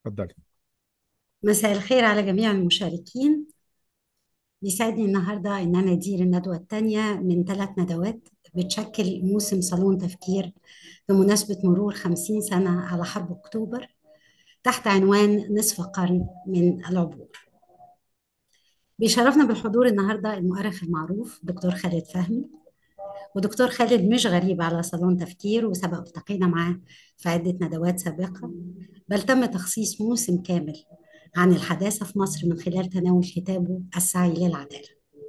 اتفضلي مساء الخير على جميع المشاركين يسعدني النهاردة إن أنا أدير الندوة الثانية من ثلاث ندوات بتشكل موسم صالون تفكير بمناسبة مرور خمسين سنة على حرب أكتوبر تحت عنوان نصف قرن من العبور بيشرفنا بالحضور النهاردة المؤرخ المعروف دكتور خالد فهمي ودكتور خالد مش غريب على صالون تفكير وسبق التقينا معاه في عدة ندوات سابقة بل تم تخصيص موسم كامل عن الحداثة في مصر من خلال تناول كتابه السعي للعدالة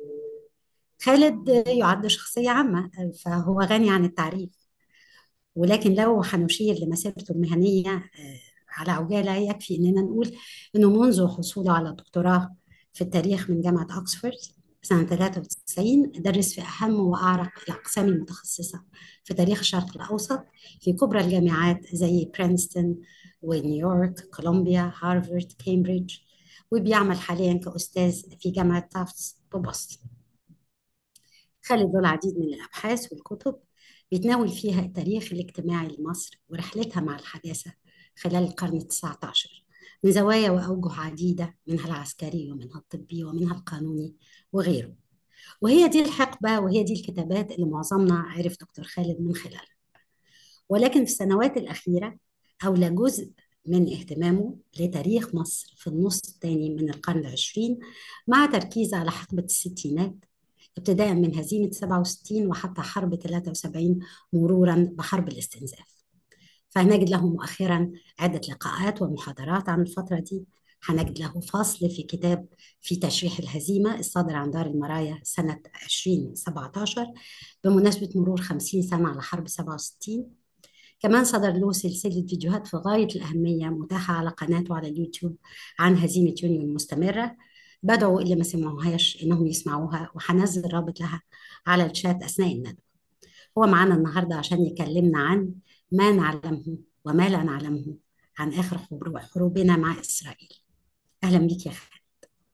خالد يعد شخصية عامة فهو غني عن التعريف ولكن لو هنشير لمسيرته المهنية آه، على عجالة يكفي إننا نقول إنه منذ حصوله على الدكتوراه في التاريخ من جامعة أكسفورد سنة 93 درس في أهم وأعرق الأقسام المتخصصة في تاريخ الشرق الأوسط في كبرى الجامعات زي برينستون ونيويورك كولومبيا هارفارد كامبريدج وبيعمل حاليا كأستاذ في جامعة تافتس ببoston خالد له العديد من الأبحاث والكتب بيتناول فيها التاريخ الاجتماعي لمصر ورحلتها مع الحداثة خلال القرن التسعة عشر من زوايا وأوجه عديدة منها العسكري ومنها الطبي ومنها القانوني وغيره وهي دي الحقبة وهي دي الكتابات اللي معظمنا عرف دكتور خالد من خلالها ولكن في السنوات الأخيرة أولى جزء من اهتمامه لتاريخ مصر في النص الثاني من القرن العشرين مع تركيز على حقبة الستينات ابتداء من هزيمة 67 وحتى حرب 73 مرورا بحرب الاستنزاف فهنجد له مؤخرا عدة لقاءات ومحاضرات عن الفترة دي هنجد له فصل في كتاب في تشريح الهزيمة الصادر عن دار المرايا سنة 2017 بمناسبة مرور 50 سنة على حرب 67 كمان صدر له سلسلة فيديوهات في غاية الأهمية متاحة على قناته على اليوتيوب عن هزيمة يونيو المستمرة بدعو اللي ما سمعوهاش إنهم يسمعوها وهنزل رابط لها على الشات أثناء الندوة هو معانا النهاردة عشان يكلمنا عن ما نعلمه وما لا نعلمه عن آخر حروب- حروبنا مع إسرائيل أهلا بيك يا خالد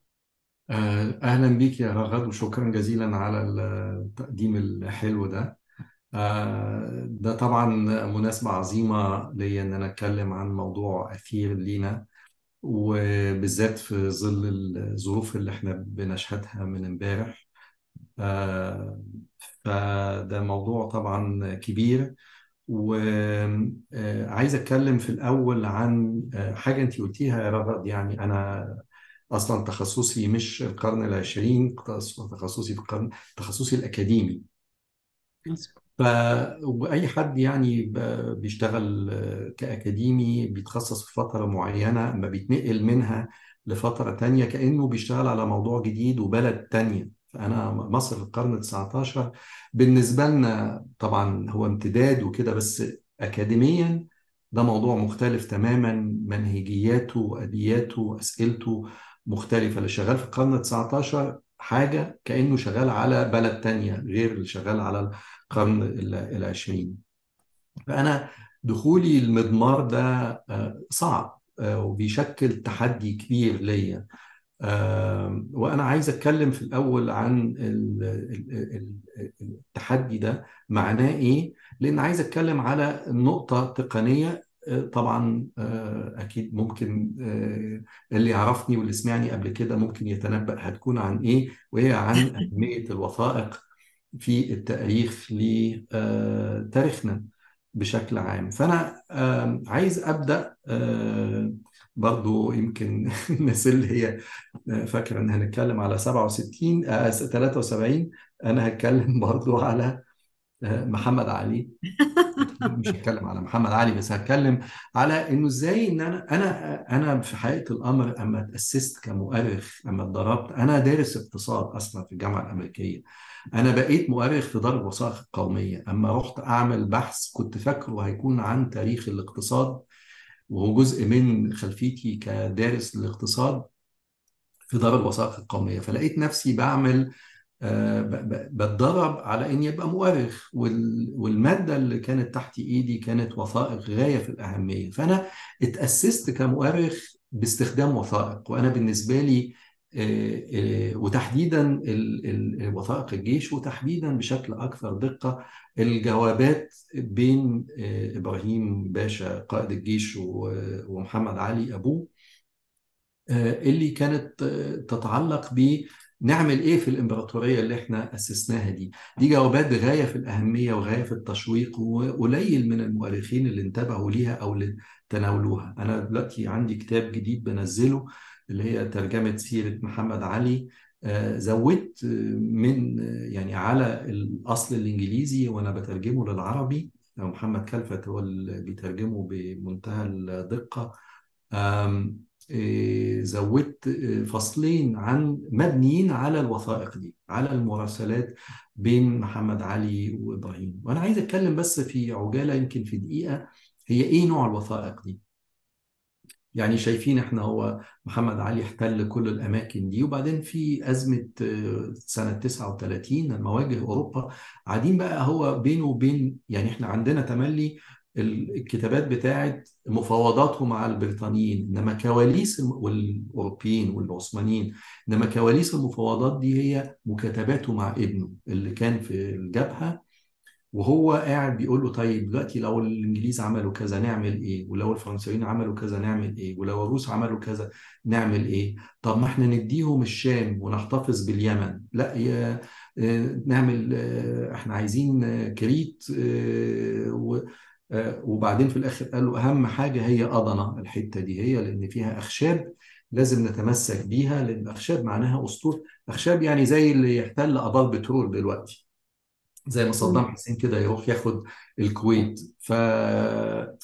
آه، أهلا بيك يا رغد وشكرا جزيلا على التقديم الحلو ده آه، ده طبعا مناسبة عظيمة ليا إن أنا أتكلم عن موضوع أثير لينا وبالذات في ظل الظروف اللي احنا بنشهدها من امبارح آه، فده موضوع طبعا كبير وعايز أتكلم في الأول عن آه، حاجة أنت قلتيها يا رغد يعني أنا أصلا تخصصي مش القرن العشرين تخصصي في القرن تخصصي الأكاديمي ف واي حد يعني ب- بيشتغل آه، كأكاديمي بيتخصص في فترة معينة اما بيتنقل منها لفترة تانية كأنه بيشتغل على موضوع جديد وبلد تانية فأنا مصر في القرن ال 19 بالنسبة لنا طبعا هو امتداد وكده بس أكاديميا ده موضوع مختلف تماما منهجياته وأدياته وأسئلته مختلفة اللي شغال في القرن ال 19 حاجة كأنه شغال على بلد تانية غير اللي شغال على القرن ال- العشرين فأنا دخولي المضمار ده آه، صعب آه، وبيشكل تحدي كبير ليا آه، وأنا عايز أتكلم في الأول عن ال- ال- ال- التحدي ده معناه إيه لأن عايز أتكلم على نقطة تقنية آه، طبعا آه، أكيد ممكن آه، اللي يعرفني واللي سمعني قبل كده ممكن يتنبأ هتكون عن إيه وهي عن أهمية الوثائق في التاريخ لتاريخنا بشكل عام فأنا آم، عايز أبدأ آم، برضو يمكن الناس اللي هي فاكرة إن هنتكلم على 67 آه، 73 أنا هتكلم برضو على آه، محمد علي مش هتكلم على محمد علي بس هتكلم على انه ازاي ان انا انا انا في حقيقه الامر اما تاسست كمؤرخ اما اتدربت انا دارس اقتصاد اصلا في الجامعه الامريكيه انا بقيت مؤرخ في دار الوثائق القوميه اما رحت اعمل بحث كنت فاكره هيكون عن تاريخ الاقتصاد وهو جزء من خلفيتي كدارس للاقتصاد في دار الوثائق القوميه فلقيت نفسي بعمل آه، ب- ب- بتدرب على اني ابقى مؤرخ وال- والماده اللي كانت تحت ايدي كانت وثائق غايه في الاهميه فانا اتاسست كمؤرخ باستخدام وثائق وانا بالنسبه لي آه، آه، وتحديدا ال- ال- وثائق الجيش وتحديدا بشكل أكثر دقة الجوابات بين آه، إبراهيم باشا قائد الجيش و- ومحمد علي أبوه آه، اللي كانت آه، تتعلق ب نعمل ايه في الامبراطوريه اللي احنا اسسناها دي دي جوابات غايه في الاهميه وغايه في التشويق وقليل من المؤرخين اللي انتبهوا ليها او اللي تناولوها انا دلوقتي عندي كتاب جديد بنزله اللي هي ترجمه سيره محمد علي آه، زودت آه، من آه، يعني على الاصل الانجليزي وانا بترجمه للعربي محمد كلفت هو اللي بيترجمه بمنتهى الدقه آم، إيه، زودت إيه، فصلين عن مبنيين على الوثائق دي على المراسلات بين محمد علي وإبراهيم وأنا عايز أتكلم بس في عجالة يمكن في دقيقة هي إيه نوع الوثائق دي يعني شايفين احنا هو محمد علي احتل كل الاماكن دي وبعدين في ازمه آه، سنه 39 لما واجه اوروبا قاعدين بقى هو بينه وبين يعني احنا عندنا تملي الكتابات بتاعت مفاوضاته مع البريطانيين انما كواليس الم- والاوروبيين والعثمانيين انما كواليس المفاوضات دي هي مكاتباته مع ابنه اللي كان في الجبهه وهو قاعد بيقول له طيب دلوقتي لو الانجليز عملوا كذا نعمل ايه ولو الفرنسيين عملوا كذا نعمل ايه ولو الروس عملوا كذا نعمل ايه طب ما احنا نديهم الشام ونحتفظ باليمن لا يا آه، نعمل آه، احنا عايزين آه، كريت آه، و- آه، وبعدين في الاخر قالوا اهم حاجه هي أضنة الحته دي هي لان فيها اخشاب لازم نتمسك بيها لان الاخشاب معناها اسطول اخشاب يعني زي اللي يحتل ابار بترول دلوقتي زي ما صدام مم. حسين كده يروح ياخد الكويت فالفكرة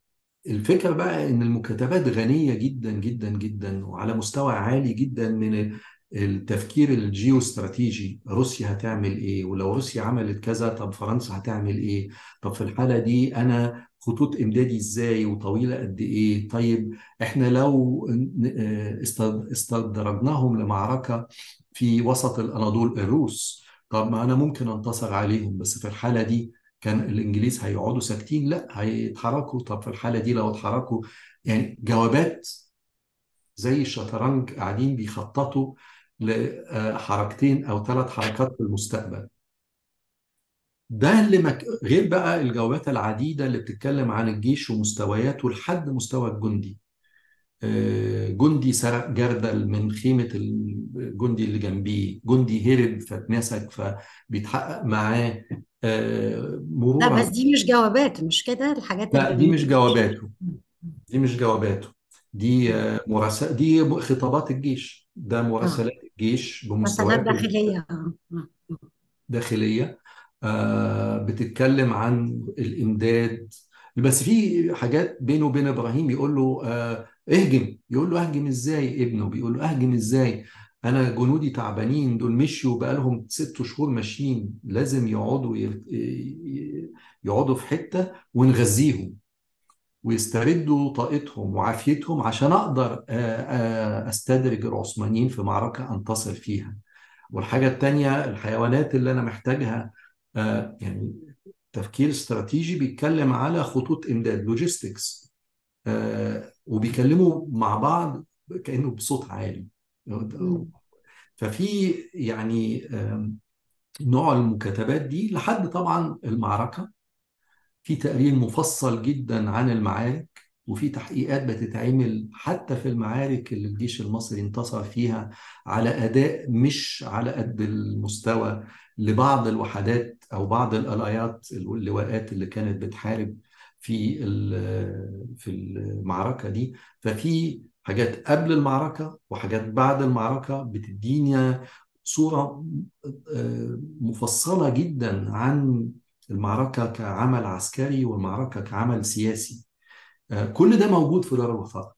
بقى ان المكاتبات غنية جدا جدا جدا وعلى مستوى عالي جدا من التفكير الجيوستراتيجي روسيا هتعمل ايه ولو روسيا عملت كذا طب فرنسا هتعمل ايه طب في الحالة دي انا خطوط امدادي ازاي وطويلة قد ايه طيب احنا لو است- استدرجناهم لمعركة في وسط الاناضول الروس طب ما انا ممكن انتصر عليهم بس في الحالة دي كان الانجليز هيقعدوا ساكتين لا هيتحركوا طب في الحالة دي لو اتحركوا يعني جوابات زي الشطرنج قاعدين بيخططوا لحركتين او ثلاث حركات في المستقبل ده اللي مك... غير بقى الجوابات العديدة اللي بتتكلم عن الجيش ومستوياته لحد مستوى الجندي آه، جندي سرق جردل من خيمة الجندي اللي جنبيه جندي هرب فاتمسك فبيتحقق معاه آه، لا بس مرورا دي مش جوابات مش كده الحاجات لا اللي دي مش من جواباته دي مش جواباته دي آه، مراسل دي خطابات الجيش ده اه مراسلات الجيش مسألات بمستويات داخلية اه اه داخلية آه، بتتكلم عن الإمداد بس في حاجات بينه وبين إبراهيم يقول له آه، اهجم يقول له اهجم ازاي ابنه بيقول له اهجم ازاي انا جنودي تعبانين دول مشيوا بقالهم ست شهور ماشيين لازم يقعدوا ي- ي- يقعدوا في حتة ونغذيهم ويستردوا طاقتهم وعافيتهم عشان اقدر آه، آه، استدرج العثمانيين في معركة انتصر فيها والحاجة التانية الحيوانات اللي أنا محتاجها آه، يعني تفكير استراتيجي بيتكلم على خطوط إمداد لوجيستكس وبيكلموا مع بعض كأنه بصوت عالي مم. ففي يعني آم، نوع المكاتبات دي لحد طبعا المعركة في تقرير مفصل جدا عن المعارك وفي تحقيقات بتتعمل حتى في المعارك اللي الجيش المصري انتصر فيها على أداء مش على قد المستوى لبعض الوحدات أو بعض الآليات اللواءات اللي كانت بتحارب في ال- في المعركة دي ففي حاجات قبل المعركة وحاجات بعد المعركة بتدينا صورة آه، مفصلة جدا عن المعركة كعمل عسكري والمعركة كعمل سياسي آه، كل ده موجود في دار الوثائق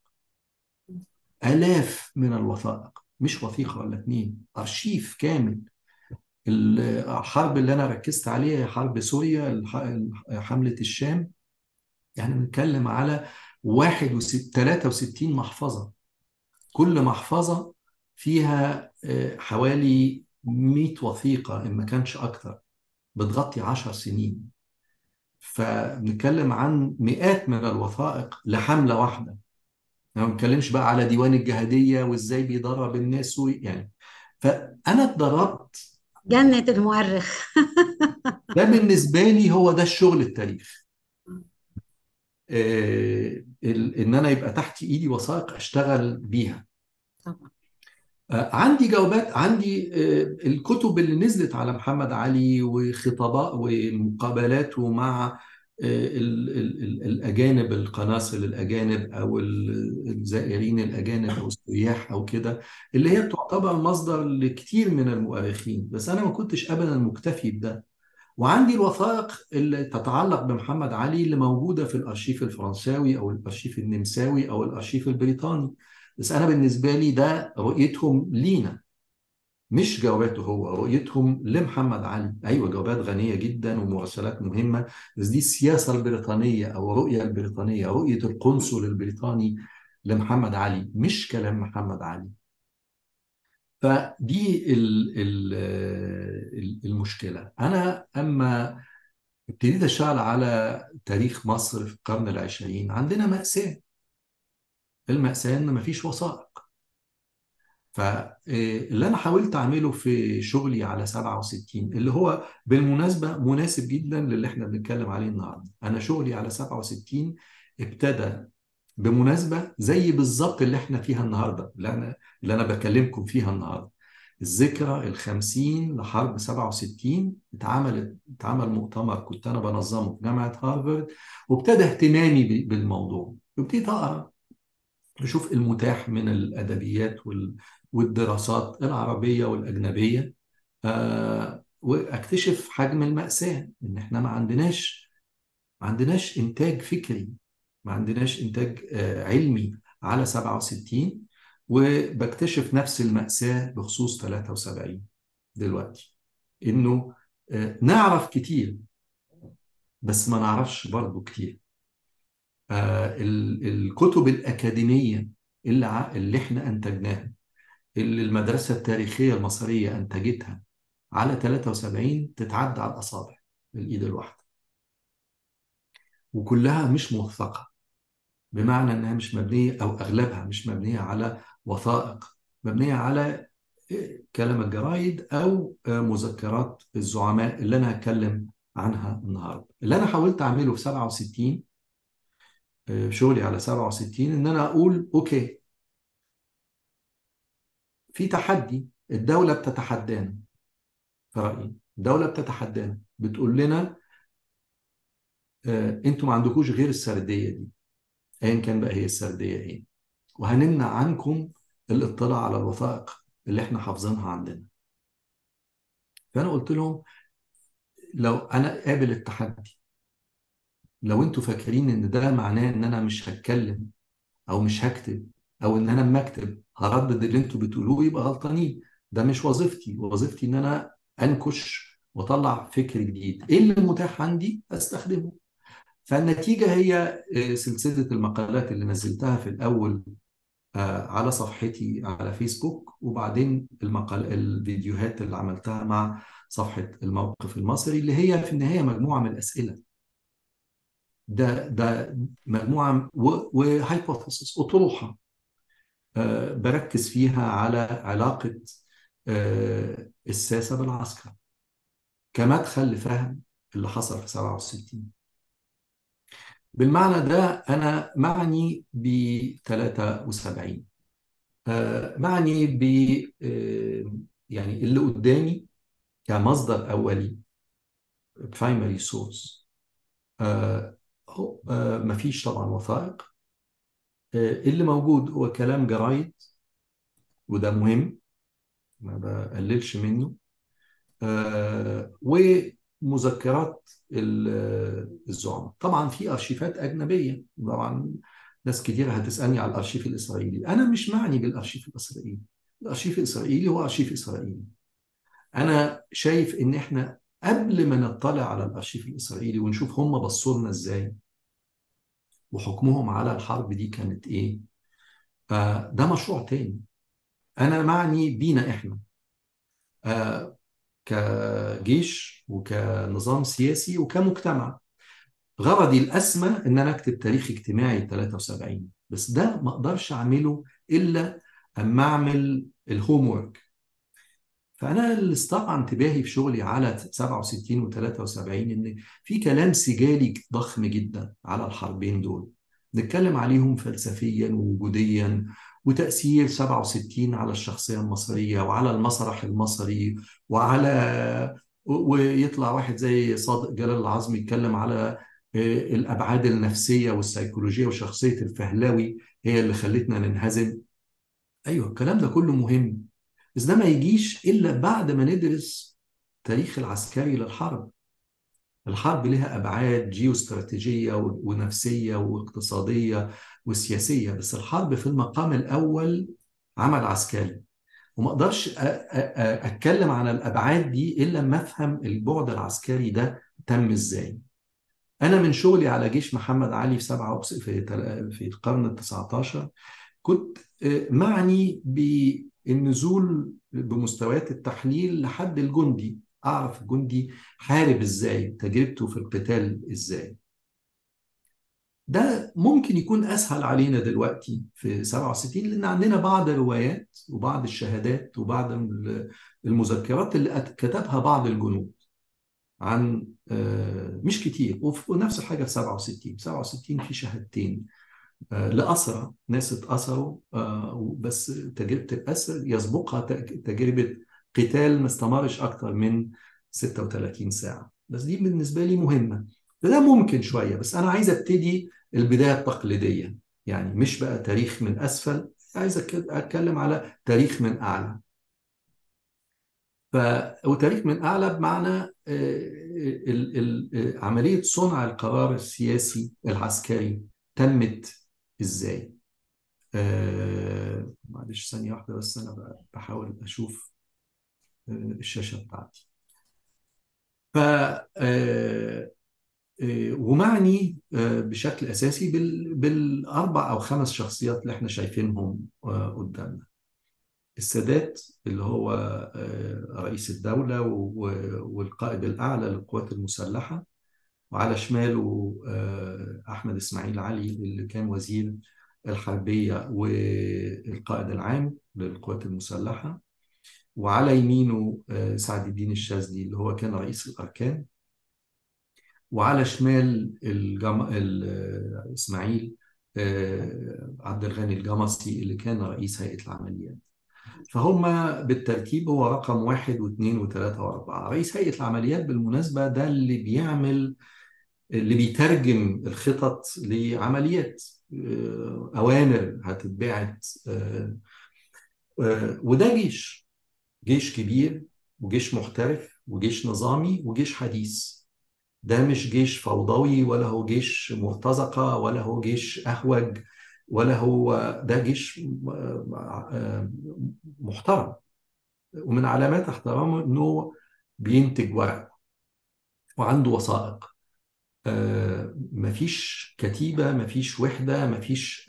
آلاف من الوثائق مش وثيقة ولا اتنين أرشيف كامل الحرب اللي أنا ركزت عليها هي حرب سوريا الح- حملة الشام يعني بنتكلم على 61 63 محفظة كل محفظة فيها آه، حوالي 100 وثيقة إن ما كانش أكتر بتغطي 10 سنين فبنتكلم عن مئات من الوثائق لحملة واحدة انا ما بتكلمش بقى على ديوان الجهاديه وازاي بيدرب الناس و... يعني فانا اتدربت جنة المؤرخ ده بالنسبه لي هو ده الشغل التاريخ آه، ال- ان انا يبقى تحت ايدي وثائق اشتغل بيها طبعا آه، عندي جوابات عندي آه، الكتب اللي نزلت على محمد علي وخطابات ومقابلاته مع آه، ال- ال- ال- الأجانب القناصل الأجانب أو ال- الزائرين الأجانب أو السياح أو كده اللي هي بتعتبر مصدر لكتير من المؤرخين بس أنا ما كنتش أبدا مكتفي بده وعندي الوثائق اللي تتعلق بمحمد علي اللي موجودة في الأرشيف الفرنساوي أو الأرشيف النمساوي أو الأرشيف البريطاني بس أنا بالنسبة لي ده رؤيتهم لينا مش جواباته هو رؤيتهم لمحمد علي أيوة جوابات غنية جدا ومراسلات مهمة بس دي السياسة البريطانية أو الرؤية البريطانية رؤية القنصل البريطاني لمحمد علي مش كلام محمد علي فدي ال- ال- ال- المشكلة أنا أما ابتديت اشتغل على تاريخ مصر في القرن العشرين عندنا مأساة المأساة ان مفيش وثائق فاللي انا حاولت اعمله في شغلي على 67 اللي هو بالمناسبة مناسب جدا للي احنا بنتكلم عليه النهارده انا شغلي على 67 ابتدى بمناسبة زي بالظبط اللي احنا فيها النهارده اللي انا اللي انا بكلمكم فيها النهارده الذكرى الخمسين لحرب 67 اتعمل اتعمل مؤتمر كنت انا بنظمه في جامعة هارفارد وابتدى اهتمامي ب- بالموضوع وابتديت اقرا اشوف المتاح من الادبيات وال- والدراسات العربية والاجنبية آه واكتشف حجم المأساة ان احنا ما عندناش ما عندناش انتاج فكري ما عندناش انتاج آه، علمي على 67 وبكتشف نفس المأساة بخصوص 73 دلوقتي انه آه، نعرف كتير بس ما نعرفش برضه كتير آه، ال- الكتب الأكاديمية اللي ع- اللي احنا انتجناها اللي المدرسة التاريخية المصرية انتجتها على 73 تتعدى على الأصابع بالإيد الواحدة وكلها مش موثقة بمعنى انها مش مبنيه او اغلبها مش مبنيه على وثائق مبنيه على كلام الجرايد او مذكرات الزعماء اللي انا هتكلم عنها النهارده اللي انا حاولت اعمله في 67 شغلي على 67 ان انا اقول اوكي في تحدي الدوله بتتحدانا في رايي الدوله بتتحدانا بتقول لنا آه، انتوا ما عندكوش غير السرديه دي ايا كان بقى هي السرديه ايه وهنمنع عنكم الاطلاع على الوثائق اللي احنا حافظينها عندنا فانا قلت لهم لو انا قابل التحدي لو انتوا فاكرين ان ده معناه ان انا مش هتكلم او مش هكتب او ان انا اما اكتب هردد اللي انتوا بتقولوه يبقى غلطانين ده مش وظيفتي وظيفتي ان انا انكش واطلع فكر جديد ايه اللي متاح عندي استخدمه فالنتيجة هي آه، سلسلة المقالات اللي نزلتها في الأول آه، على صفحتي على فيسبوك وبعدين المقال الفيديوهات اللي عملتها مع صفحة الموقف المصري اللي هي في النهاية مجموعة من الأسئلة ده ده مجموعة وهايبوثيسس أطروحة آه، بركز فيها على علاقة آه، الساسة بالعسكر كمدخل لفهم اللي حصل في 67 بالمعنى ده أنا معني ب 73 آه، معني ب آه، يعني اللي قدامي كمصدر أولي primary source آه، هو- آه، مفيش طبعا وثائق آه، اللي موجود هو كلام جرايد وده مهم ما بقللش منه آه، ومذكرات ال- الزعماء طبعا في ارشيفات اجنبيه طبعا ناس كتير هتسالني على الارشيف الاسرائيلي انا مش معني بالارشيف الاسرائيلي الارشيف الاسرائيلي هو ارشيف اسرائيلي انا شايف ان احنا قبل ما نطلع على الارشيف الاسرائيلي ونشوف هم بصوا لنا ازاي وحكمهم على الحرب دي كانت ايه آه، ده مشروع تاني انا معني بينا احنا آه، كجيش وكنظام سياسي وكمجتمع غرضي الأسمى إن أنا أكتب تاريخ اجتماعي 73 بس ده ما أقدرش أعمله إلا أما أعمل الهوم ورك فأنا اللي استطاع انتباهي في شغلي على 67 و 73 إن في كلام سجالي ضخم جدا على الحربين دول نتكلم عليهم فلسفيا ووجوديا وتأثير 67 على الشخصية المصرية وعلى المسرح المصري وعلى ويطلع واحد زي صادق جلال العظمي يتكلم على الأبعاد النفسية والسيكولوجية وشخصية الفهلاوي هي اللي خلتنا ننهزم أيوه الكلام ده كله مهم بس ده ما يجيش إلا بعد ما ندرس تاريخ العسكري للحرب الحرب لها أبعاد جيوستراتيجية ونفسية واقتصادية وسياسية بس الحرب في المقام الأول عمل عسكري وما اقدرش اتكلم عن الابعاد دي الا لما افهم البعد العسكري ده تم ازاي انا من شغلي على جيش محمد علي في سبعة في في القرن ال 19 كنت معني بالنزول بمستويات التحليل لحد الجندي اعرف الجندي حارب ازاي تجربته في القتال ازاي ده ممكن يكون اسهل علينا دلوقتي في 67 لان عندنا بعض الروايات وبعض الشهادات وبعض المذكرات اللي كتبها بعض الجنود عن مش كتير ونفس الحاجه في 67 67 في شهادتين لأسرى ناس اتأسروا بس تجربة الأسر يسبقها تجربة قتال ما استمرش أكتر من 36 ساعة بس دي بالنسبة لي مهمة ده ممكن شوية بس أنا عايز أبتدي البداية التقليدية يعني مش بقى تاريخ من أسفل عايز أتكلم على تاريخ من أعلى ف... وتاريخ من أعلى بمعنى ال... ال... عملية صنع القرار السياسي العسكري تمت إزاي آه... معلش ثانية واحدة بس أنا بحاول أشوف الشاشة بتاعتي ف آه... ومعني بشكل اساسي بالاربع او خمس شخصيات اللي احنا شايفينهم قدامنا السادات اللي هو رئيس الدولة والقائد الأعلى للقوات المسلحة وعلى شماله أحمد إسماعيل علي اللي كان وزير الحربية والقائد العام للقوات المسلحة وعلى يمينه سعد الدين الشاذلي اللي هو كان رئيس الأركان وعلى شمال الجم... اسماعيل عبد الغني الجمصي اللي كان رئيس هيئه العمليات فهم بالترتيب هو رقم واحد واثنين وثلاثة وأربعة رئيس هيئة العمليات بالمناسبة ده اللي بيعمل اللي بيترجم الخطط لعمليات أوامر هتتبعت وده جيش جيش كبير وجيش محترف وجيش نظامي وجيش حديث ده مش جيش فوضوي ولا هو جيش مرتزقة ولا هو جيش أهوج ولا هو ده جيش محترم ومن علامات احترامه انه بينتج ورق وعنده وثائق مفيش كتيبة مفيش وحدة مفيش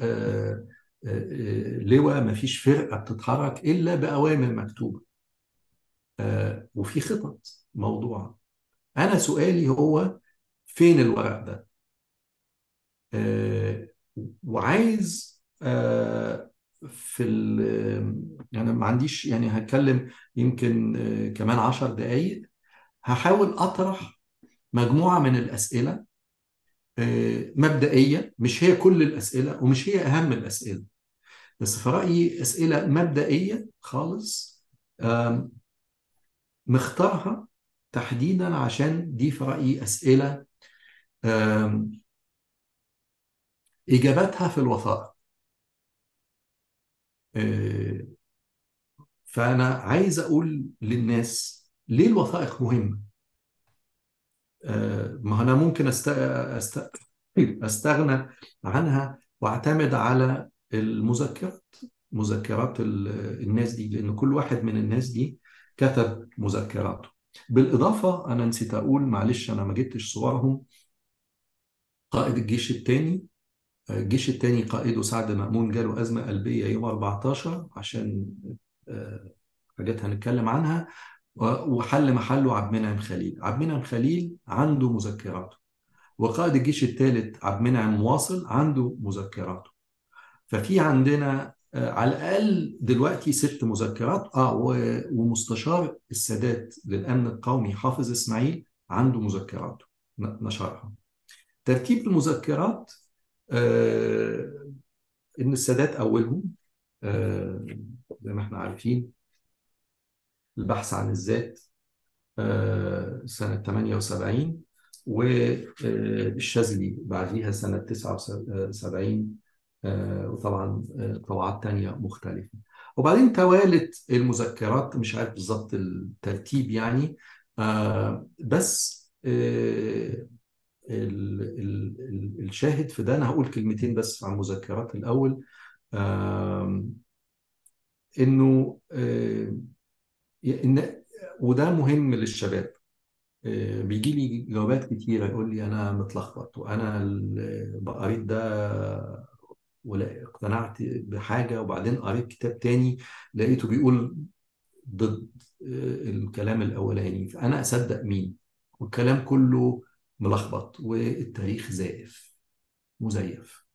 لواء مفيش فرقة بتتحرك إلا بأوامر مكتوبة وفي خطط موضوعة أنا سؤالي هو فين الورق ده؟ آه وعايز آه في ال يعني ما عنديش يعني هتكلم يمكن آه كمان عشر دقايق هحاول أطرح مجموعة من الأسئلة آه مبدئية مش هي كل الأسئلة ومش هي أهم الأسئلة بس في رأيي أسئلة مبدئية خالص آه مختارها تحديدا عشان دي في رأيي أسئلة إجاباتها في الوثائق فأنا عايز أقول للناس ليه الوثائق مهمة ما أنا ممكن أست... أست... أستغنى عنها وأعتمد على المذكرات مذكرات الناس دي لأن كل واحد من الناس دي كتب مذكراته بالإضافة أنا نسيت أقول معلش أنا ما جبتش صورهم قائد الجيش الثاني الجيش الثاني قائده سعد مأمون جاله أزمة قلبية يوم 14 عشان حاجات هنتكلم عنها وحل محله عبد المنعم خليل عبد المنعم خليل عنده مذكراته وقائد الجيش الثالث عبد المنعم واصل عنده مذكراته ففي عندنا آه، على الاقل دلوقتي ست مذكرات اه و- ومستشار السادات للامن القومي حافظ اسماعيل عنده مذكراته ن- نشرها ترتيب المذكرات آه ان السادات اولهم آه زي ما احنا عارفين البحث عن الذات آه سنة 78 والشاذلي بعديها سنة 79 آه، وطبعا آه، طبعات تانية مختلفة وبعدين توالت المذكرات مش عارف بالظبط الترتيب يعني آه، بس آه، ال- ال- ال- الشاهد في ده أنا هقول كلمتين بس عن المذكرات الأول آم، إنه آه، إن وده مهم للشباب آه، بيجي لي جوابات كتيرة يقول لي أنا متلخبط وأنا ال- قريت ده ولا اقتنعت بحاجة وبعدين قريت كتاب تاني لقيته بيقول ضد آه، الكلام الأولاني فأنا أصدق مين والكلام كله ملخبط والتاريخ زائف مزيف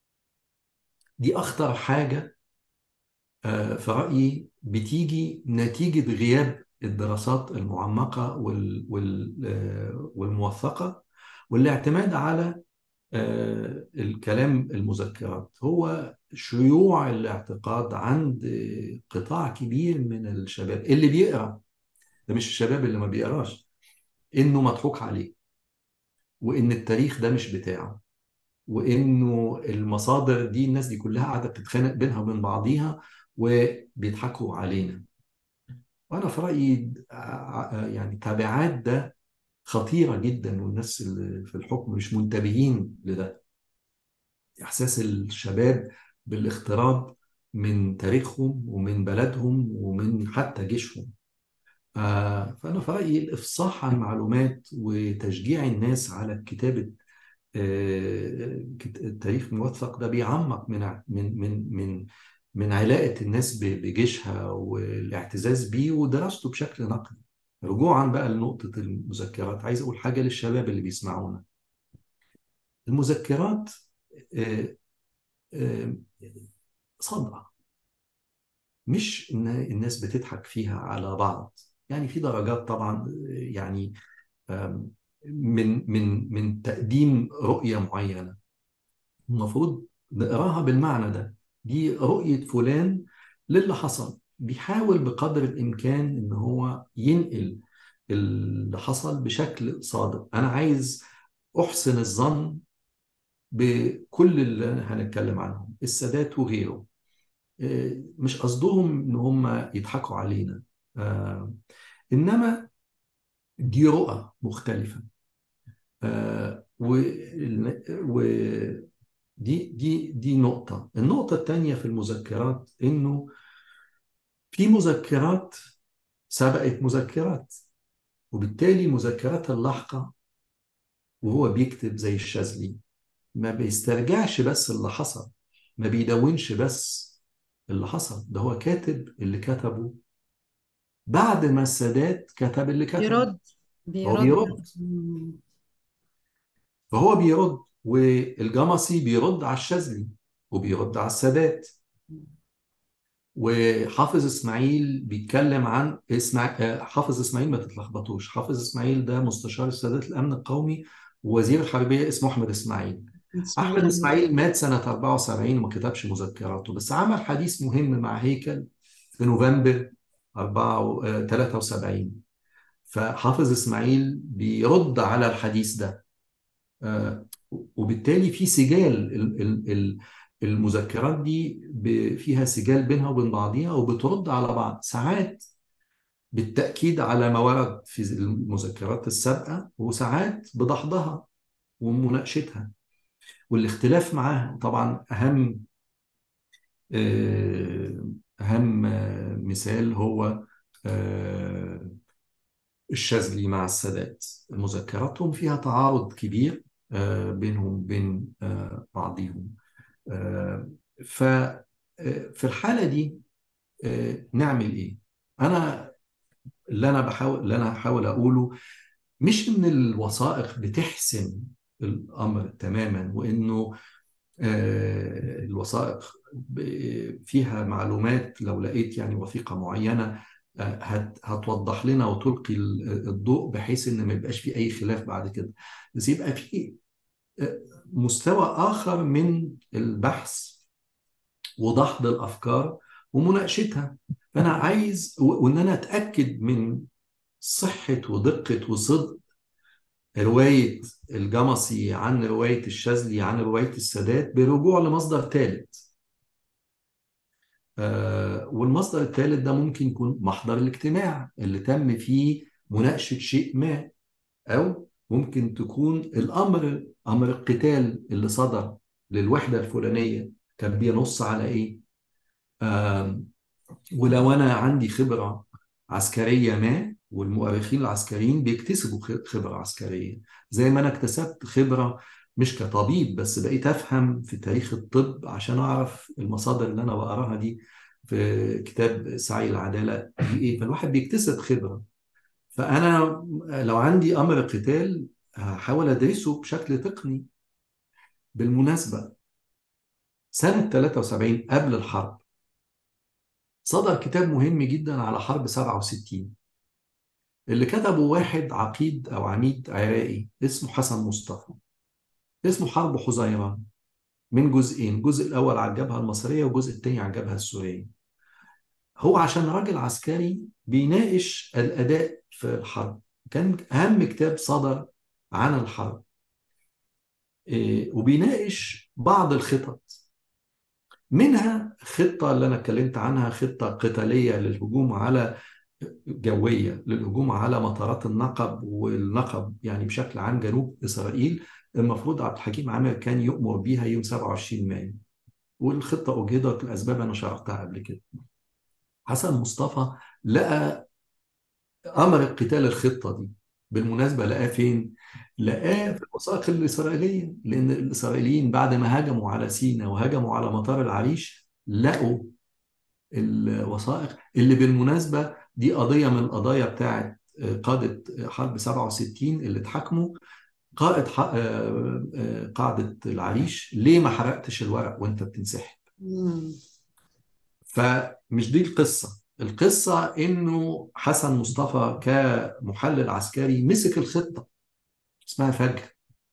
دي أخطر حاجة آه، في رأيي بتيجي نتيجة غياب الدراسات المعمقة وال- وال- آه، والموثقة والاعتماد على آه، الكلام المذكرات هو شيوع الاعتقاد عند قطاع كبير من الشباب اللي بيقرا ده مش الشباب اللي ما بيقراش انه مضحوك عليه وان التاريخ ده مش بتاعه وانه المصادر دي الناس دي كلها قاعده بتتخانق بينها وبين بعضيها وبيضحكوا علينا وانا في رايي ع- يعني تبعات ده خطيره جدا والناس اللي في الحكم مش منتبهين لده إحساس الشباب بالاغتراب من تاريخهم ومن بلدهم ومن حتى جيشهم آه، فأنا في رأيي الإفصاح عن المعلومات وتشجيع الناس على كتابة آه، كت- التاريخ الموثق ده بيعمق من ع- من من من من علاقة الناس ب- بجيشها والاعتزاز بيه ودراسته بشكل نقدي رجوعا بقى لنقطة المذكرات عايز أقول حاجة للشباب اللي بيسمعونا المذكرات آه، آه، صادقة مش إن الناس بتضحك فيها على بعض يعني في درجات طبعا يعني آم، من من من تقديم رؤية معينة المفروض نقراها بالمعنى ده دي رؤية فلان للي حصل بيحاول بقدر الإمكان إن هو ينقل اللي حصل بشكل صادق أنا عايز أحسن الظن بكل اللي هنتكلم عنهم السادات وغيره آه، مش قصدهم ان هم يضحكوا علينا آه، انما دي رؤى مختلفة آه، وال- ودي دي دي نقطة النقطة الثانية في المذكرات انه في مذكرات سبقت مذكرات وبالتالي مذكرات اللاحقة وهو بيكتب زي الشاذلي ما بيسترجعش بس اللي حصل ما بيدونش بس اللي حصل ده هو كاتب اللي كتبه بعد ما السادات كتب اللي كتبه بيرد هو بيرد بيرد مم. فهو بيرد والجمصي بيرد على الشاذلي وبيرد على السادات وحافظ اسماعيل بيتكلم عن اسمع آه، حافظ اسماعيل ما تتلخبطوش حافظ اسماعيل ده مستشار السادات الامن القومي ووزير الحربيه اسمه احمد اسماعيل احمد اسماعيل اسماعيل مات سنه 74 وما كتبش مذكراته بس عمل حديث مهم مع هيكل في نوفمبر 4 آه، 73 فحافظ اسماعيل بيرد على الحديث ده آه، وبالتالي في سجال ال- ال- ال- المذكرات دي ب- فيها سجال بينها وبين بعضيها وبترد على بعض ساعات بالتأكيد على ما ورد في المذكرات السابقة وساعات بضحضها ومناقشتها والاختلاف معاها طبعا أهم آه، أهم آه، مثال هو آه، الشاذلي مع السادات مذكراتهم فيها تعارض كبير آه، بينهم وبين آه، بعضهم آه، ف آه، في الحالة دي آه، نعمل إيه؟ أنا اللي أنا بحاول اللي أنا هحاول أقوله مش إن الوثائق بتحسن الامر تماما وانه آه، الوثائق ب- فيها معلومات لو لقيت يعني وثيقه معينه آه، هت- هتوضح لنا وتلقي ال- الضوء بحيث ان ما يبقاش في اي خلاف بعد كده بس يبقى في آه، مستوى اخر من البحث ودحض الافكار ومناقشتها فانا عايز و- وان انا اتاكد من صحه ودقه وصدق روايه الجمصي عن روايه الشاذلي عن روايه السادات برجوع لمصدر ثالث آه، والمصدر الثالث ده ممكن يكون محضر الاجتماع اللي تم فيه مناقشه شيء ما او ممكن تكون الامر امر القتال اللي صدر للوحده الفلانيه كان بينص على ايه آم، ولو انا عندي خبره عسكريه ما والمؤرخين العسكريين بيكتسبوا خ- خبره عسكريه زي ما انا اكتسبت خبره مش كطبيب بس بقيت افهم في تاريخ الطب عشان اعرف المصادر اللي انا بقراها دي في كتاب سعي العداله دي ايه فالواحد بيكتسب خبره فانا لو عندي امر قتال هحاول ادرسه بشكل تقني بالمناسبه سنه 73 قبل الحرب صدر كتاب مهم جدا على حرب 67 اللي كتبه واحد عقيد او عميد عراقي اسمه حسن مصطفى اسمه حرب حزيران من جزئين الجزء الاول على الجبهه المصريه والجزء الثاني على الجبهه السوريه هو عشان راجل عسكري بيناقش الاداء في الحرب كان اهم كتاب صدر عن الحرب إيه، وبيناقش بعض الخطط منها خطة اللي أنا اتكلمت عنها خطة قتالية للهجوم على جوية للهجوم على مطارات النقب والنقب يعني بشكل عام جنوب إسرائيل المفروض عبد الحكيم عامر كان يؤمر بيها يوم 27 مايو والخطة أجهضت لأسباب أنا شرحتها قبل كده حسن مصطفى لقى أمر القتال الخطة دي بالمناسبة لقاه فين؟ لقاه في الوثائق الإسرائيلية لأن الإسرائيليين بعد ما هجموا على سيناء وهجموا على مطار العريش لقوا الوثائق اللي بالمناسبة دي قضية من القضايا بتاعت قادة حرب 67 اللي اتحاكموا قائد ح- آه، آه، قاعدة العريش ليه ما حرقتش الورق وانت بتنسحب مم. فمش دي القصة القصة انه حسن مصطفى كمحلل عسكري مسك الخطة اسمها فجر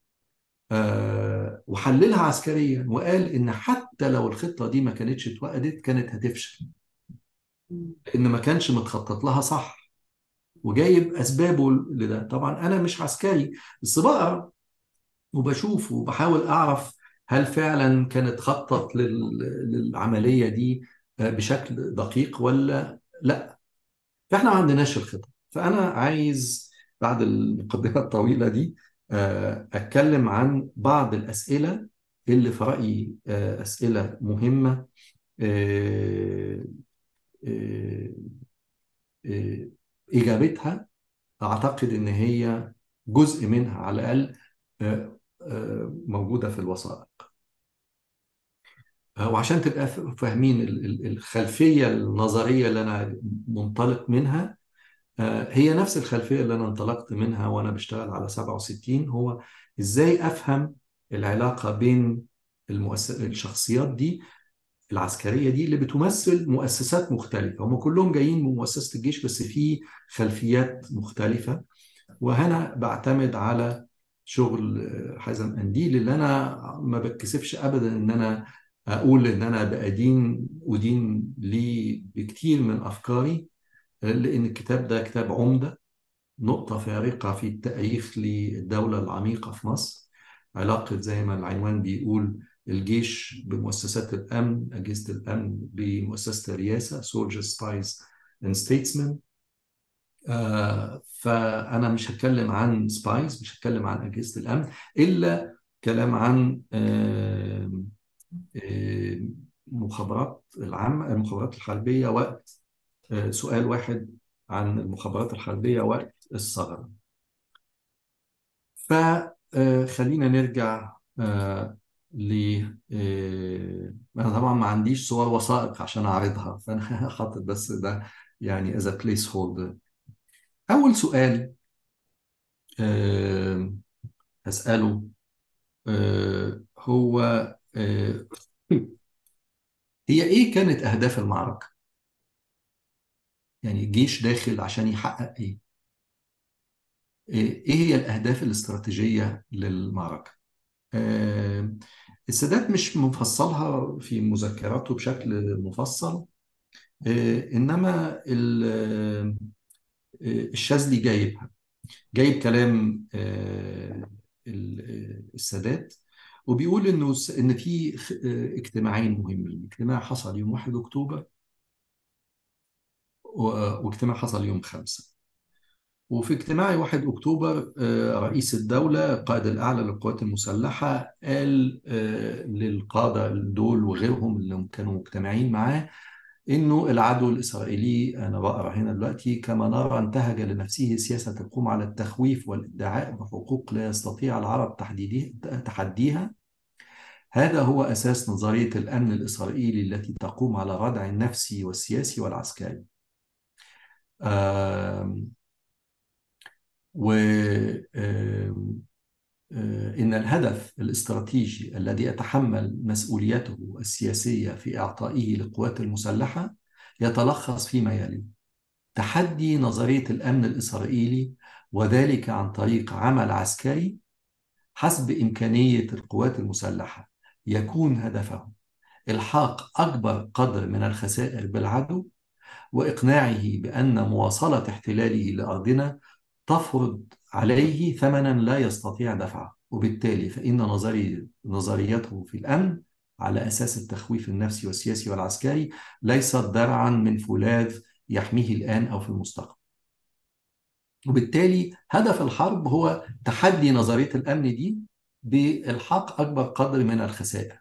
آه، وحللها عسكريا وقال ان حتى لو الخطة دي ما كانتش اتوقدت كانت هتفشل مم. لان ما كانش متخطط لها صح وجايب اسبابه لده طبعا انا مش عسكري بس بقرا وبشوف وبحاول اعرف هل فعلا كانت خطط لل- للعمليه دي آه، بشكل دقيق ولا لا فاحنا ما عندناش الخطط فانا عايز بعد المقدمه الطويله دي آه، اتكلم عن بعض الاسئله اللي في رايي آه، اسئله مهمه آه، آه، آه، اجابتها أعتقد إن هي جزء منها على الأقل آه، آه، موجودة في الوثائق آه، وعشان تبقى ف- فاهمين ال- ال- الخلفية النظرية اللي أنا منطلق منها آه، هي نفس الخلفية اللي أنا انطلقت منها وأنا بشتغل على 67 هو إزاي أفهم العلاقة بين المؤس... الشخصيات دي العسكرية دي اللي بتمثل مؤسسات مختلفة هم كلهم جايين من مؤسسة الجيش بس في خلفيات مختلفة وهنا بعتمد على شغل حازم قنديل اللي انا ما بتكسفش ابدا ان انا اقول ان انا بأدين ادين ليه بكتير من افكاري لان الكتاب ده كتاب عمده نقطه فارقه في التاريخ للدوله العميقه في مصر علاقه زي ما العنوان بيقول الجيش بمؤسسات الامن اجهزه الامن بمؤسسه الرئاسه soldiers spies and statesmen آه، فأنا مش هتكلم عن سبايس مش هتكلم عن أجهزة الأمن إلا كلام عن آه، آه، مخابرات العامة المخابرات الحربية وقت آه، سؤال واحد عن المخابرات الحربية وقت الثغرة فخلينا نرجع آه، ل آه، أنا طبعا ما عنديش صور وثائق عشان أعرضها فأنا حاطط بس ده يعني as a placeholder أول سؤال آه، هسأله آه، هو آه، هي ايه كانت اهداف المعركه يعني الجيش داخل عشان يحقق ايه ايه هي الاهداف الاستراتيجيه للمعركه آه، السادات مش مفصلها في مذكراته بشكل مفصل آه، انما ال- آه، الشاذلي جايبها جايب كلام آه، ال- آه، السادات وبيقول انه س- ان في خ- آه، اجتماعين مهمين اجتماع حصل يوم 1 اكتوبر و- واجتماع حصل يوم 5 وفي اجتماع 1 اكتوبر آه، رئيس الدولة القائد الأعلى للقوات المسلحة قال آه، للقادة دول وغيرهم اللي كانوا مجتمعين معاه إنه العدو الإسرائيلي أنا بقرأ هنا دلوقتي كما نرى انتهج لنفسه سياسة تقوم على التخويف والادعاء بحقوق لا يستطيع العرب تحديده- تحديها هذا هو أساس نظرية الأمن الإسرائيلي التي تقوم على الردع النفسي والسياسي والعسكري آم، و آم، آه، إن الهدف الاستراتيجي الذي يتحمل مسؤوليته السياسية في إعطائه للقوات المسلحة يتلخص فيما يلي تحدي نظرية الأمن الإسرائيلي وذلك عن طريق عمل عسكري حسب إمكانية القوات المسلحة يكون هدفه إلحاق أكبر قدر من الخسائر بالعدو وإقناعه بأن مواصلة احتلاله لأرضنا تفرض عليه ثمنا لا يستطيع دفعه وبالتالي فإن نظري نظريته في الأمن على أساس التخويف النفسي والسياسي والعسكري ليست درعا من فولاذ يحميه الآن أو في المستقبل وبالتالي هدف الحرب هو تحدي نظرية الأمن دي بإلحاق أكبر قدر من الخسائر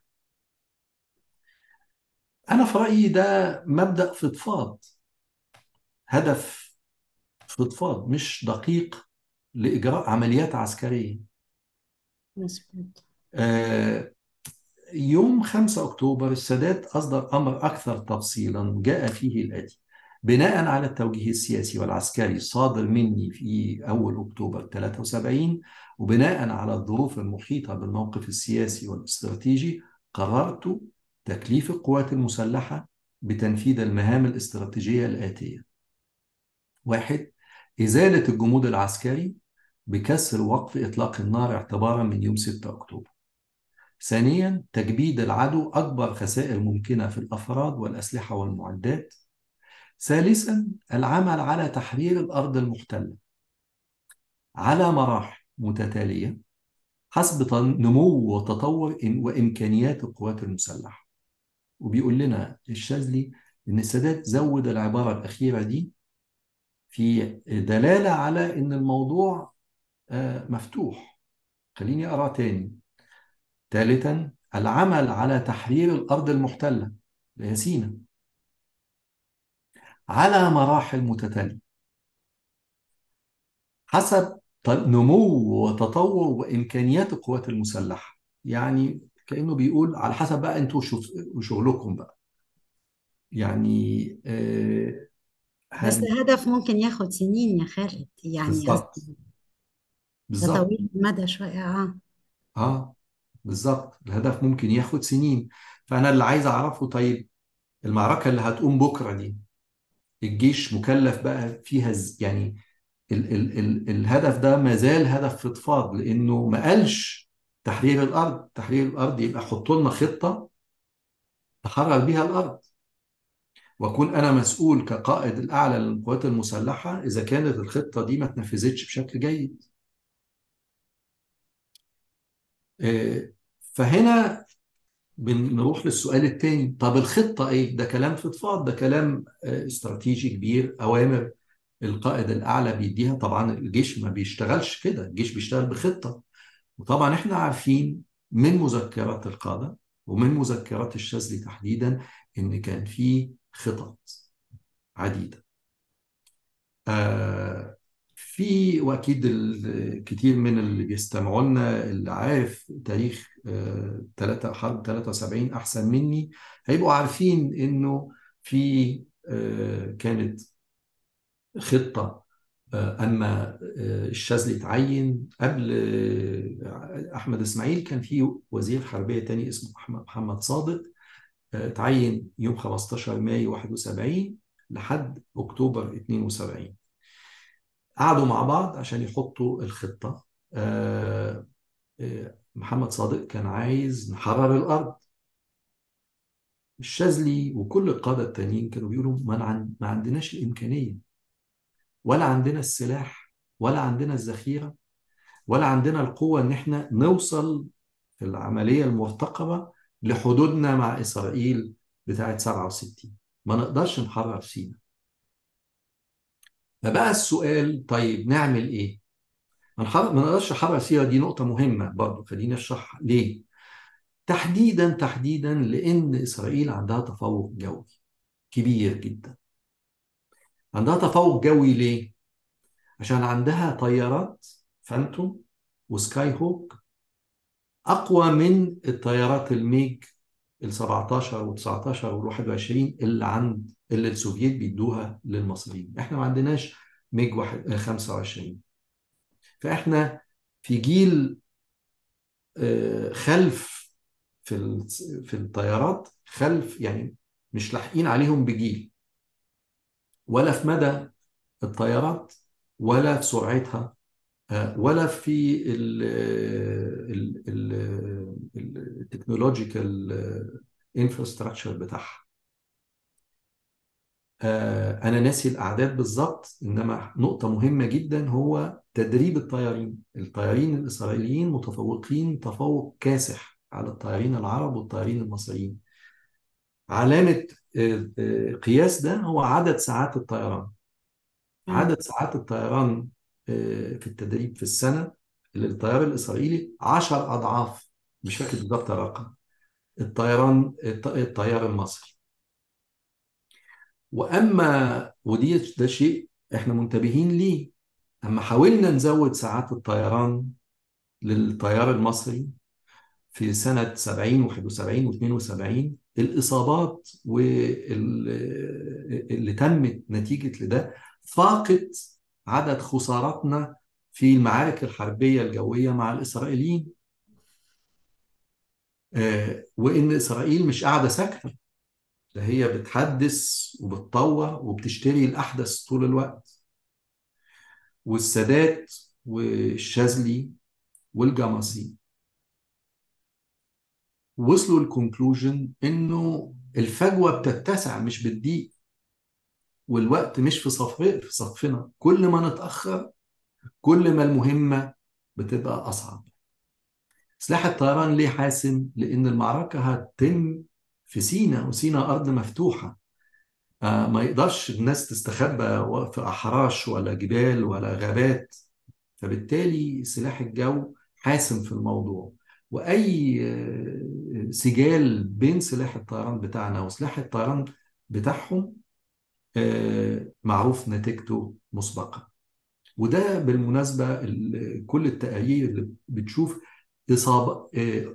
أنا في رأيي ده مبدأ فضفاض هدف فضفاض مش دقيق لإجراء عمليات عسكرية مظبوط آه، يوم 5 أكتوبر السادات أصدر أمر أكثر تفصيلا جاء فيه الآتي بناء على التوجيه السياسي والعسكري الصادر مني في أول أكتوبر 73 وبناء على الظروف المحيطة بالموقف السياسي والاستراتيجي قررت تكليف القوات المسلحة بتنفيذ المهام الاستراتيجية الآتية واحد إزالة الجمود العسكري بكسر وقف إطلاق النار اعتبارا من يوم 6 أكتوبر ثانيا تجبيد العدو أكبر خسائر ممكنة في الأفراد والأسلحة والمعدات ثالثا العمل على تحرير الأرض المحتلة على مراحل متتالية حسب تن- نمو وتطور إم- وإمكانيات القوات المسلحة وبيقول لنا الشاذلي إن السادات زود العبارة الأخيرة دي في دلالة على إن الموضوع آه، مفتوح خليني أقرأ تاني ثالثا العمل على تحرير الأرض المحتلة اللي هي سيناء على مراحل متتالية حسب ط- نمو وتطور وإمكانيات القوات المسلحة يعني كأنه بيقول على حسب بقى انتوا شوف- وشغلكم بقى يعني آه، بس هل هدف ممكن ياخد سنين يا خالد يعني بالظبط قصدي ده بالظبط طويل المدى شوية اه اه بالظبط الهدف ممكن ياخد سنين فأنا اللي عايز أعرفه طيب المعركة اللي هتقوم بكرة دي الجيش مكلف بقى فيها ز- يعني ال ال ال الهدف ده ما زال هدف فضفاض لانه ما قالش تحرير الارض تحرير الارض يبقى حطوا لنا خطه تحرر بيها الارض واكون انا مسؤول كقائد الاعلى للقوات المسلحه اذا كانت الخطه دي ما اتنفذتش بشكل جيد آه، فهنا بنروح للسؤال الثاني طب الخطه ايه ده كلام فضفاض ده كلام آه، استراتيجي كبير اوامر القائد الاعلى بيديها طبعا الجيش ما بيشتغلش كده الجيش بيشتغل بخطه وطبعا احنا عارفين من مذكرات القادة ومن مذكرات الشاذلي تحديدا ان كان في خطط عديدة آه في واكيد ال- كتير من اللي بيستمعوا لنا اللي عارف تاريخ آه تلاتة حرب 73 احسن مني هيبقوا عارفين انه في آه كانت خطة أما الشاذلي اتعين قبل أحمد إسماعيل كان في وزير حربية تاني اسمه محمد صادق اتعين يوم 15 مايو 71 لحد أكتوبر 72 قعدوا مع بعض عشان يحطوا الخطة محمد صادق كان عايز نحرر الأرض الشاذلي وكل القادة التانيين كانوا بيقولوا ما, ما عندناش الإمكانية ولا عندنا السلاح ولا عندنا الذخيرة ولا عندنا القوة إن إحنا نوصل في العملية المرتقبة لحدودنا مع إسرائيل بتاعة 67 ما نقدرش نحرر سينا فبقى السؤال طيب نعمل إيه؟ ما نقدرش نحرر سينا دي نقطة مهمة برضه خليني أشرح ليه؟ تحديدا تحديدا لأن إسرائيل عندها تفوق جوي كبير جدا عندها تفوق جوي ليه؟ عشان عندها طيارات فانتوم وسكاي هوك أقوى من الطيارات الميج ال 17 وال 19 وال 21 اللي عند اللي السوفييت بيدوها للمصريين احنا ما عندناش ميج 25 فاحنا في جيل خلف في في الطيارات خلف يعني مش لاحقين عليهم بجيل ولا في مدى الطيارات ولا في سرعتها ولا في التكنولوجيكال انفراستراكشر بتاعها انا ناسي الاعداد بالظبط انما نقطه مهمه جدا هو تدريب الطيارين الطيارين الاسرائيليين متفوقين تفوق كاسح على الطيارين العرب والطيارين المصريين علامه قياس ده هو عدد ساعات الطيران عدد ساعات الطيران في التدريب في السنة للطيار الإسرائيلي 10 أضعاف مش فاكر بالظبط الرقم الطيران الطيار المصري وأما ودي ده شيء احنا منتبهين ليه أما حاولنا نزود ساعات الطيران للطيار المصري في سنة 70 71 و72 الإصابات واللي تمت نتيجة لده فاقت عدد خساراتنا في المعارك الحربية الجوية مع الإسرائيليين آه وإن إسرائيل مش قاعدة ساكتة ده هي بتحدث وبتطور وبتشتري الأحدث طول الوقت والسادات والشاذلي والجمصي وصلوا الكونكلوجن انه الفجوه بتتسع مش بتضيق والوقت مش في صف في صفنا كل ما نتاخر كل ما المهمه بتبقى اصعب سلاح الطيران ليه حاسم لان المعركه هتتم في سينا وسينا ارض مفتوحه آه ما يقدرش الناس تستخبى في احراش ولا جبال ولا غابات فبالتالي سلاح الجو حاسم في الموضوع واي سجال بين سلاح الطيران بتاعنا وسلاح الطيران بتاعهم معروف نتيجته مسبقا وده بالمناسبة كل التقارير اللي بتشوف إصابة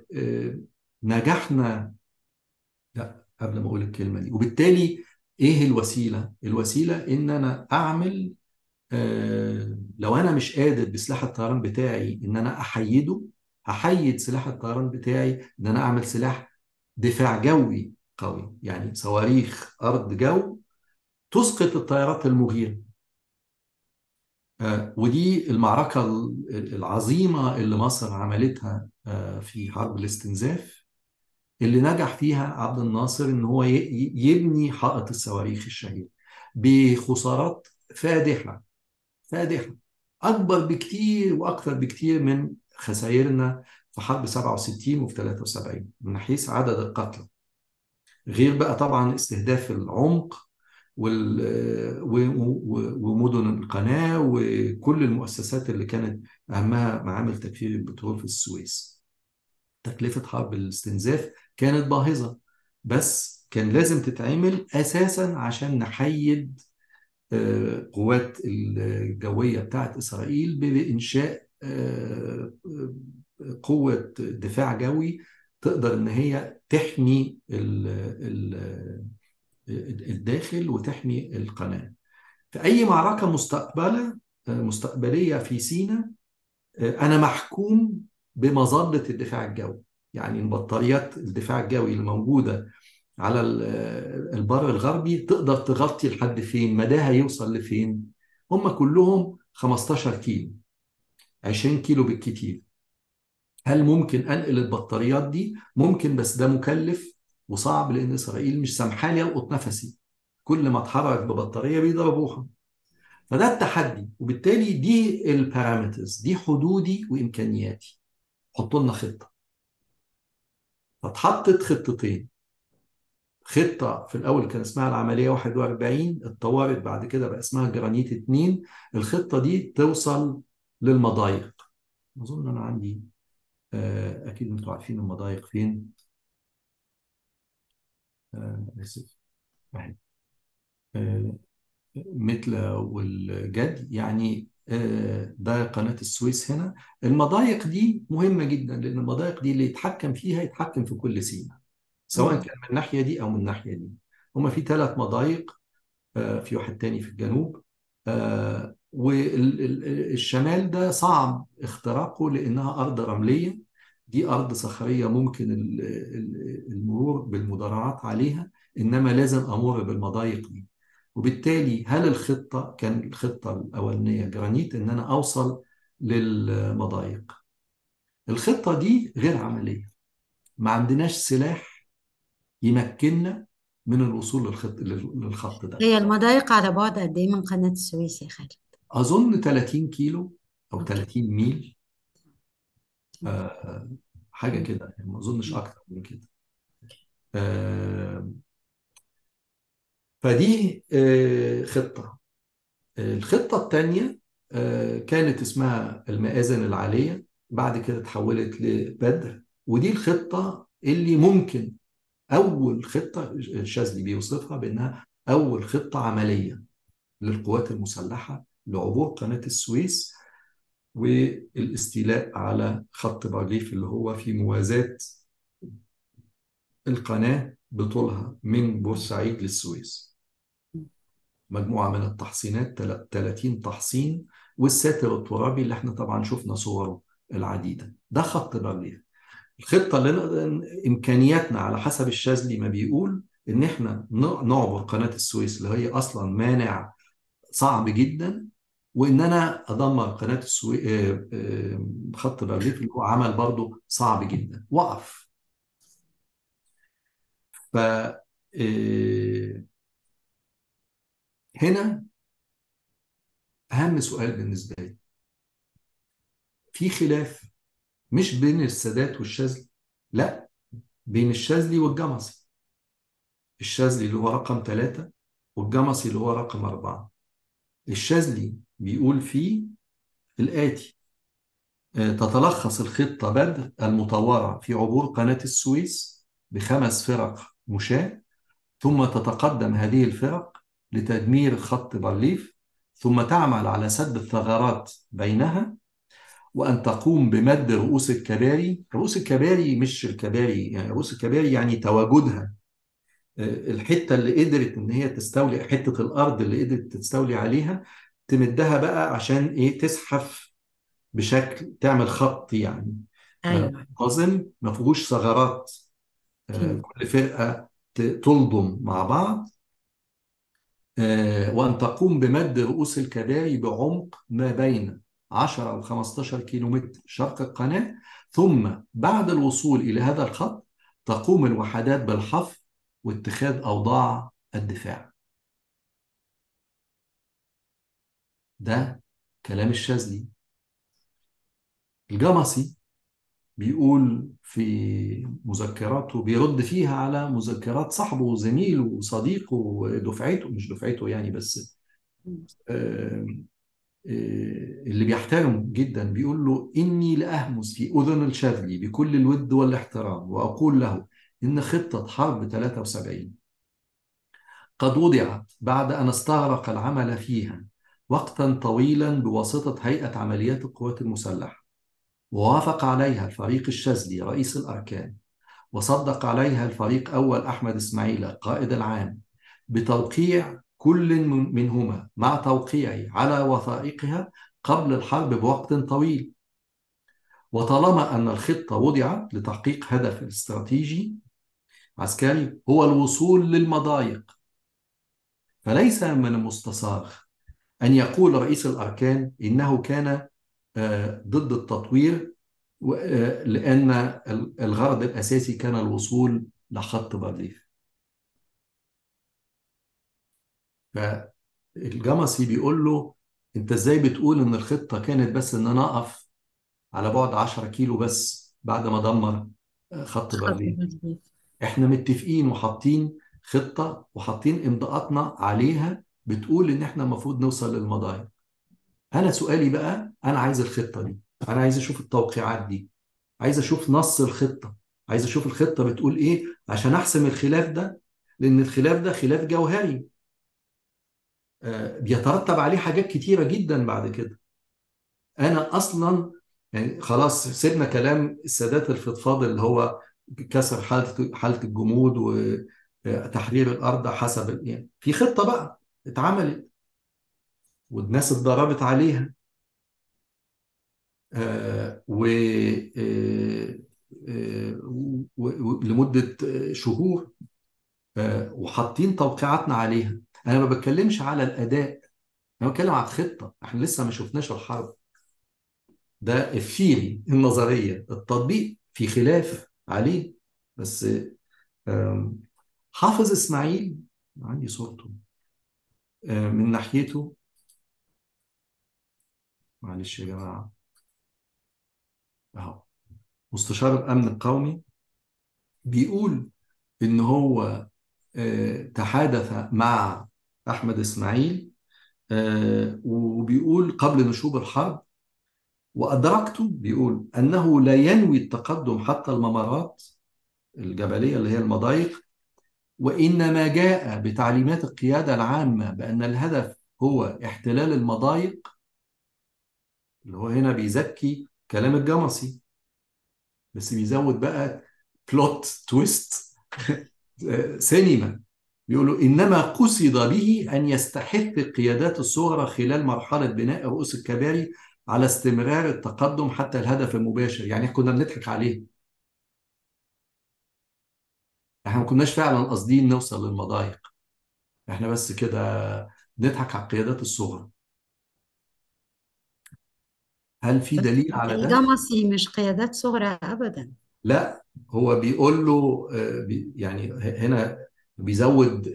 نجحنا لا قبل ما أقول الكلمة دي وبالتالي إيه الوسيلة؟ الوسيلة إن أنا أعمل لو أنا مش قادر بسلاح الطيران بتاعي إن أنا أحيده هحيد سلاح الطيران بتاعي ان انا اعمل سلاح دفاع جوي قوي يعني صواريخ ارض جو تسقط الطيارات المغيره آه ودي المعركه العظيمه اللي مصر عملتها آه في حرب الاستنزاف اللي نجح فيها عبد الناصر ان هو يبني حائط الصواريخ الشهير بخسارات فادحه فادحه اكبر بكتير واكثر بكتير من خسائرنا في حرب 67 وفي 73 من حيث عدد القتلى غير بقى طبعا استهداف العمق وال... ومدن القناة وكل المؤسسات اللي كانت أهمها معامل تكفير البترول في السويس تكلفة حرب الاستنزاف كانت باهظة بس كان لازم تتعمل أساسا عشان نحيد قوات الجوية بتاعت إسرائيل بإنشاء قوة دفاع جوي تقدر إن هي تحمي الداخل وتحمي القناة في أي معركة مستقبلة مستقبلية في سينا أنا محكوم بمظلة الدفاع الجوي يعني البطاريات الدفاع الجوي الموجودة على البر الغربي تقدر تغطي لحد فين مداها يوصل لفين هم كلهم 15 كيلو 20 كيلو بالكتير هل ممكن انقل البطاريات دي ممكن بس ده مكلف وصعب لان اسرائيل مش سامحه لي القط نفسي كل ما اتحرك ببطاريه بيضربوها فده التحدي وبالتالي دي البارامترز دي حدودي وامكانياتي حطوا لنا خطه فاتحطت خطتين خطة في الأول كان اسمها العملية 41 اتطورت بعد كده بقى اسمها جرانيت 2 الخطة دي توصل للمضايق أظن أنا عندي آه، أكيد أنتوا عارفين المضايق فين آه، آسف أهي آه، مثل والجد يعني آه، ده قناة السويس هنا المضايق دي مهمة جدا لأن المضايق دي اللي يتحكم فيها يتحكم في كل سينا سواء مم. كان من الناحية دي أو من الناحية دي هما في ثلاث مضايق آه، في واحد تاني في الجنوب والشمال ده صعب اختراقه لأنها أرض رملية دي أرض صخرية ممكن ال- ال- المرور بالمدرعات عليها إنما لازم أمر بالمضايق دي وبالتالي هل الخطة كان الخطة الأولانية جرانيت إن أنا أوصل للمضايق الخطة دي غير عملية ما عندناش سلاح يمكننا من الوصول للخط للخط ده هي المضايق على بعد قد ايه من قناة السويس يا خالد؟ أظن 30 كيلو أو اوكي 30 ميل مم. آه، حاجة مم. كده يعني ما أظنش مم. أكتر من كده آه، فدي آه، خطة آه، الخطة الثانية كانت اسمها المآذن العالية بعد كده اتحولت لبدر ودي الخطة اللي ممكن أول خطة الشاذلي بيوصفها بأنها أول خطة عملية للقوات المسلحة لعبور قناة السويس والاستيلاء على خط بارليف اللي هو في موازاة القناة بطولها من بورسعيد للسويس مجموعة من التحصينات تل- 30 تحصين والساتر الترابي اللي احنا طبعا شفنا صوره العديدة ده خط بارليف الخطة اللي نقدر إمكانياتنا على حسب الشاذلي ما بيقول إن إحنا ن- نعبر قناة السويس اللي هي أصلا مانع صعب جدا وإن أنا أدمر قناة السويس خط بارليف اللي هو عمل برضه صعب جدا وقف ف آه، هنا أهم سؤال بالنسبة لي في خلاف مش بين السادات والشاذلي لا بين الشاذلي والجمصي الشاذلي اللي هو رقم ثلاثة والجمصي اللي هو رقم أربعة الشاذلي بيقول فيه الآتي آه، تتلخص الخطة بدر المطورة في عبور قناة السويس بخمس فرق مشاة ثم تتقدم هذه الفرق لتدمير خط بارليف ثم تعمل على سد الثغرات بينها وأن تقوم بمد رؤوس الكباري رؤوس الكباري مش الكباري يعني رؤوس الكباري يعني تواجدها آه، الحتة اللي قدرت إن هي تستولي حتة الأرض اللي قدرت تستولي عليها تمدها بقى عشان إيه تزحف بشكل تعمل خط يعني آه، ايوه منتظم ما فيهوش ثغرات آه، فهمت كل فرقة ت- تلضم مع بعض آه، وأن تقوم بمد رؤوس الكباري بعمق ما بين 10 أو 15 كيلومتر شرق القناة ثم بعد الوصول إلى هذا الخط تقوم الوحدات بالحفر واتخاذ أوضاع الدفاع ده كلام الشاذلي الجمصي بيقول في مذكراته بيرد فيها على مذكرات صاحبه وزميله وصديقه ودفعته مش دفعته يعني بس آه، آه، اللي بيحترمه جدا بيقول له إني لأهمس في أذن الشاذلي بكل الود والاحترام وأقول له إن خطة حرب 73 قد وضعت بعد أن استغرق العمل فيها وقتا طويلا بواسطة هيئة عمليات القوات المسلحة ووافق عليها الفريق الشاذلي رئيس الأركان وصدق عليها الفريق أول أحمد إسماعيل القائد العام بتوقيع كل من- منهما مع توقيعه على وثائقها قبل الحرب بوقت طويل وطالما أن الخطة وضعت لتحقيق هدف استراتيجي عسكري هو الوصول للمضايق فليس من المستصاغ أن يقول رئيس الأركان إنه كان آه، ضد التطوير و- آه، لأن ال- الغرض الأساسي كان الوصول لخط بارليف فالجمصي بيقول له أنت إزاي بتقول إن الخطة كانت بس إن أنا أقف على بعد 10 كيلو بس بعد ما دمر آه، خط خط بارليف بارليف احنا متفقين وحاطين خطة وحاطين امضاءاتنا عليها بتقول ان احنا المفروض نوصل للمضايق انا سؤالي بقى انا عايز الخطة دي انا عايز اشوف التوقيعات دي عايز اشوف نص الخطة عايز اشوف الخطة بتقول ايه عشان احسم الخلاف ده لان الخلاف ده خلاف جوهري آه، بيترتب عليه حاجات كتيرة جدا بعد كده انا اصلا يعني خلاص سيبنا كلام السادات الفضفاض اللي هو كسر حالة حالة الجمود وتحرير الارض حسب ال- يعني في خطة بقى اتعملت والناس اتدربت عليها آه، و آه، آه، و- و- لمدة آه، شهور آه، وحاطين توقيعاتنا عليها انا ما بتكلمش على الاداء انا بتكلم على الخطة احنا لسه ما شفناش الحرب ده الثيري النظرية التطبيق في خلاف عليه بس آم، حافظ إسماعيل عندي صورته آم، من ناحيته معلش يا جماعة أهو مستشار الأمن القومي بيقول إن هو آه، تحادث مع أحمد إسماعيل آه، وبيقول قبل نشوب الحرب وأدركت بيقول أنه لا ينوي التقدم حتى الممرات الجبلية اللي هي المضايق وإنما جاء بتعليمات القيادة العامة بأن الهدف هو احتلال المضايق اللي هو هنا بيزكي كلام الجمصي بس بيزود بقى بلوت تويست سينما بيقولوا إنما قصد به أن يستحث القيادات الصغرى خلال مرحلة بناء رؤوس الكباري على استمرار التقدم حتى الهدف المباشر يعني كنا بنضحك عليه احنا ما كناش فعلا قاصدين نوصل للمضايق احنا بس كده بنضحك على القيادات الصغرى هل في بس دليل على ده؟ الجمصي مش قيادات صغرى أبدا لا هو بيقول له آه، بي- يعني ه- هنا بيزود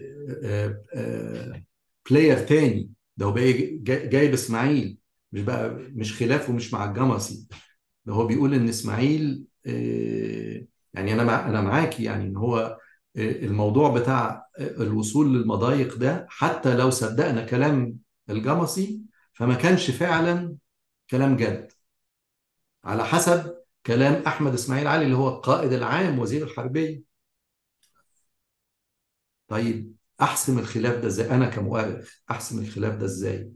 بلاير تاني ده هو بقى جاي- جايب اسماعيل مش بقى مش خلافه مش مع الجمصي ده هو بيقول ان اسماعيل آه، يعني انا مع انا معاكي يعني ان هو آه، الموضوع بتاع آه، الوصول للمضايق ده حتى لو صدقنا كلام الجمصي فما كانش فعلا كلام جد على حسب كلام احمد اسماعيل علي اللي هو القائد العام وزير الحربيه طيب احسم الخلاف ده ازاي انا كمؤرخ احسم الخلاف ده ازاي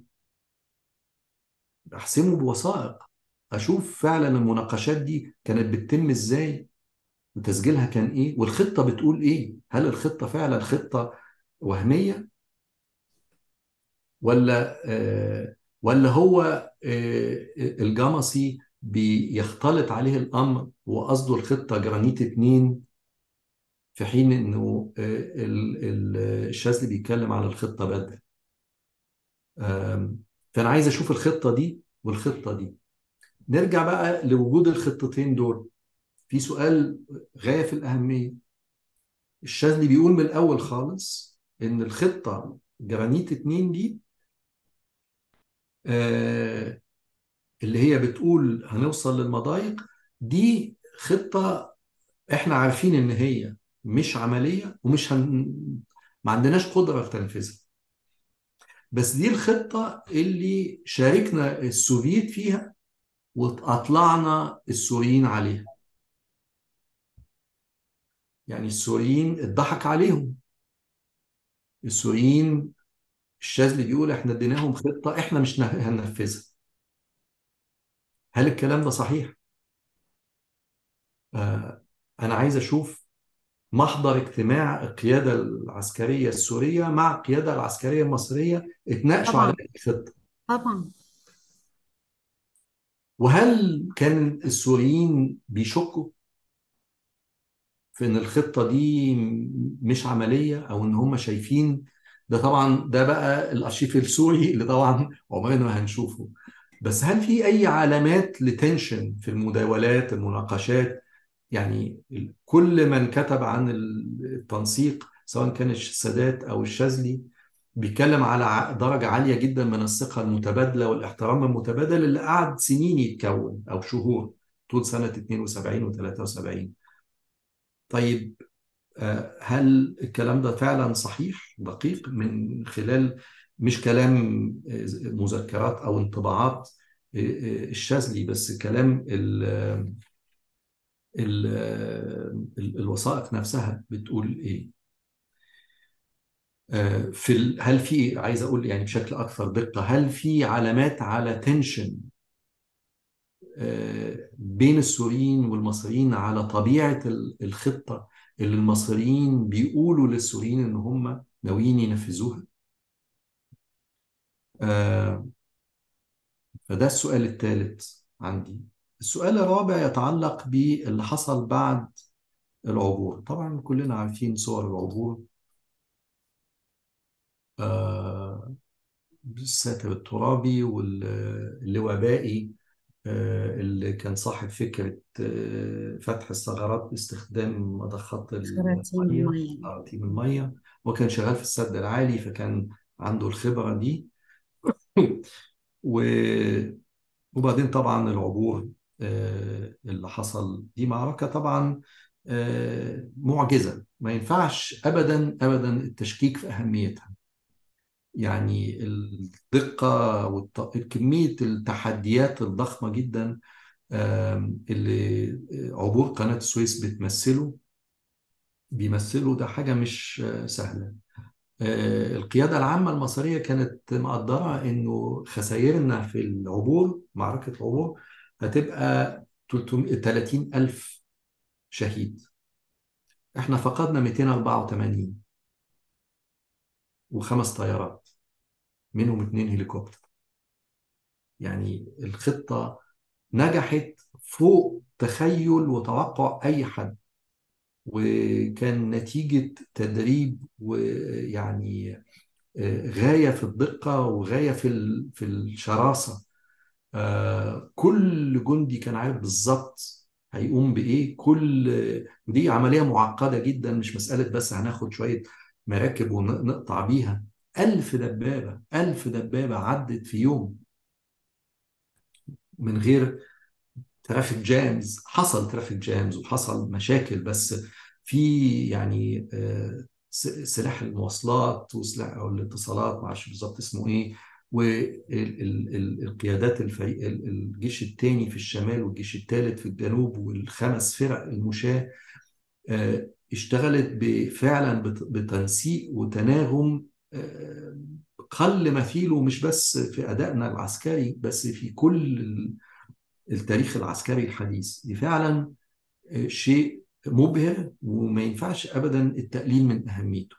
احسمه بوثائق اشوف فعلا المناقشات دي كانت بتتم ازاي وتسجيلها كان ايه والخطه بتقول ايه هل الخطه فعلا خطه وهميه ولا آه ولا هو آه الجمصي بيختلط عليه الامر وقصده الخطه جرانيت اتنين في حين انه آه، ال- ال- الشاذلي بيتكلم على الخطه بدر آم، فانا عايز اشوف الخطه دي والخطه دي نرجع بقى لوجود الخطتين دول في سؤال غايه في الاهميه الشاذلي بيقول من الاول خالص ان الخطه جرانيت اتنين دي آه، اللي هي بتقول هنوصل للمضايق دي خطه احنا عارفين ان هي مش عمليه ومش هن... ما عندناش قدره في تنفيذها بس دي الخطه اللي شاركنا السوفييت فيها واطلعنا السوريين عليها يعني السوريين اتضحك عليهم السوريين الشاذلي بيقول احنا اديناهم خطه احنا مش نه- هننفذها هل الكلام ده صحيح؟ آه انا عايز اشوف محضر اجتماع القيادة العسكرية السورية مع القيادة العسكرية المصرية اتناقشوا على طبعا الخطة طبعا وهل كان السوريين بيشكوا في ان الخطة دي م- مش عملية او ان هم شايفين ده طبعا ده بقى الارشيف السوري اللي طبعا عمرنا ما هنشوفه بس هل في اي علامات لتنشن في المداولات المناقشات يعني ال- كل من كتب عن التنسيق سواء كان السادات او الشاذلي بيتكلم على ع- درجة عالية جدا من الثقة المتبادلة والاحترام المتبادل اللي قعد سنين يتكون او شهور طول سنة 72 و 73 طيب آه، هل الكلام ده فعلا صحيح دقيق من خلال مش كلام آه، مذكرات او انطباعات آه، آه، الشاذلي بس كلام ال ال ال الوثائق نفسها بتقول ايه آه، في ال- هل في عايز اقول يعني بشكل اكثر دقة هل في علامات على تنشن بين السوريين والمصريين على طبيعة ال- الخطة اللي المصريين بيقولوا للسوريين ان هم ناويين ينفذوها آه، فده السؤال الثالث عندي السؤال الرابع يتعلق باللي حصل بعد العبور طبعا كلنا عارفين صور العبور آه، الساتر الترابي واللواء باقي آه، اللي كان صاحب فكرة آه، فتح الثغرات باستخدام مضخات خراطيم المية المية خراطيم المية وكان شغال في السد العالي فكان عنده الخبرة دي و- وبعدين طبعا العبور آه، اللي حصل دي معركة طبعا آه، معجزة ما ينفعش أبدا أبدا التشكيك في أهميتها يعني الدقة وكمية التحديات الضخمة جدا آم، اللي عبور قناة السويس بتمثله بيمثله ده حاجة مش آه، سهلة آه، القيادة العامة المصرية كانت مقدرة إنه خسائرنا في العبور معركة العبور هتبقى 300 30 ألف شهيد إحنا فقدنا 284 وخمس طيارات منهم اتنين هليكوبتر يعني الخطة نجحت فوق تخيل وتوقع أي حد وكان نتيجة تدريب ويعني آه، غاية في الدقة وغاية في ال- في الشراسة آه، كل جندي كان عارف بالظبط هيقوم بإيه كل ودي عملية معقدة جدا مش مسألة بس هناخد شوية مراكب ونقطع بيها ألف دبابة ألف دبابة عدت في يوم من غير ترافيك جامز حصل ترافيك جامز وحصل مشاكل بس في يعني آه، س- سلاح المواصلات وسلاح او الاتصالات ما اعرفش بالظبط اسمه ايه والقيادات الفريق ال- الجيش الثاني في الشمال والجيش الثالث في الجنوب والخمس فرق المشاة آه، اشتغلت ب- فعلا بت- بتنسيق وتناغم آه، قل مثيله مش بس في أدائنا العسكري بس في كل التاريخ العسكري الحديث دي فعلا آه، شيء مبهر وما ينفعش ابدا التقليل من اهميته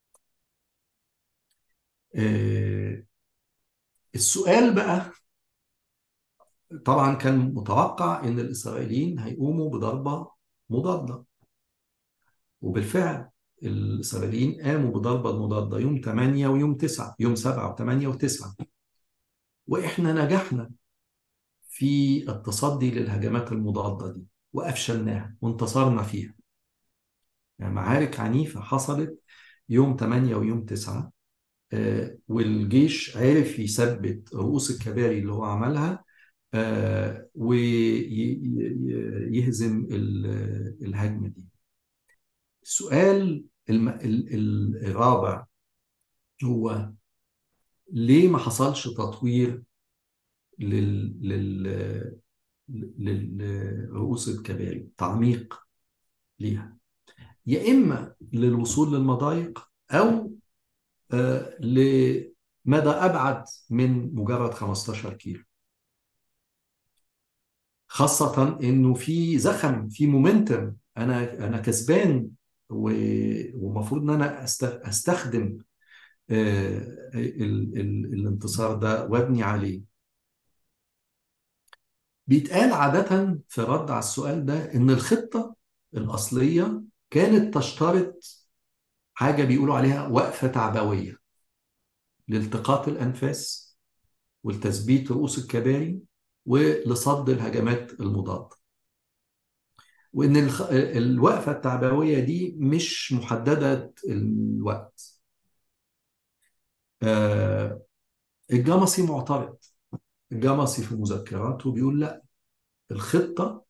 آه، السؤال بقى طبعا كان متوقع ان الاسرائيليين هيقوموا بضربه مضاده وبالفعل الاسرائيليين قاموا بضربه مضاده يوم 8 ويوم 9 يوم 7 و8 و9 واحنا نجحنا في التصدي للهجمات المضاده دي وافشلناها وانتصرنا فيها يعني معارك عنيفه حصلت يوم 8 ويوم 9 آه، والجيش عرف يثبت رؤوس الكباري اللي هو عملها ويهزم الهجمة دي السؤال الم- ال- ال- الرابع هو ليه ما حصلش تطوير لل لل للرؤوس الكباري تعميق ليها يا إما للوصول للمضايق أو آه، لمدى أبعد من مجرد 15 كيلو خاصة إنه في زخم في مومنتم أنا أنا كسبان و- ومفروض ان انا أست- استخدم آه، ال- ال- الانتصار ده وابني عليه بيتقال عادة في الرد على السؤال ده إن الخطة الأصلية كانت تشترط حاجة بيقولوا عليها وقفة تعبوية لالتقاط الأنفاس ولتثبيت رؤوس الكباري ولصد الهجمات المضادة وإن الخ- الوقفة التعبوية دي مش محددة الوقت آه، الجمصي معترض الجمصي في مذكراته بيقول لا الخطة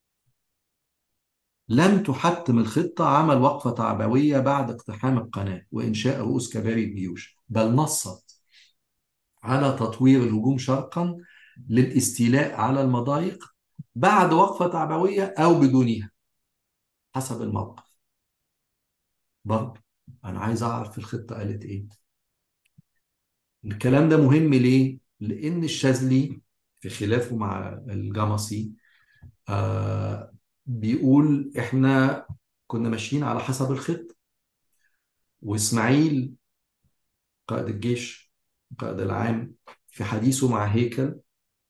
لم تحتم الخطة عمل وقفة تعبوية بعد اقتحام القناة وإنشاء رؤوس كباري الجيوش بل نصت على تطوير الهجوم شرقا للاستيلاء على المضايق بعد وقفة تعبوية أو بدونها حسب الموقف برضه أنا عايز أعرف الخطة قالت إيه الكلام ده مهم ليه؟ لأن الشاذلي في خلافه مع الجمصي آه بيقول إحنا كنا ماشيين على حسب الخطة وإسماعيل قائد الجيش القائد العام في حديثه مع هيكل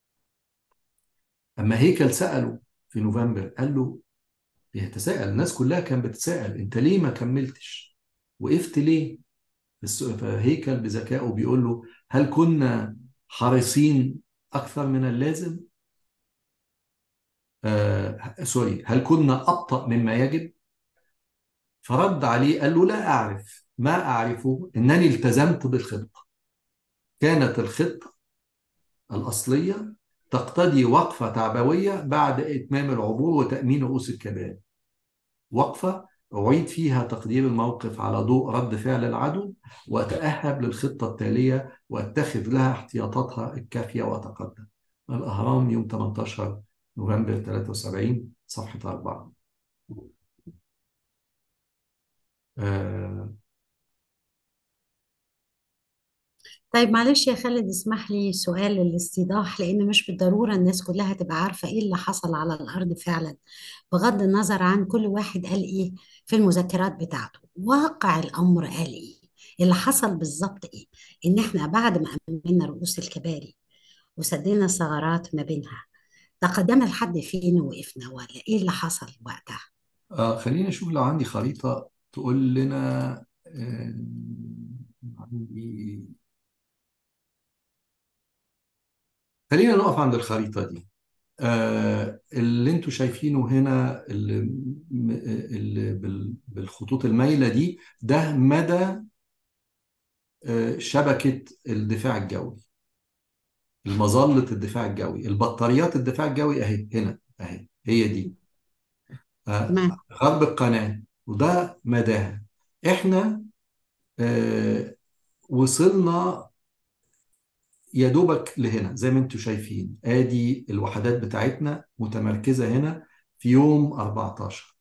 أما هيكل سأله في نوفمبر قال له بيتساءل الناس كلها كانت بتتساءل أنت ليه ما كملتش وقفت ليه الس- فهيكل بذكائه بيقول له هل كنا حريصين أكثر من اللازم آه سوري هل كنا أبطأ مما يجب فرد عليه قال له لا أعرف ما أعرفه أنني التزمت بالخطة كانت الخطة الأصلية تقتضي وقفة تعبوية بعد إتمام العبور وتأمين رؤوس الكباري وقفة أعيد فيها تقدير الموقف على ضوء رد فعل العدو وأتأهب للخطة التالية وأتخذ لها احتياطاتها الكافية وأتقدم الأهرام يوم 18 نوفمبر 73 صفحة 4 آه طيب معلش يا خالد اسمح لي سؤال للاستيضاح لأن مش بالضرورة الناس كلها تبقى عارفة إيه اللي حصل على الأرض فعلا بغض النظر عن كل واحد قال إيه في المذكرات بتاعته واقع الأمر قال إيه اللي حصل بالظبط إيه إن إحنا بعد ما أمنا رؤوس الكباري وسدينا الثغرات ما بينها تقدمنا لحد فين وقفنا ولا إيه اللي حصل وقتها آه خلينا نشوف لو عندي خريطة تقول لنا آه عندي خلينا نقف عند الخريطة دي آه اللي انتوا شايفينه هنا اللي, اللي بال- بالخطوط المايلة دي ده مدى آه شبكة الدفاع الجوي المظلة الدفاع الجوي البطاريات الدفاع الجوي اهي هنا اهي هي دي آه تمام غرب القناة وده مداها احنا آه وصلنا يا دوبك لهنا زي ما انتم شايفين ادي الوحدات بتاعتنا متمركزة هنا في يوم 14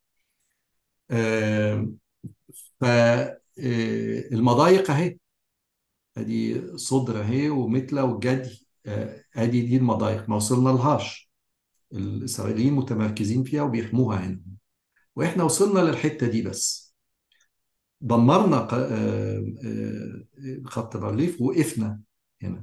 فالمضايق اهي ادي صدر اهي ومتلة والجدي آه، ادي دي المضايق ما وصلنا لهاش الاسرائيليين متمركزين فيها وبيحموها هنا واحنا وصلنا للحتة دي بس دمرنا ق- آه، آه، خط بارليف وقفنا هنا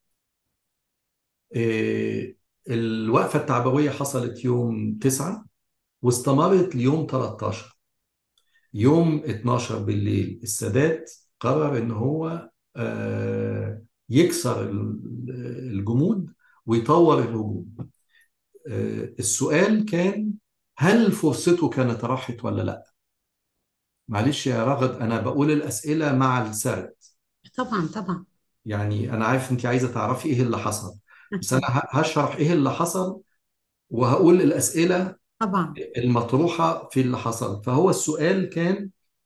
آه، الوقفة التعبوية حصلت يوم 9 واستمرت ليوم 13 يوم 12 بالليل السادات قرر ان هو آه، يكسر ال- الجمود ويطور الهجوم آه، السؤال كان هل فرصته كانت راحت ولا لا معلش يا رغد انا بقول الاسئله مع السرد طبعا طبعا يعني انا عارف انت عايزه تعرفي ايه اللي حصل بس انا ه- هشرح ايه اللي حصل وهقول الاسئله طبعا المطروحه في اللي حصل فهو السؤال كان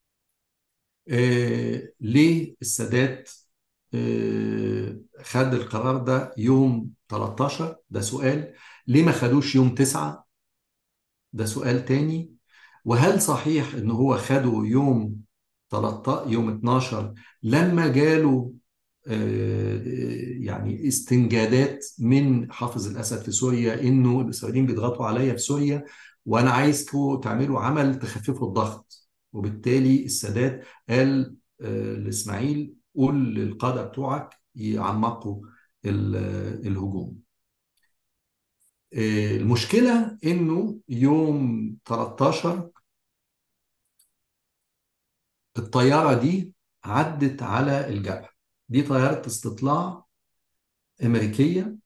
آه ليه السادات آه خد القرار ده يوم 13 ده سؤال ليه ما خدوش يوم 9 ده سؤال تاني وهل صحيح ان هو خده يوم 13 يوم 12 لما جاله آه، يعني استنجادات من حافظ الاسد في سوريا انه الاسرائيليين بيضغطوا عليا في سوريا وانا عايزكم تعملوا عمل تخففوا الضغط وبالتالي السادات قال آه، لإسماعيل قول للقادة بتوعك يعمقوا ال- الهجوم آه، المشكلة إنه يوم 13 الطيارة دي عدت على الجبهة دي طيارة استطلاع أمريكية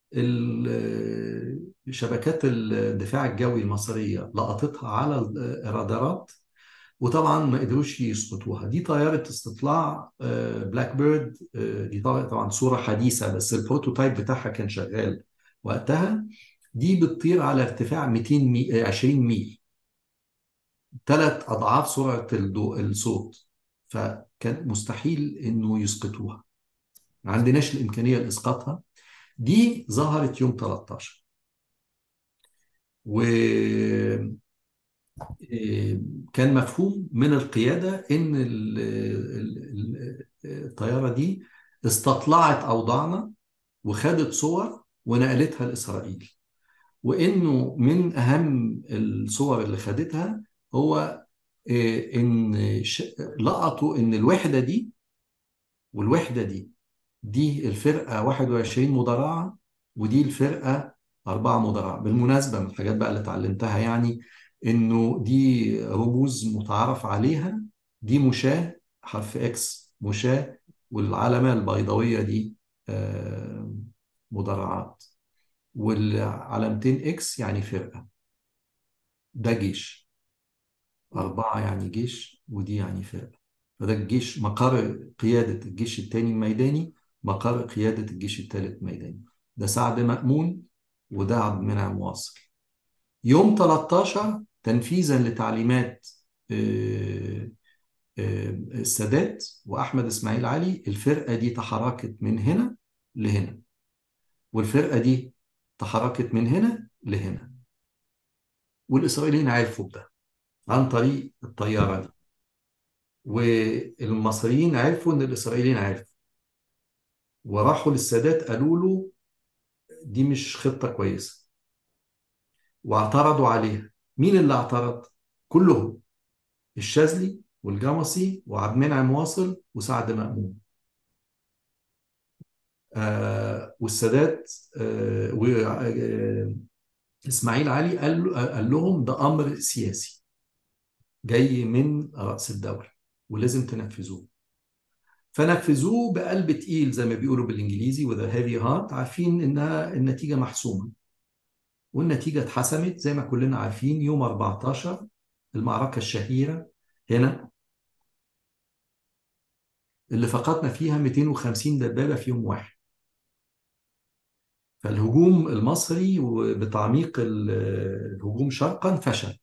ال- شبكات الدفاع الجوي المصرية لقطتها على الرادارات وطبعا ما قدروش يسقطوها دي طيارة استطلاع بلاك بيرد دي طبعا طبعاً صورة حديثة بس البروتوتايب بتاعها كان شغال وقتها دي بتطير على ارتفاع 200 مي... 20 ميل ثلاث أضعاف سرعة الضوء الصوت فكان مستحيل إنه يسقطوها ما عندناش الإمكانية لإسقاطها دي ظهرت يوم 13 و كان مفهوم من القيادة إن ال- ال- ال- الطيارة دي استطلعت أوضاعنا وخدت صور ونقلتها لإسرائيل وإنه من أهم الصور اللي خدتها هو إيه، إن ش- لقطوا إن الوحدة دي والوحدة دي دي الفرقة 21 مدرعة ودي الفرقة أربعة مدرعة بالمناسبة من الحاجات بقى اللي اتعلمتها يعني إنه دي رموز متعارف عليها دي مشاة حرف إكس مشاة والعلامة البيضاوية دي آه، مدرعات والعلامتين إكس يعني فرقة ده جيش أربعة يعني جيش ودي يعني فرقة فده الجيش مقر قيادة الجيش الثاني الميداني مقر قيادة الجيش الثالث الميداني ده سعد مأمون وده عبد المنعم واصل يوم 13 تنفيذا لتعليمات آه، آه، السادات وأحمد إسماعيل علي الفرقة دي تحركت من هنا لهنا والفرقة دي تحركت من هنا لهنا والإسرائيليين عرفوا بده عن طريق الطيارة دي والمصريين عرفوا ان الاسرائيليين عرفوا وراحوا للسادات قالوا له دي مش خطة كويسة واعترضوا عليها مين اللي اعترض كلهم الشاذلي والجمصي وعبد المنعم واصل وسعد مأمون آه والسادات آه وإسماعيل علي قال, قال لهم ده أمر سياسي جاي من رأس الدولة ولازم تنفذوه فنفذوه بقلب تقيل زي ما بيقولوا بالانجليزي with a heavy heart عارفين انها النتيجه محسومه والنتيجه اتحسمت زي ما كلنا عارفين يوم 14 المعركه الشهيره هنا اللي فقدنا فيها 250 دبابه في يوم واحد فالهجوم المصري بتعميق الهجوم شرقا فشل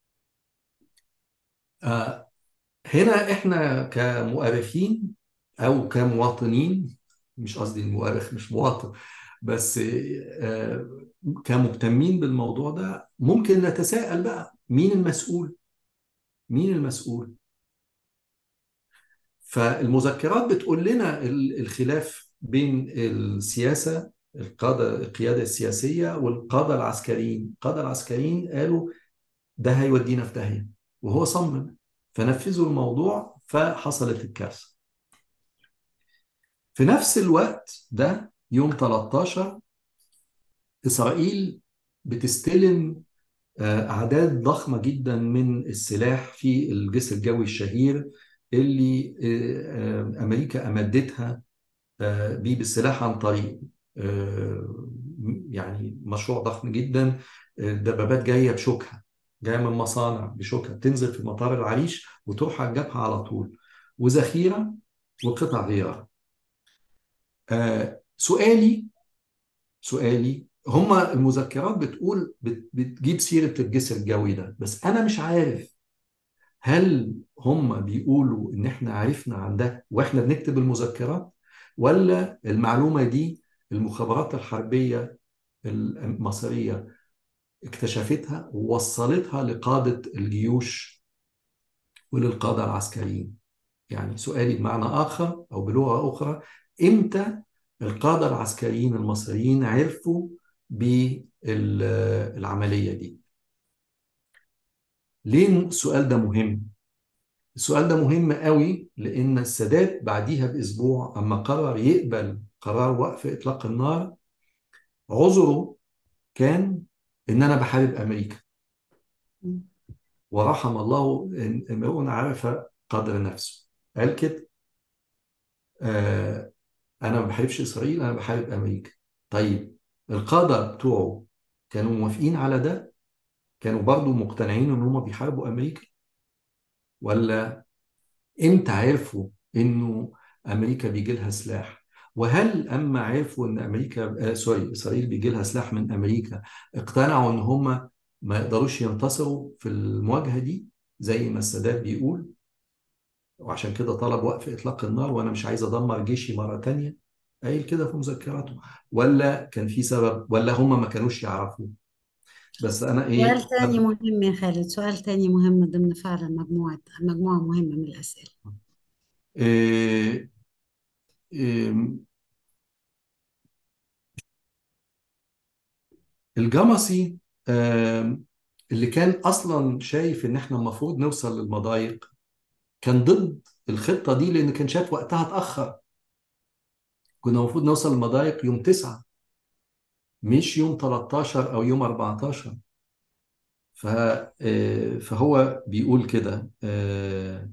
آه هنا احنا كمؤرخين او كمواطنين مش قصدي المؤرخ مش مواطن بس آه كمهتمين بالموضوع ده ممكن نتساءل بقى مين المسؤول مين المسؤول فالمذكرات بتقول لنا الخلاف بين السياسة القادة القيادة السياسية والقادة العسكريين القادة العسكريين قالوا ده هيودينا في داهية وهو صمم فنفذوا الموضوع فحصلت الكارثة في نفس الوقت ده يوم 13 إسرائيل بتستلم أعداد ضخمة جدا من السلاح في الجسر الجوي الشهير اللي أمريكا أمدتها بيه بالسلاح عن طريق يعني مشروع ضخم جدا الدبابات جاية بشوكها جاية من مصانع بشوكها تنزل في مطار العريش وتروح على الجبهة على طول وذخيرة وقطع غيار آه سؤالي سؤالي هما المذكرات بتقول بت بتجيب سيرة الجسر الجوي ده بس أنا مش عارف هل هما بيقولوا إن إحنا عرفنا عن ده وإحنا بنكتب المذكرات ولا المعلومة دي المخابرات الحربية المصرية اكتشفتها ووصلتها لقادة الجيوش وللقادة العسكريين يعني سؤالي بمعنى آخر أو بلغة أخرى إمتى القادة العسكريين المصريين عرفوا بالعملية دي ليه السؤال ده مهم السؤال ده مهم قوي لأن السادات بعديها بأسبوع أما قرر يقبل قرار وقف إطلاق النار عذره كان إن أنا بحارب أمريكا ورحم الله إن امرؤ عرف قدر نفسه قال كده آه أنا ما بحاربش إسرائيل أنا بحارب أمريكا طيب القادة بتوعه كانوا موافقين على ده كانوا برضو مقتنعين إن هم بيحاربوا أمريكا ولا امتى عرفوا انه امريكا بيجي لها سلاح وهل اما عرفوا ان امريكا آه سوري اسرائيل بيجي لها سلاح من امريكا اقتنعوا ان هم ما يقدروش ينتصروا في المواجهه دي زي ما السادات بيقول وعشان كده طلب وقف اطلاق النار وانا مش عايز ادمر جيشي مره تانية قايل كده في مذكراته ولا كان في سبب ولا هم ما كانوش يعرفوا بس انا ايه سؤال تاني مهم يا خالد سؤال تاني مهم ضمن فعلا مجموعة مجموعة مهمة من الأسئلة إيه إيه الجمصي آه اللي كان اصلا شايف ان احنا المفروض نوصل للمضايق كان ضد الخطه دي لان كان شايف وقتها اتاخر كنا المفروض نوصل للمضايق يوم 9 مش يوم 13 او يوم 14 ف آه فهو بيقول كده آه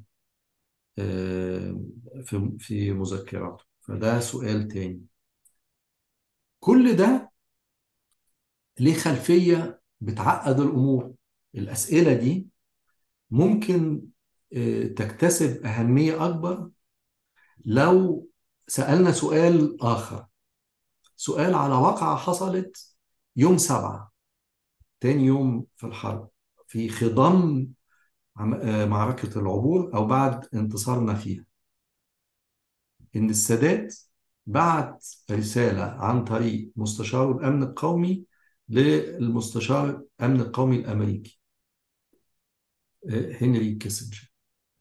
في في مذكراته فده سؤال تاني كل ده ليه خلفية بتعقد الأمور الأسئلة دي ممكن تكتسب أهمية أكبر لو سألنا سؤال آخر سؤال على واقعة حصلت يوم سبعة تاني يوم في الحرب في خضم معركة العبور أو بعد انتصارنا فيها إن السادات بعت رسالة عن طريق مستشار الأمن القومي للمستشار الأمن القومي الأمريكي هنري كيسنجر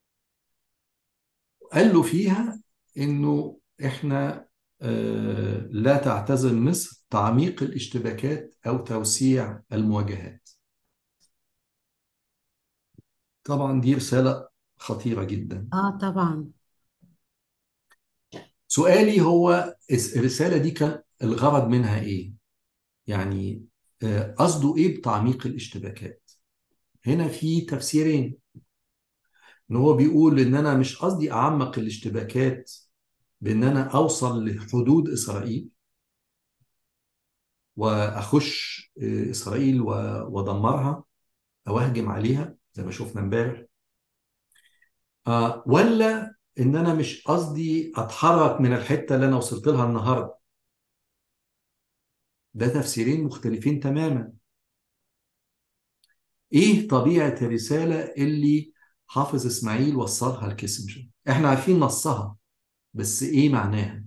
قال له فيها إنه إحنا لا تعتزم مصر تعميق الاشتباكات أو توسيع المواجهات طبعا دي رسالة خطيرة جدا اه طبعا سؤالي هو الرسالة دي كان الغرض منها ايه؟ يعني قصده ايه بتعميق الاشتباكات؟ هنا في تفسيرين ان هو بيقول ان انا مش قصدي اعمق الاشتباكات بان انا اوصل لحدود اسرائيل واخش اسرائيل وادمرها او اهجم عليها زي ما شفنا امبارح آه ولا ان انا مش قصدي اتحرك من الحته اللي انا وصلت لها النهارده ده تفسيرين مختلفين تماما ايه طبيعه الرساله اللي حافظ اسماعيل وصلها لكيسنجر احنا عارفين نصها بس ايه معناها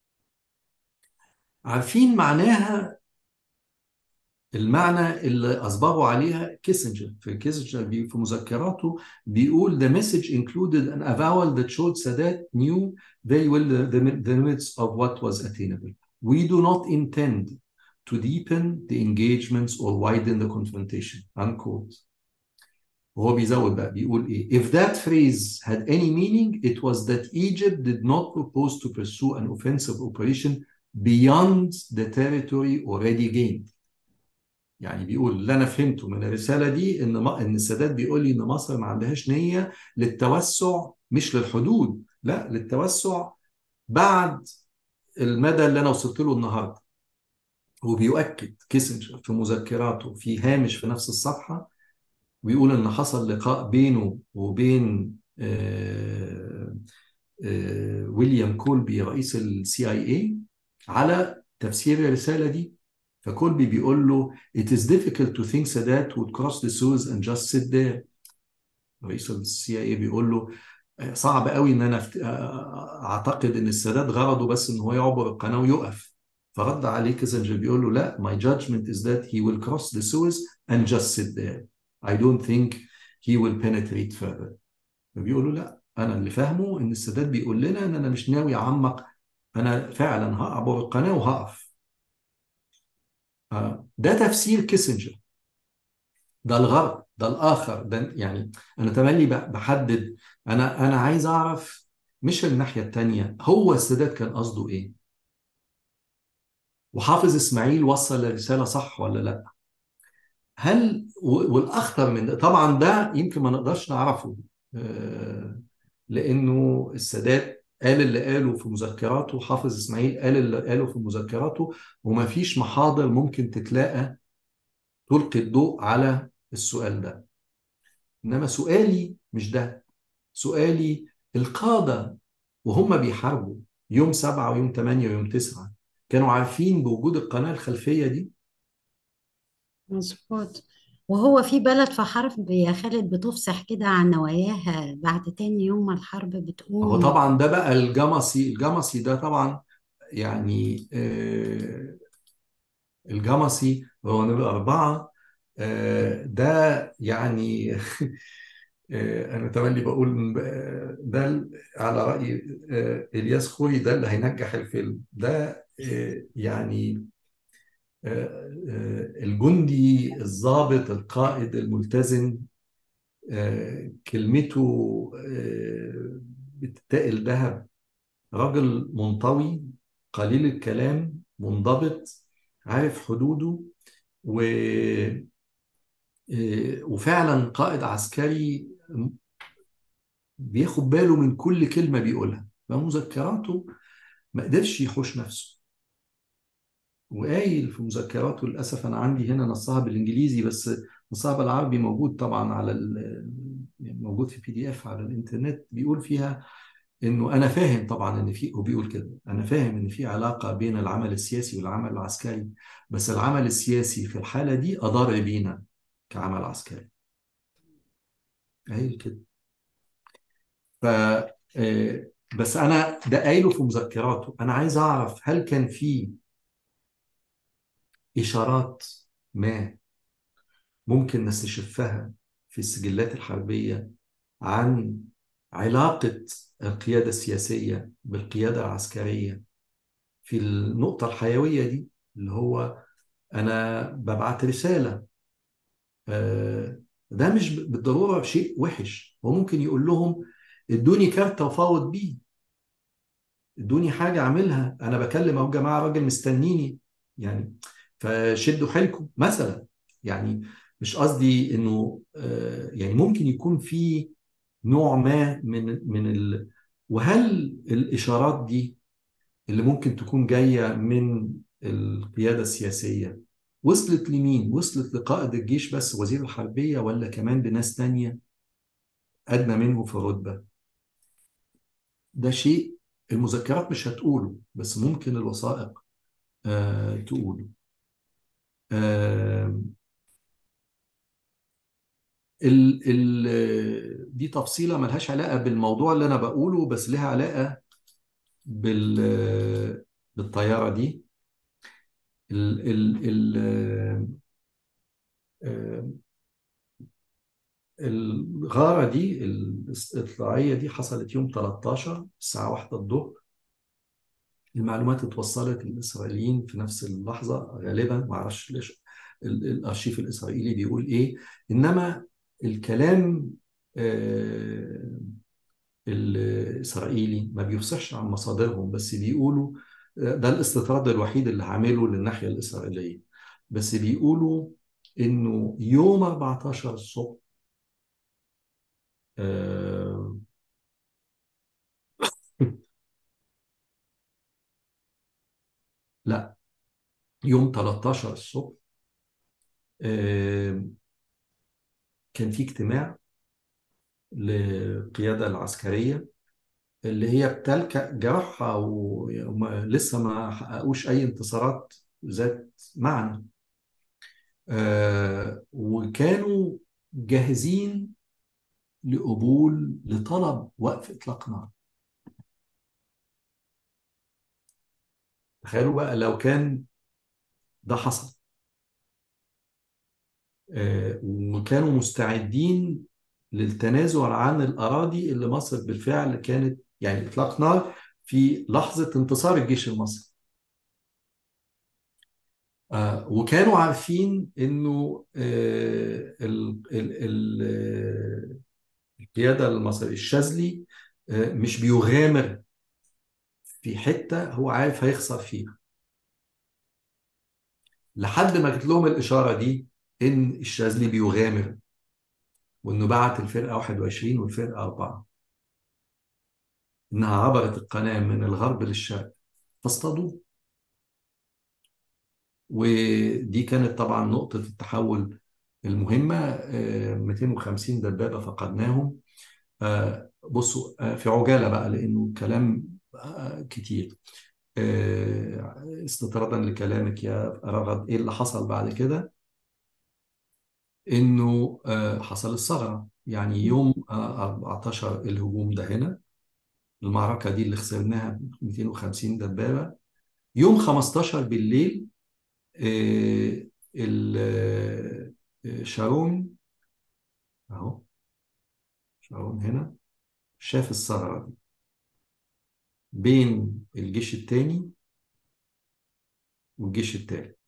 عارفين معناها المعنى اللي أصبغوا عليها كيسنجر في كيسنجر في مذكراته بيقول the message included an avowal that showed Sadat knew very well the, the, the limits of what was attainable. We do not intend to deepen the engagements or widen the confrontation. Unquote. وهو بيزود بقى بيقول ايه if that phrase had any meaning it was that Egypt did not propose to pursue an offensive operation beyond the territory already gained يعني بيقول اللي انا فهمته من الرساله دي ان ما ان السادات بيقول لي ان مصر ما عندهاش نيه للتوسع مش للحدود لا للتوسع بعد المدى اللي انا وصلت له النهارده وبيؤكد كيسنجر في مذكراته في هامش في نفس الصفحه ويقول ان حصل لقاء بينه وبين آآ آآ ويليام كولبي رئيس السي اي اي على تفسير الرساله دي فكولبي بيقول له it is difficult to think Sadat would cross the Suez and just sit there رئيس السي اي بيقول له صعب قوي ان انا اعتقد ان السادات غرضه بس ان هو يعبر القناه ويقف فرد عليه كيسنجر بيقول له لا my judgment is that he will cross the Suez and just sit there I don't think he will penetrate further فبيقول له لا انا اللي فاهمه ان السادات بيقول لنا ان انا مش ناوي اعمق انا فعلا هعبر القناه وهقف ده تفسير كيسنجر ده الغرب ده الآخر ده يعني أنا تملي ب- بحدد أنا أنا عايز أعرف مش الناحية التانية هو السادات كان قصده إيه وحافظ إسماعيل وصل الرسالة صح ولا لا هل و- والأخطر من ده طبعا ده يمكن ما نقدرش نعرفه آه، لأنه السادات قال اللي قاله في مذكراته حافظ إسماعيل قال اللي قاله في مذكراته وما فيش محاضر ممكن تتلاقى تلقي الضوء على السؤال ده إنما سؤالي مش ده سؤالي القادة وهم بيحاربوا يوم سبعة ويوم ثمانية ويوم تسعة كانوا عارفين بوجود القناة الخلفية دي مظبوط وهو في بلد في حرب يا خالد بتفصح كده عن نواياها بعد تاني يوم ما الحرب هو بتقوم طبعا ده بقى الجمصي الجمصي ده طبعا يعني آه، الجمصي هو نمرة أربعة آه، ده يعني آه، أنا تملي بقول آه، ده ال- على رأي آه، إلياس خوي ده اللي هينجح الفيلم ده آه، يعني آه، آه، الجندي الضابط القائد الملتزم آه، كلمته آه، بتتقل ذهب راجل منطوي قليل الكلام منضبط عارف حدوده و آه، وفعلا قائد عسكري بياخد باله من كل كلمة بيقولها فمذكراته ما قدرش يحوش نفسه وقايل في مذكراته للأسف أنا عندي هنا نصها بالإنجليزي بس نصها بالعربي موجود طبعا على ال- يعني موجود في بي دي اف على الإنترنت بيقول فيها إنه أنا فاهم طبعا إن في وبيقول كده أنا فاهم إن في علاقة بين العمل السياسي والعمل العسكري بس العمل السياسي في الحالة دي أضر بينا كعمل عسكري قايل كده ف آه، بس أنا ده قايله في مذكراته أنا عايز أعرف هل كان في إشارات ما ممكن نستشفها في السجلات الحربية عن علاقة القيادة السياسية بالقيادة العسكرية في النقطة الحيوية دي اللي هو أنا ببعت رسالة آه، ده مش بالضرورة شيء وحش هو ممكن يقول لهم ادوني كارت وفاوض بيه ادوني حاجة اعملها انا بكلم اهو جماعة راجل مستنيني يعني فشدوا حيلكم مثلا يعني مش قصدي انه آه، يعني ممكن يكون في نوع ما من من ال... وهل الاشارات دي اللي ممكن تكون جاية من القيادة السياسية وصلت لمين؟ وصلت لقائد الجيش بس وزير الحربية ولا كمان لناس تانية أدنى منه في الرتبة؟ ده شيء المذكرات مش هتقوله بس ممكن الوثائق آه تقوله آه ال ال دي تفصيلة ملهاش علاقة بالموضوع اللي أنا بقوله بس لها علاقة بال بالطيارة دي ال ال ال آه، الغارة دي الاستطلاعية دي حصلت يوم 13 الساعة واحدة الظهر المعلومات اتوصلت للإسرائيليين في نفس اللحظة غالبا ما اعرفش ليش ال- الأرشيف الإسرائيلي بيقول إيه إنما الكلام آه، الإسرائيلي ما بيفصحش عن مصادرهم بس بيقولوا آه، ده الاستطراد الوحيد اللي هعمله للناحية الإسرائيلية بس بيقولوا إنه يوم 14 الصبح آه، لا يوم 13 الصبح آه، كان في اجتماع للقيادة العسكرية اللي هي بتلكأ جراحها ولسه ما حققوش أي انتصارات ذات معنى آه، وكانوا جاهزين لقبول لطلب وقف إطلاق نار تخيلوا بقى لو كان ده حصل آه، وكانوا مستعدين للتنازل عن الأراضي اللي مصر بالفعل كانت يعني إطلاق نار في لحظة انتصار الجيش المصري آه وكانوا عارفين انه آه ال ال ال القياده المصريه الشاذلي آه مش بيغامر في حته هو عارف هيخسر فيها لحد ما جت لهم الاشاره دي ان الشاذلي بيغامر وانه بعت الفرقه 21 والفرقه 4 انها عبرت القناه من الغرب للشرق فاصطادوه ودي كانت طبعا نقطه التحول المهمه آه، 250 دبابه فقدناهم آه، بصوا آه، في عجاله بقى لانه كلام آه، كتير آه، استطرادا لكلامك يا رغد ايه اللي حصل بعد كده انه آه، حصل الثغره يعني يوم آه، 14 الهجوم ده هنا المعركه دي اللي خسرناها 250 دبابه يوم 15 بالليل آه، ال- آه، شارون اهو شارون هنا شاف الثغره دي بين الجيش الثاني والجيش الثالث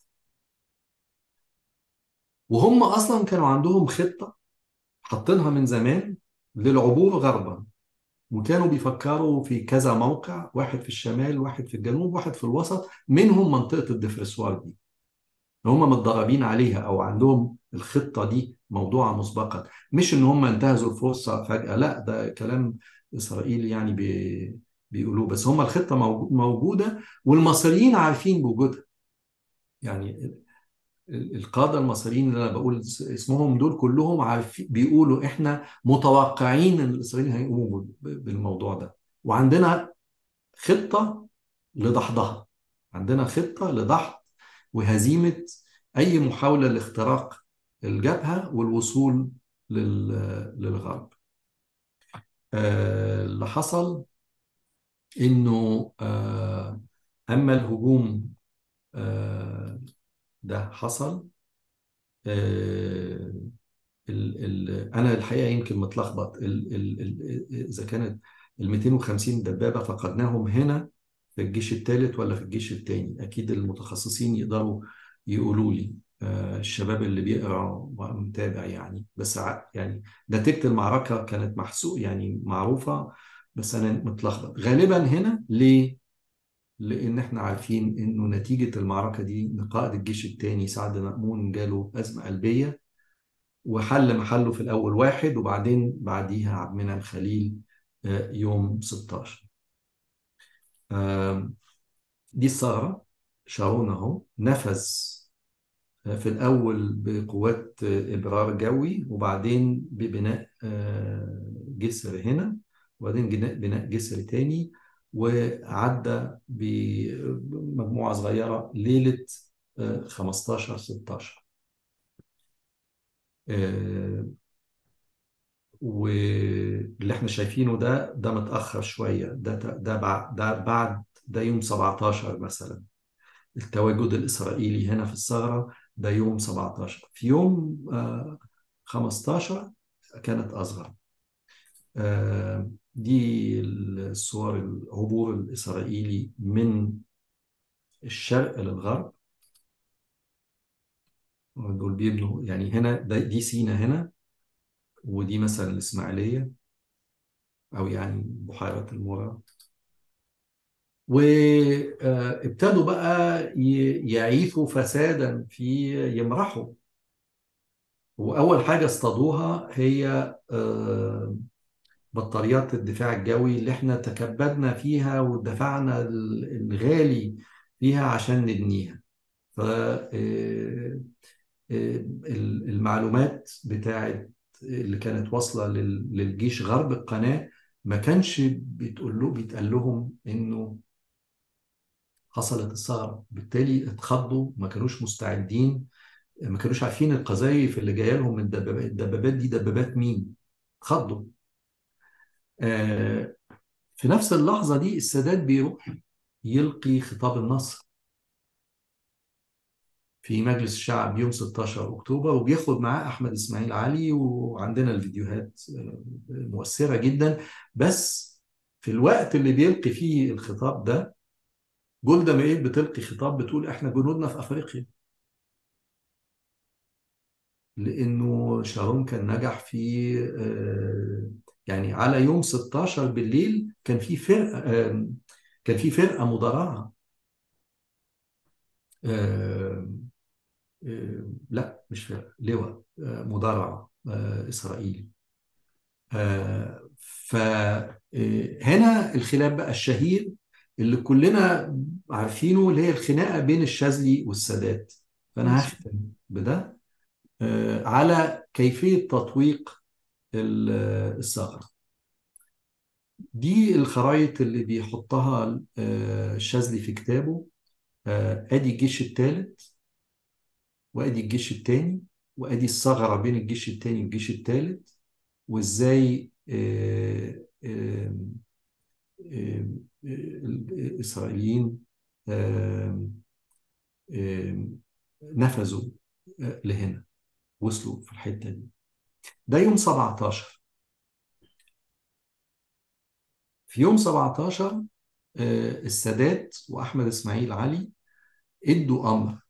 وهم اصلا كانوا عندهم خطه حاطينها من زمان للعبور غربا وكانوا بيفكروا في كذا موقع واحد في الشمال واحد في الجنوب واحد في الوسط منهم منطقة الدفرسوار دي هم متدربين عليها او عندهم الخطة دي موضوعة مسبقا مش ان هم انتهزوا الفرصة فجأة لا ده كلام اسرائيلي يعني بي بيقولوه بس هم الخطة موجو- موجودة والمصريين عارفين بوجودها يعني ال- القادة المصريين اللي انا بقول اسمهم دول كلهم عارفين بيقولوا احنا متوقعين ان الاسرائيليين هيقوموا ب- بالموضوع ده وعندنا خطة لدحضها عندنا خطة لدحض وهزيمة أي محاولة لاختراق الجبهة والوصول لل- للغرب آه، اللي حصل إنه آه، أما الهجوم آه، ده حصل آه، ال ال انا الحقيقه يمكن متلخبط ال ال ال اذا كانت ال 250 دبابه فقدناهم هنا في الجيش الثالث ولا في الجيش الثاني اكيد المتخصصين يقدروا يقولوا لي آه الشباب اللي بيقرا ومتابع يعني بس ع- يعني نتيجه المعركه كانت محسوب يعني معروفه بس انا متلخبط غالبا هنا ليه؟ لان احنا عارفين انه نتيجه المعركه دي ان قائد الجيش الثاني سعد مأمون جاله ازمه قلبيه وحل محله في الأول واحد وبعدين بعديها عبد المنعم خليل آه، يوم 16 آم، دي الثغرة شارون أهو نفذ آه، في الأول بقوات آه، إبرار جوي وبعدين ببناء آه، جسر هنا وبعدين جنا- بناء جسر تاني وعدى بمجموعة صغيرة ليلة آه، 15 16 آه، واللي احنا شايفينه ده ده متأخر شوية ده ده بعد ده بعد ده يوم 17 مثلا التواجد الإسرائيلي هنا في الثغرة ده يوم 17 في يوم آه، 15 كانت أصغر آه، دي الصور العبور الإسرائيلي من الشرق للغرب دول بيبنوا يعني هنا ده دي سينا هنا ودي مثلا الإسماعيلية أو يعني بحيرة المورا وابتدوا بقى ي- يعيثوا فسادا في يمرحوا وأول حاجة اصطادوها هي آه، بطاريات الدفاع الجوي اللي احنا تكبدنا فيها ودفعنا ال- الغالي فيها عشان نبنيها ف آه، آه، ال- المعلومات بتاعت اللي كانت واصلة لل- للجيش غرب القناة ما كانش بتقول له بيتقال لهم انه حصلت الثغرة بالتالي اتخضوا ما كانوش مستعدين ما كانوش عارفين القذايف اللي جايه لهم من الدبابات الدبابات دي دبابات مين اتخضوا آه في نفس اللحظة دي السادات بيروح يلقي خطاب النصر في مجلس الشعب يوم 16 أكتوبر وبياخد معاه أحمد إسماعيل علي وعندنا الفيديوهات آه، مؤثرة جدا بس في الوقت اللي بيلقي فيه الخطاب ده جولدا مائير بتلقي خطاب بتقول احنا جنودنا في افريقيا لانه شارون كان نجح في آه، يعني على يوم 16 بالليل كان في فرقه آه، كان في فرقه مدرعه آه، آه، لا مش فرقه لواء آه، مدرع آه، اسرائيلي آه، فهنا الخلاف بقى الشهير اللي كلنا عارفينه اللي هي الخناقه بين الشاذلي والسادات فانا هختم بده آه، على كيفيه تطويق ال- الثغره دي الخرائط اللي بيحطها آه، الشاذلي في كتابه آه، ادي الجيش الثالث وادي الجيش الثاني وادي الثغره بين الجيش الثاني والجيش الثالث وازاي آه، آه، آه، الاسرائيليين آه، آه، نفذوا آه، لهنا وصلوا في الحته دي ده يوم 17 في يوم 17 آه، السادات واحمد اسماعيل علي ادوا امر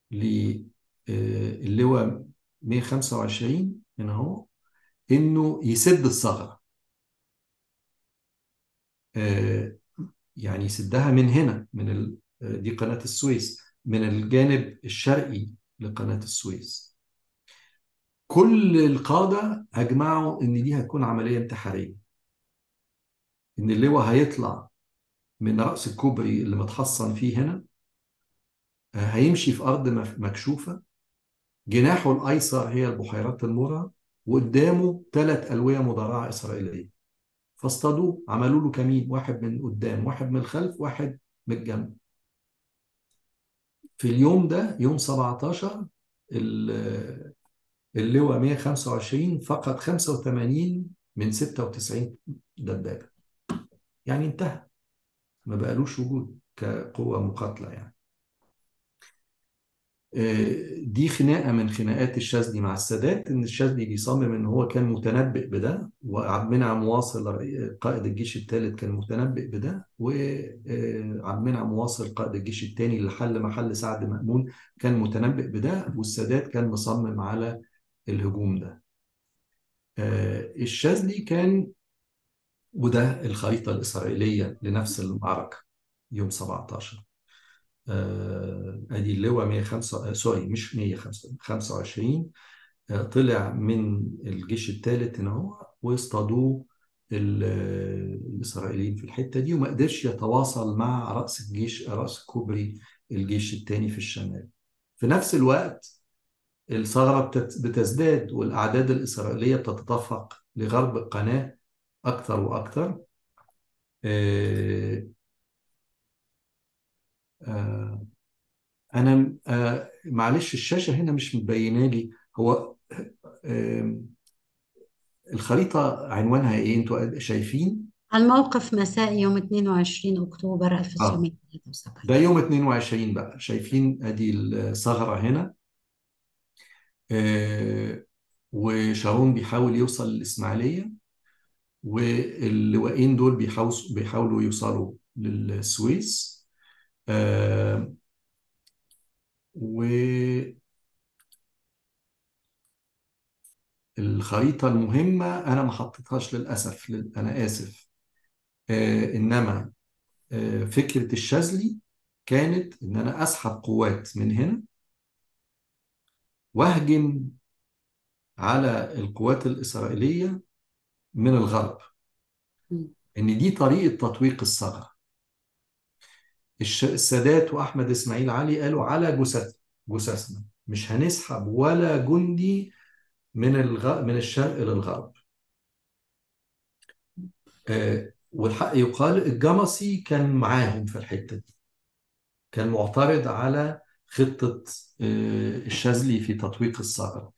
للواء 125 هنا اهو انه يسد الثغره آه، يعني يسدها من هنا من ال... آه، دي قناه السويس من الجانب الشرقي لقناه السويس كل القاده اجمعوا ان دي هتكون عمليه انتحاريه ان اللواء هيطلع من راس الكوبري اللي متحصن فيه هنا آه، هيمشي في ارض مف- مكشوفه جناحه الايسر هي البحيرات المرة وقدامه ثلاث الويه مدرعه اسرائيليه فاصطادوه عملوا له كمين واحد من قدام واحد من الخلف واحد من الجنب في اليوم ده يوم 17 ال- اللواء 125 فقد 85 من 96 دبابه يعني انتهى ما بقالوش وجود كقوه مقاتله يعني دي خناقه من خناقات الشاذلي مع السادات ان الشاذلي بيصمم ان هو كان متنبئ بده وعبد المنعم واصل قائد الجيش الثالث كان متنبئ بده وعبد المنعم واصل قائد الجيش الثاني اللي حل محل سعد مأمون كان متنبئ بده والسادات كان مصمم على الهجوم ده آه، الشاذلي كان وده الخريطة الإسرائيلية لنفس المعركة يوم 17 آه، ادي اللواء 105 آه، سوري مش 125 آه، طلع من الجيش الثالث هنا هو واصطادوه ال- الاسرائيليين في الحته دي وما قدرش يتواصل مع راس الجيش راس كوبري الجيش الثاني في الشمال في نفس الوقت الثغره بتت- بتزداد والاعداد الاسرائيليه بتتدفق لغرب القناه اكثر واكثر آه، آه، انا آه معلش الشاشه هنا مش مبينه لي هو آه الخريطه عنوانها ايه انتوا شايفين الموقف مساء يوم 22 أكتوبر اه 1973 ده يوم 22 بقى شايفين ادي الثغره هنا آه وشارون بيحاول يوصل للاسماعيليه واللواءين دول بيحاولوا بيحاولوا يوصلوا للسويس آه والخريطه المهمه انا ما حطيتهاش للاسف لل- انا اسف آه انما آه فكره الشاذلي كانت ان انا اسحب قوات من هنا واهجم على القوات الاسرائيليه من الغرب مم. ان دي طريقه تطويق الثغره الش- السادات واحمد اسماعيل علي قالوا على جثث جثثنا مش هنسحب ولا جندي من الغ... من الشرق للغرب آه والحق يقال الجمصي كان معاهم في الحته دي كان معترض على خطه آه الشاذلي في تطويق الثغره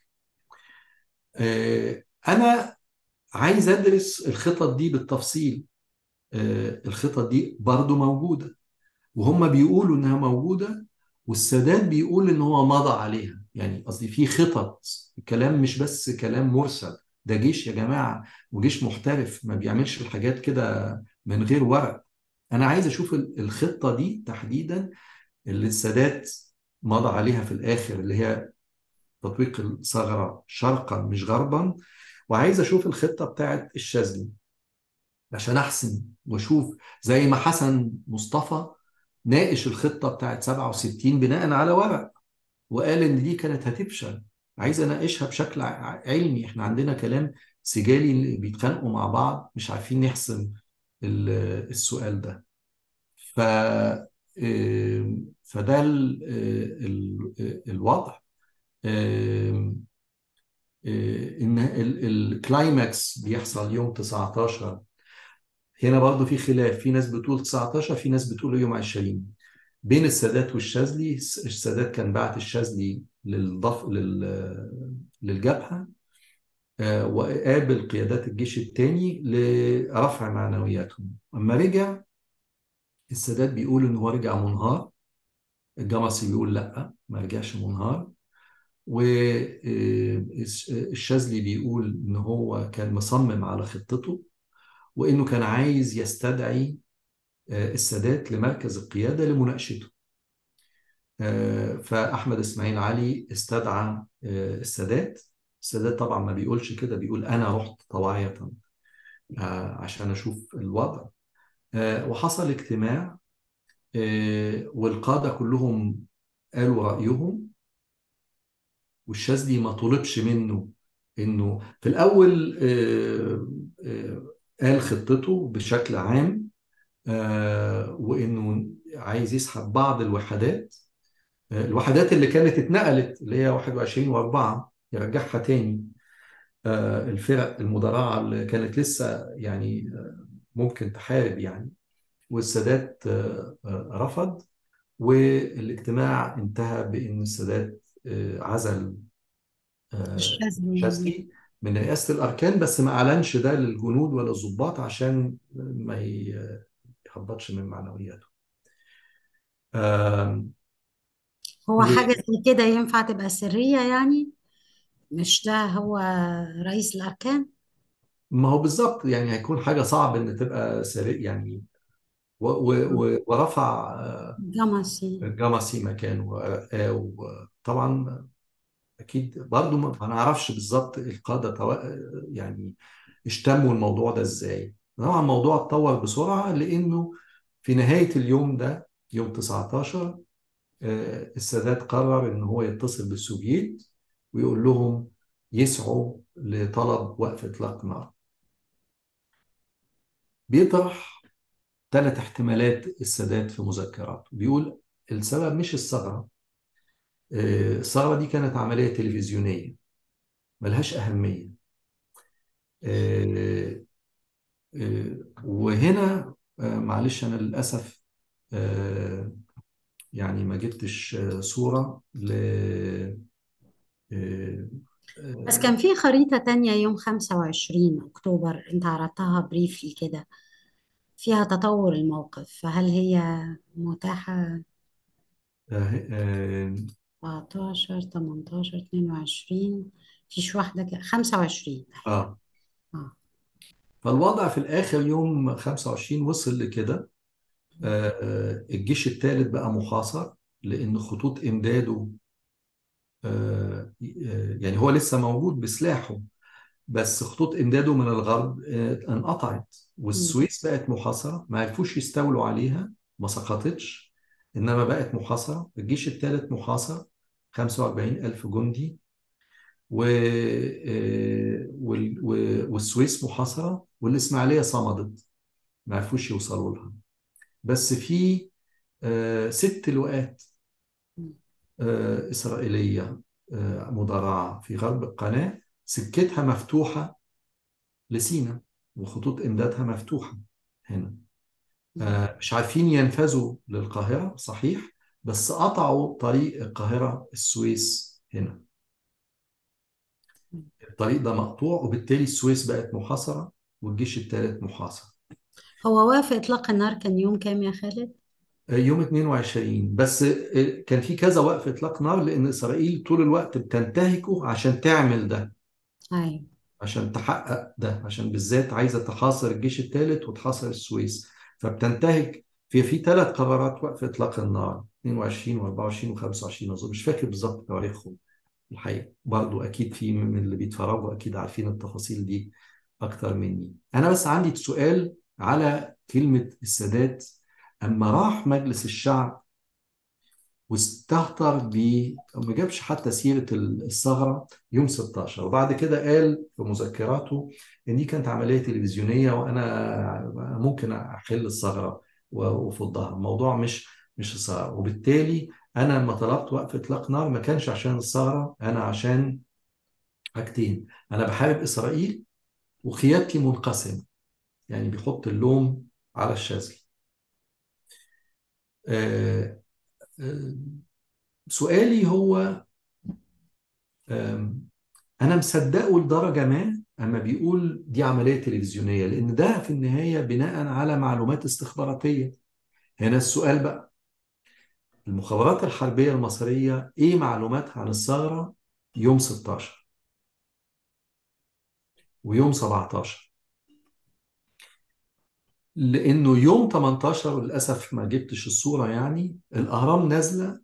آه انا عايز ادرس الخطط دي بالتفصيل آه الخطط دي برضو موجوده وهم بيقولوا انها موجوده والسادات بيقول ان هو مضى عليها يعني قصدي في خطط الكلام مش بس كلام مرسل ده جيش يا جماعه وجيش محترف ما بيعملش الحاجات كده من غير ورق انا عايز اشوف ال- الخطه دي تحديدا اللي السادات مضى عليها في الاخر اللي هي تطويق الثغرة شرقا مش غربا وعايز أشوف الخطة بتاعت الشاذلي عشان أحسن وأشوف زي ما حسن مصطفى ناقش الخطة بتاعت 67 بناء على ورق وقال إن دي كانت هتفشل عايز أناقشها بشكل ع- علمي إحنا عندنا كلام سجالي اللي بيتخانقوا مع بعض مش عارفين نحسم ال- السؤال ده ف آم، فده ال- ال- ال- الوضع آم، آه، ان ال- الكلايماكس بيحصل يوم 19 هنا برضو في خلاف في ناس بتقول 19 في ناس بتقول يوم 20 بين السادات والشاذلي السادات كان بعت الشاذلي للضف لل للجبهة آه، وقابل قيادات الجيش الثاني لرفع معنوياتهم اما رجع السادات بيقول ان هو رجع منهار الجمصي بيقول لا ما رجعش منهار والشاذلي بيقول ان هو كان مصمم على خطته وانه كان عايز يستدعي آه، السادات لمركز القيادة لمناقشته آه، فأحمد إسماعيل علي استدعى آه، السادات السادات طبعا ما بيقولش كده بيقول أنا رحت طواعية آه، عشان أشوف الوضع آه، وحصل اجتماع آه، والقادة كلهم قالوا رأيهم والشاذلي ما طلبش منه انه في الاول آه، آه، قال خطته بشكل عام آه، وانه عايز يسحب بعض الوحدات آه، الوحدات اللي كانت اتنقلت اللي هي 21 و4 يرجعها تاني آه، الفرق المدرعة اللي كانت لسه يعني آه، ممكن تحارب يعني والسادات آه، آه، رفض والاجتماع انتهى بأن السادات آه، عزل آه، الشاذلي شاذلي من رئاسة الأركان بس ما أعلنش ده للجنود ولا الضباط عشان ما ي- يهبطش من معنوياته آم، هو و- حاجة زي كده ينفع تبقى سرية يعني مش ده هو رئيس الأركان ما هو بالظبط يعني هيكون حاجة صعب إن تبقى سريع يعني و- و- و- ورفع آه، جمصي الجمصي مكانه ورقاه وطبعا أكيد برضو ما ما نعرفش بالظبط القادة توا- يعني اشتموا الموضوع ده إزاي طبعا الموضوع اتطور بسرعة لأنه في نهاية اليوم ده يوم 19 آه، السادات قرر إن هو يتصل بالسوفييت ويقول لهم يسعوا لطلب وقف إطلاق نار بيطرح ثلاث احتمالات السادات في مذكراته بيقول السبب مش الثغرة آه، الثغرة دي كانت عملية تلفزيونية ملهاش أهمية آه، آه، وهنا آه، معلش أنا للأسف آه، يعني ما جبتش آه، صورة ل آه، بس آه، كان في خريطة تانية يوم 25 أكتوبر أنت عرضتها بريفلي كده فيها تطور الموقف فهل هي متاحة آه، آه، 14 18 22 فيش واحدة كده 25 آه. اه فالوضع في الآخر يوم 25 وصل لكده آه، آه، الجيش الثالث بقى محاصر لأن خطوط إمداده آه، آه، يعني هو لسه موجود بسلاحه بس خطوط إمداده من الغرب آه، انقطعت والسويس بقت محاصرة ما عرفوش يستولوا عليها ما سقطتش إنما بقت محاصرة الجيش الثالث محاصر 45 ألف جندي و... آه، وال... و- والسويس محاصرة والإسماعيلية صمدت ما عرفوش يوصلوا لها بس في آه، ست لواءات آه، إسرائيلية آه، مدرعة في غرب القناة سكتها مفتوحة لسينا وخطوط إمدادها مفتوحة هنا آه، مش عارفين ينفذوا للقاهرة صحيح بس قطعوا طريق القاهرة السويس هنا الطريق ده مقطوع وبالتالي السويس بقت محاصرة والجيش الثالث محاصر هو وافق إطلاق النار كان يوم كام يا خالد؟ آه، يوم 22 بس آه، كان في كذا وقف إطلاق نار لأن إسرائيل طول الوقت بتنتهكه عشان تعمل ده أيوة عشان تحقق ده عشان بالذات عايزه تحاصر الجيش الثالث وتحاصر السويس فبتنتهج في في ثلاث قرارات وقف اطلاق النار 22 و24 و25 اظن مش فاكر بالظبط تواريخهم الحقيقة برضو أكيد في من اللي بيتفرجوا أكيد عارفين التفاصيل دي أكتر مني أنا بس عندي سؤال على كلمة السادات أما راح مجلس الشعب واستهتر ب ما جابش حتى سيرة الثغرة يوم 16 وبعد كده قال في مذكراته إن دي كانت عملية تلفزيونية وأنا ممكن أحل الثغرة وأفضها الموضوع مش مش الثغرة وبالتالي أنا لما طلبت وقف إطلاق نار ما كانش عشان الثغرة أنا عشان حاجتين أنا بحارب إسرائيل وقيادتي منقسمة يعني بيحط اللوم على الشاذلي آه آه سؤالي هو أنا مصدقه لدرجة ما أما بيقول دي عملية تلفزيونية لأن ده في النهاية بناء على معلومات استخباراتية هنا السؤال بقى المخابرات الحربية المصرية إيه معلوماتها عن الثغرة يوم 16 ويوم 17 لأنه يوم 18 وللأسف ما جبتش الصورة يعني الأهرام نازلة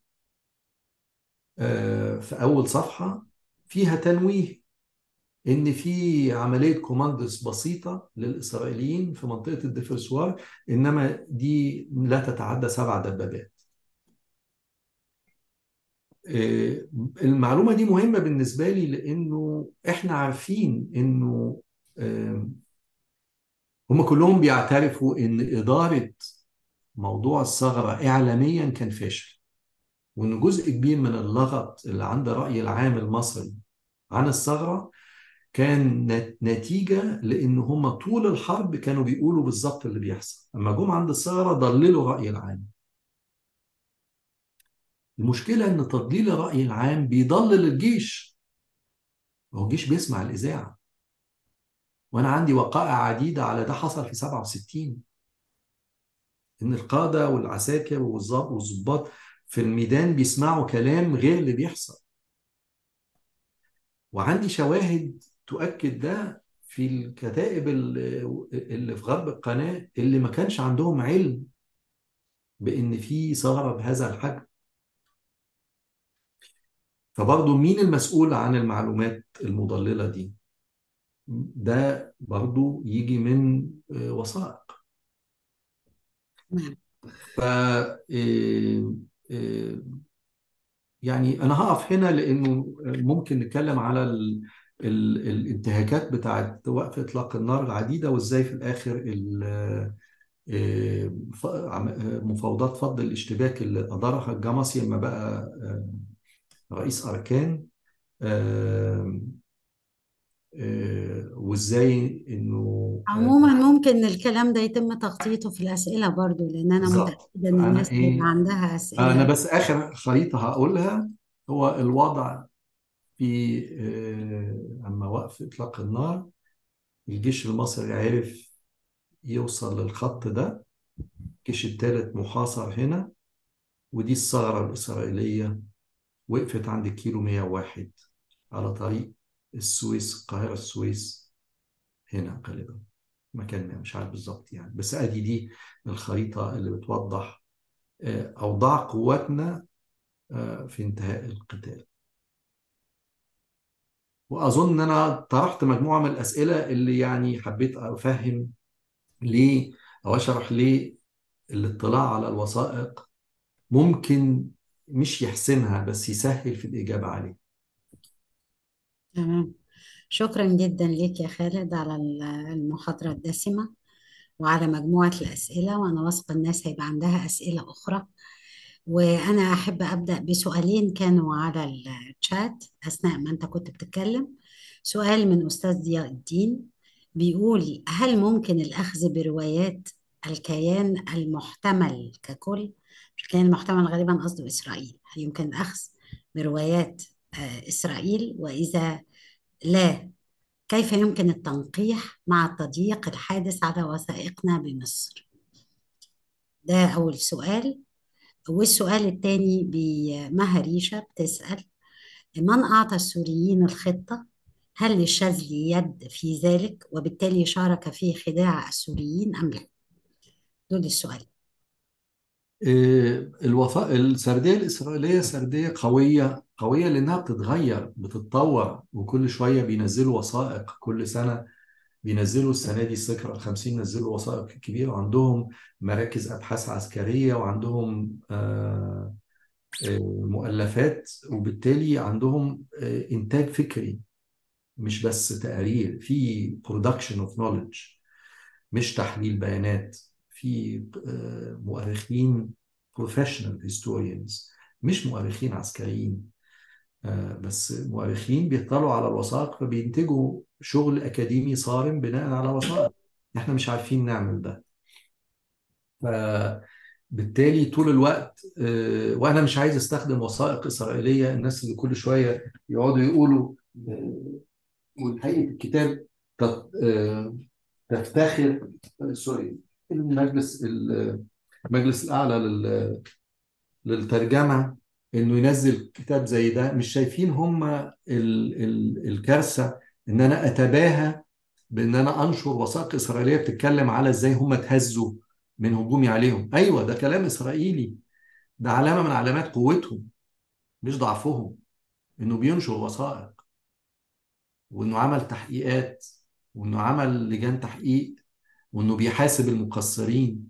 في أول صفحة فيها تنويه إن في عملية كوماندوس بسيطة للإسرائيليين في منطقة الدفرسوار إنما دي لا تتعدى سبع دبابات المعلومة دي مهمة بالنسبة لي لأنه إحنا عارفين إنه هم كلهم بيعترفوا إن إدارة موضوع الثغرة إعلاميا كان فاشل وإن جزء كبير من اللغط اللي عند الرأي العام المصري عن الثغرة كان نتيجة لأن هم طول الحرب كانوا بيقولوا بالظبط اللي بيحصل أما جم عند الثغرة ضللوا الرأي العام المشكلة إن تضليل الرأي العام بيضلل الجيش هو الجيش بيسمع الإذاعة وأنا عندي وقائع عديدة على ده حصل في 67 إن القادة والعساكر والظباط في الميدان بيسمعوا كلام غير اللي بيحصل وعندي شواهد تؤكد ده في الكتائب اللي في غرب القناة اللي ما كانش عندهم علم بإن في ثغرة بهذا الحجم فبرضه مين المسؤول عن المعلومات المضللة دي؟ ده برضه يجي من وثائق ف يعني انا هقف هنا لانه ممكن نتكلم على ال ال الانتهاكات بتاعت وقف اطلاق النار العديده وازاي في الاخر مفاوضات فض الاشتباك اللي ادارها الجمصي لما بقى رئيس اركان وازاي انه عموما ممكن الكلام ده يتم تغطيته في الأسئلة برضو لأن أنا بالظبط متأكدة إن انا الناس ايه بيبقى عندها أسئلة انا بس اخر خريطه هقولها هو الوضع في آه، اما وقف اطلاق النار الجيش المصري عرف يوصل للخط ده الجيش الثالث محاصر هنا ودي الثغره الاسرائيليه وقفت عند الكيلو 101 على طريق السويس القاهره السويس هنا غالبا مكان ما مش عارف بالظبط يعني بس ادي دي الخريطه اللي بتوضح آه، اوضاع قواتنا آه، في انتهاء القتال واظن ان انا طرحت مجموعه من الاسئله اللي يعني حبيت افهم ليه او اشرح ليه الاطلاع على الوثائق ممكن مش يحسمها بس يسهل في الاجابه عليها تمام شكرا جدا ليك يا خالد على المحاضرة الدسمة وعلى مجموعة الأسئلة وأنا واثقة الناس هيبقى عندها أسئلة أخرى وأنا أحب أبدأ بسؤالين كانوا على الشات أثناء ما أنت كنت بتتكلم سؤال من أستاذ ضياء الدين بيقول هل ممكن الأخذ بروايات الكيان المحتمل ككل الكيان المحتمل غالبا قصده إسرائيل هل يمكن الأخذ بروايات آه، إسرائيل وإذا لا كيف يمكن التنقيح مع التضييق الحادث على وثائقنا بمصر ده أول سؤال والسؤال الثاني بمها ريشة بتسأل من أعطى السوريين الخطة هل للشاذلي يد في ذلك وبالتالي شارك في خداع السوريين أم لا دول السؤال آه، الوفاء السرديه الاسرائيليه سرديه قويه قوية لأنها بتتغير بتتطور وكل شوية بينزلوا وثائق كل سنة بينزلوا السنة دي الذكرى الخمسين نزلوا وثائق كبيرة وعندهم مراكز أبحاث عسكرية وعندهم آه، آه، مؤلفات وبالتالي عندهم آه، إنتاج فكري مش بس تقارير في production of knowledge مش تحليل بيانات في آه، مؤرخين professional historians مش مؤرخين عسكريين آه، بس مؤرخين بيطلعوا على الوثائق فبينتجوا شغل أكاديمي صارم بناء على وثائق احنا مش عارفين نعمل ده فبالتالي طول الوقت آه، وانا مش عايز استخدم وثائق اسرائيليه الناس اللي كل شويه يقعدوا يقولوا آه، والحقيقه الكتاب تت- آه، تفتخر آه، سوري المجلس المجلس الاعلى لل- للترجمه انه ينزل كتاب زي ده مش شايفين هم ال- ال- الكارثه ان انا اتباهى بان انا انشر وثائق اسرائيليه بتتكلم على ازاي هم اتهزوا من هجومي عليهم ايوه ده كلام اسرائيلي ده علامه من علامات قوتهم مش ضعفهم انه بينشر وثائق وانه عمل تحقيقات وانه عمل لجان تحقيق وانه بيحاسب المقصرين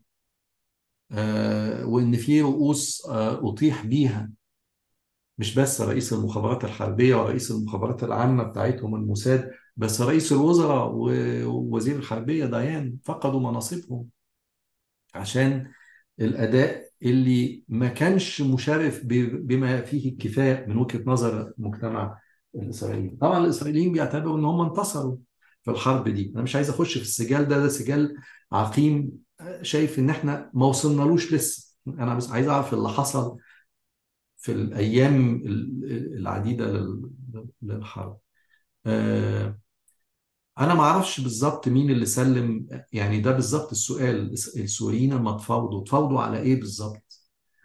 آه وان في رؤوس آه اطيح بيها مش بس رئيس المخابرات الحربيه ورئيس المخابرات العامه بتاعتهم الموساد بس رئيس الوزراء ووزير الحربيه ديان فقدوا مناصبهم عشان الاداء اللي ما كانش مشرف ب- بما فيه الكفايه من وجهه نظر المجتمع الاسرائيلي طبعا الاسرائيليين بيعتبروا ان هم انتصروا في الحرب دي انا مش عايز اخش في السجال ده ده سجال عقيم شايف ان احنا ما وصلنالوش لسه انا بس عايز اعرف اللي حصل في الايام ال- العديده لل- للحرب آه، انا ما اعرفش بالظبط مين اللي سلم يعني ده بالظبط السؤال السوريين لما تفاوضوا تفاوضوا على ايه بالظبط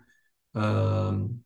آم،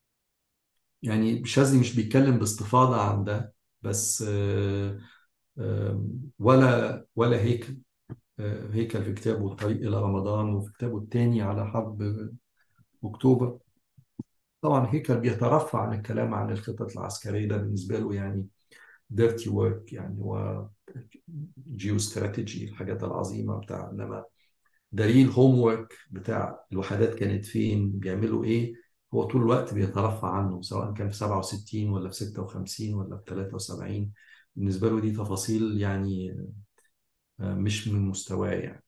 يعني شاذلي مش بيتكلم باستفاضة عن ده بس آه، آم، ولا ولا هيكل آه، هيكل في كتابه الطريق إلى رمضان وفي كتابه الثاني على حرب أكتوبر طبعا هيكل بيترفع عن الكلام عن الخطط العسكرية ده بالنسبة له يعني ديرتي ورك يعني هو جيو استراتيجي الحاجات العظيمة بتاع إنما دليل هوم ورك بتاع الوحدات كانت فين بيعملوا ايه هو طول الوقت بيترفع عنه سواء كان في 67 ولا في 56 ولا في 73 بالنسبة له دي تفاصيل يعني آه، مش من مستواه يعني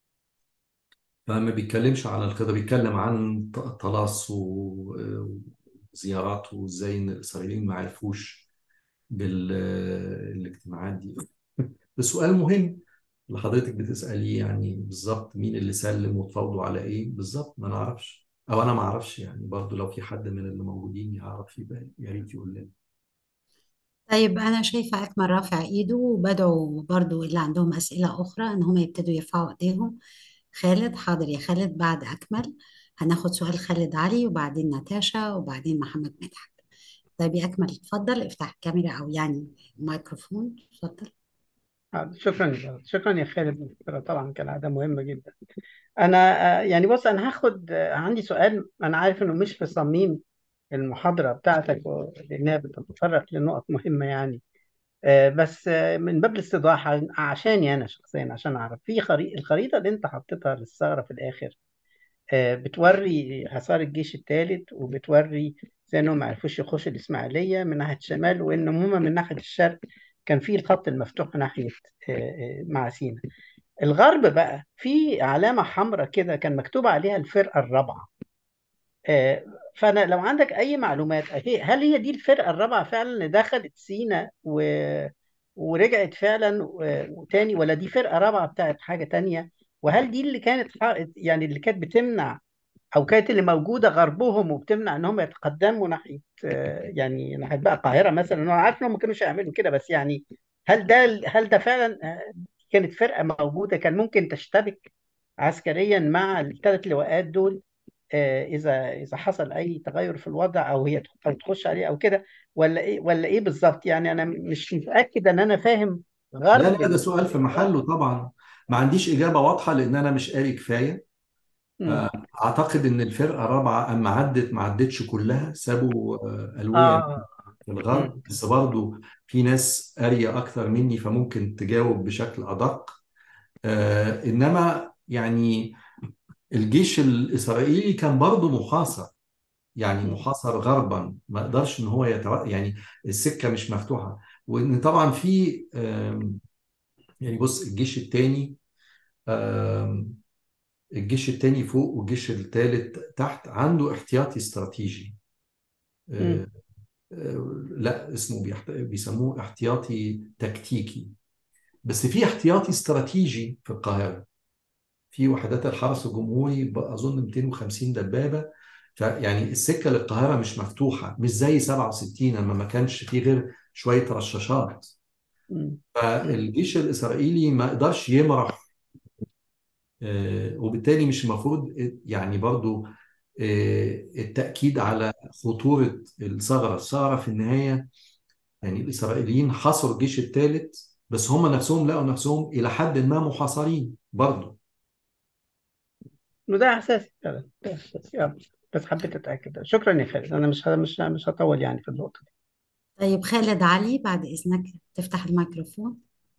فما بيتكلمش عن الخطة بيتكلم عن ط- طلاس و- وزيارات وازاي ان الاسرائيليين ما عرفوش بالاجتماعات دي ده سؤال مهم اللي حضرتك بتسأليه يعني بالظبط مين اللي سلم وتفاوضوا على ايه بالظبط ما نعرفش او انا ما اعرفش يعني برضو لو في حد من اللي موجودين يعرف يبقى يا ريت يقول لنا طيب أنا شايفة أكمل رافع إيده وبدعو برضو اللي عندهم أسئلة أخرى إن هم يبتدوا يرفعوا إيديهم خالد حاضر يا خالد بعد أكمل هناخد سؤال خالد علي وبعدين ناتاشا وبعدين محمد مدحت طيب يا أكمل اتفضل افتح الكاميرا أو يعني الميكروفون اتفضل آه، شكرا شكرا يا خالد الفكرة طبعا كالعادة مهمة جدا أنا آه، يعني بص أنا هاخد آه، عندي سؤال أنا عارف إنه مش في صميم المحاضرة بتاعتك و- لأنها بتتطرق لنقط مهمة يعني آه، بس آه، من باب الاستيضاح ع- عشاني أنا شخصيا عشان أعرف في خريطة الخريطة اللي أنت حطيتها للثغرة في الآخر آه، بتوري حصار الجيش الثالث وبتوري ازاي انهم ما عرفوش يخشوا الاسماعيليه من ناحيه الشمال وان هم من ناحيه الشرق كان في الخط المفتوح ناحيه آه، آه، مع سينا الغرب بقى في علامه حمراء كده كان مكتوب عليها الفرقه الرابعه آه، فانا لو عندك اي معلومات هي- هل هي دي الفرقه الرابعه فعلا اللي دخلت سينا و... ورجعت فعلا و- وتاني ولا دي فرقه رابعه بتاعت حاجه تانية وهل دي اللي كانت ح- يعني اللي كانت بتمنع او كانت اللي موجوده غربهم وبتمنع ان هم يتقدموا ناحيه آه، يعني ناحيه بقى القاهره مثلا انا عارف انهم ما كانوش يعملوا كده بس يعني هل ده هل ده فعلا آه، كانت فرقه موجوده كان ممكن تشتبك عسكريا مع الثلاث لواءات دول آه، اذا اذا حصل اي تغير في الوضع او هي او تخش عليه او كده ولا ايه ولا ايه بالظبط يعني انا مش متاكد ان انا فاهم لا غرب لا ده سؤال في محله طبعا ما عنديش إجابة واضحة لأن أنا مش قاري كفاية مم. آه، اعتقد ان الفرقه الرابعه اما عدت ما عدتش كلها سابوا آه، الويه اه في الغرب مم. بس برضو في ناس قاريه اكتر مني فممكن تجاوب بشكل ادق آه، انما يعني الجيش الاسرائيلي كان برضو محاصر يعني مم. محاصر غربا ما قدرش ان هو يتو... يعني السكه مش مفتوحه وان طبعا في آم، يعني بص الجيش الثاني الجيش الثاني فوق والجيش الثالث تحت عنده احتياطي استراتيجي آه، مم. آه، لا اسمه بيحت... بيسموه احتياطي تكتيكي بس في احتياطي استراتيجي في القاهره في وحدات الحرس الجمهوري ب- اظن 250 دبابه فيعني السكه للقاهره مش مفتوحه مش زي 67 لما ما كانش فيه غير شويه رشاشات مم. مم. فالجيش الاسرائيلي ما قدرش يمرح آه، وبالتالي مش المفروض يعني برضو آه، التأكيد على خطورة الثغرة الثغرة في النهاية يعني الإسرائيليين حصروا الجيش الثالث بس هم نفسهم لقوا نفسهم إلى حد ما محاصرين برضو وده احساسي فعلا ده احساسي يلا بس حبيت اتاكد شكرا يا خالد انا مش مش مش هطول يعني في النقطه دي طيب خالد علي بعد إذنك تفتح الميكروفون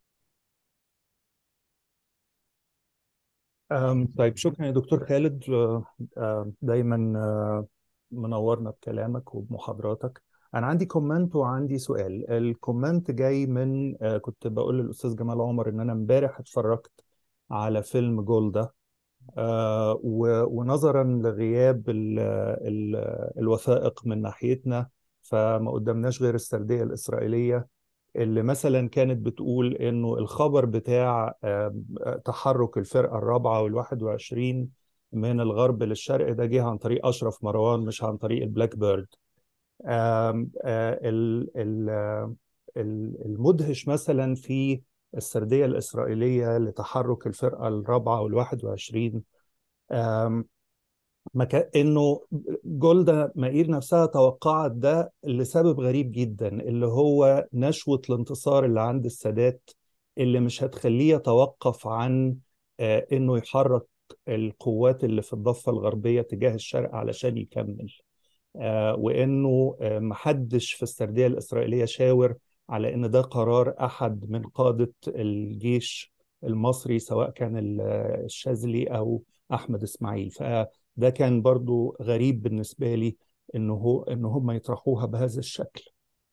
أم، طيب شكرا يا دكتور خالد أه، أه، دايما أه، منورنا بكلامك وبمحاضراتك أنا عندي كومنت وعندي سؤال الكومنت جاي من أه، كنت بقول للأستاذ جمال عمر إن أنا امبارح اتفرجت على فيلم جولدا أه، و- ونظرا لغياب ال ال الوثائق من ناحيتنا فما قدمناش غير السردية الإسرائيلية اللي مثلا كانت بتقول انه الخبر بتاع آم، تحرك الفرقه الرابعه والواحد وعشرين من الغرب للشرق ده جه عن طريق اشرف مروان مش عن طريق البلاك بيرد آم، آه، ال- ال- آه، ال- المدهش مثلا في السرديه الاسرائيليه لتحرك الفرقه الرابعه والواحد وعشرين آم، ما كان انه جولدا مائير نفسها توقعت ده لسبب غريب جدا اللي هو نشوة الانتصار اللي عند السادات اللي مش هتخليه يتوقف عن آه، انه يحرك القوات اللي في الضفة الغربية تجاه الشرق علشان يكمل آه، وانه آه، محدش في السرديه الاسرائيليه شاور على ان ده قرار احد من قاده الجيش المصري سواء كان ال- الشاذلي او احمد اسماعيل فده كان برضو غريب بالنسبه لي انه هو ان هم يطرحوها بهذا الشكل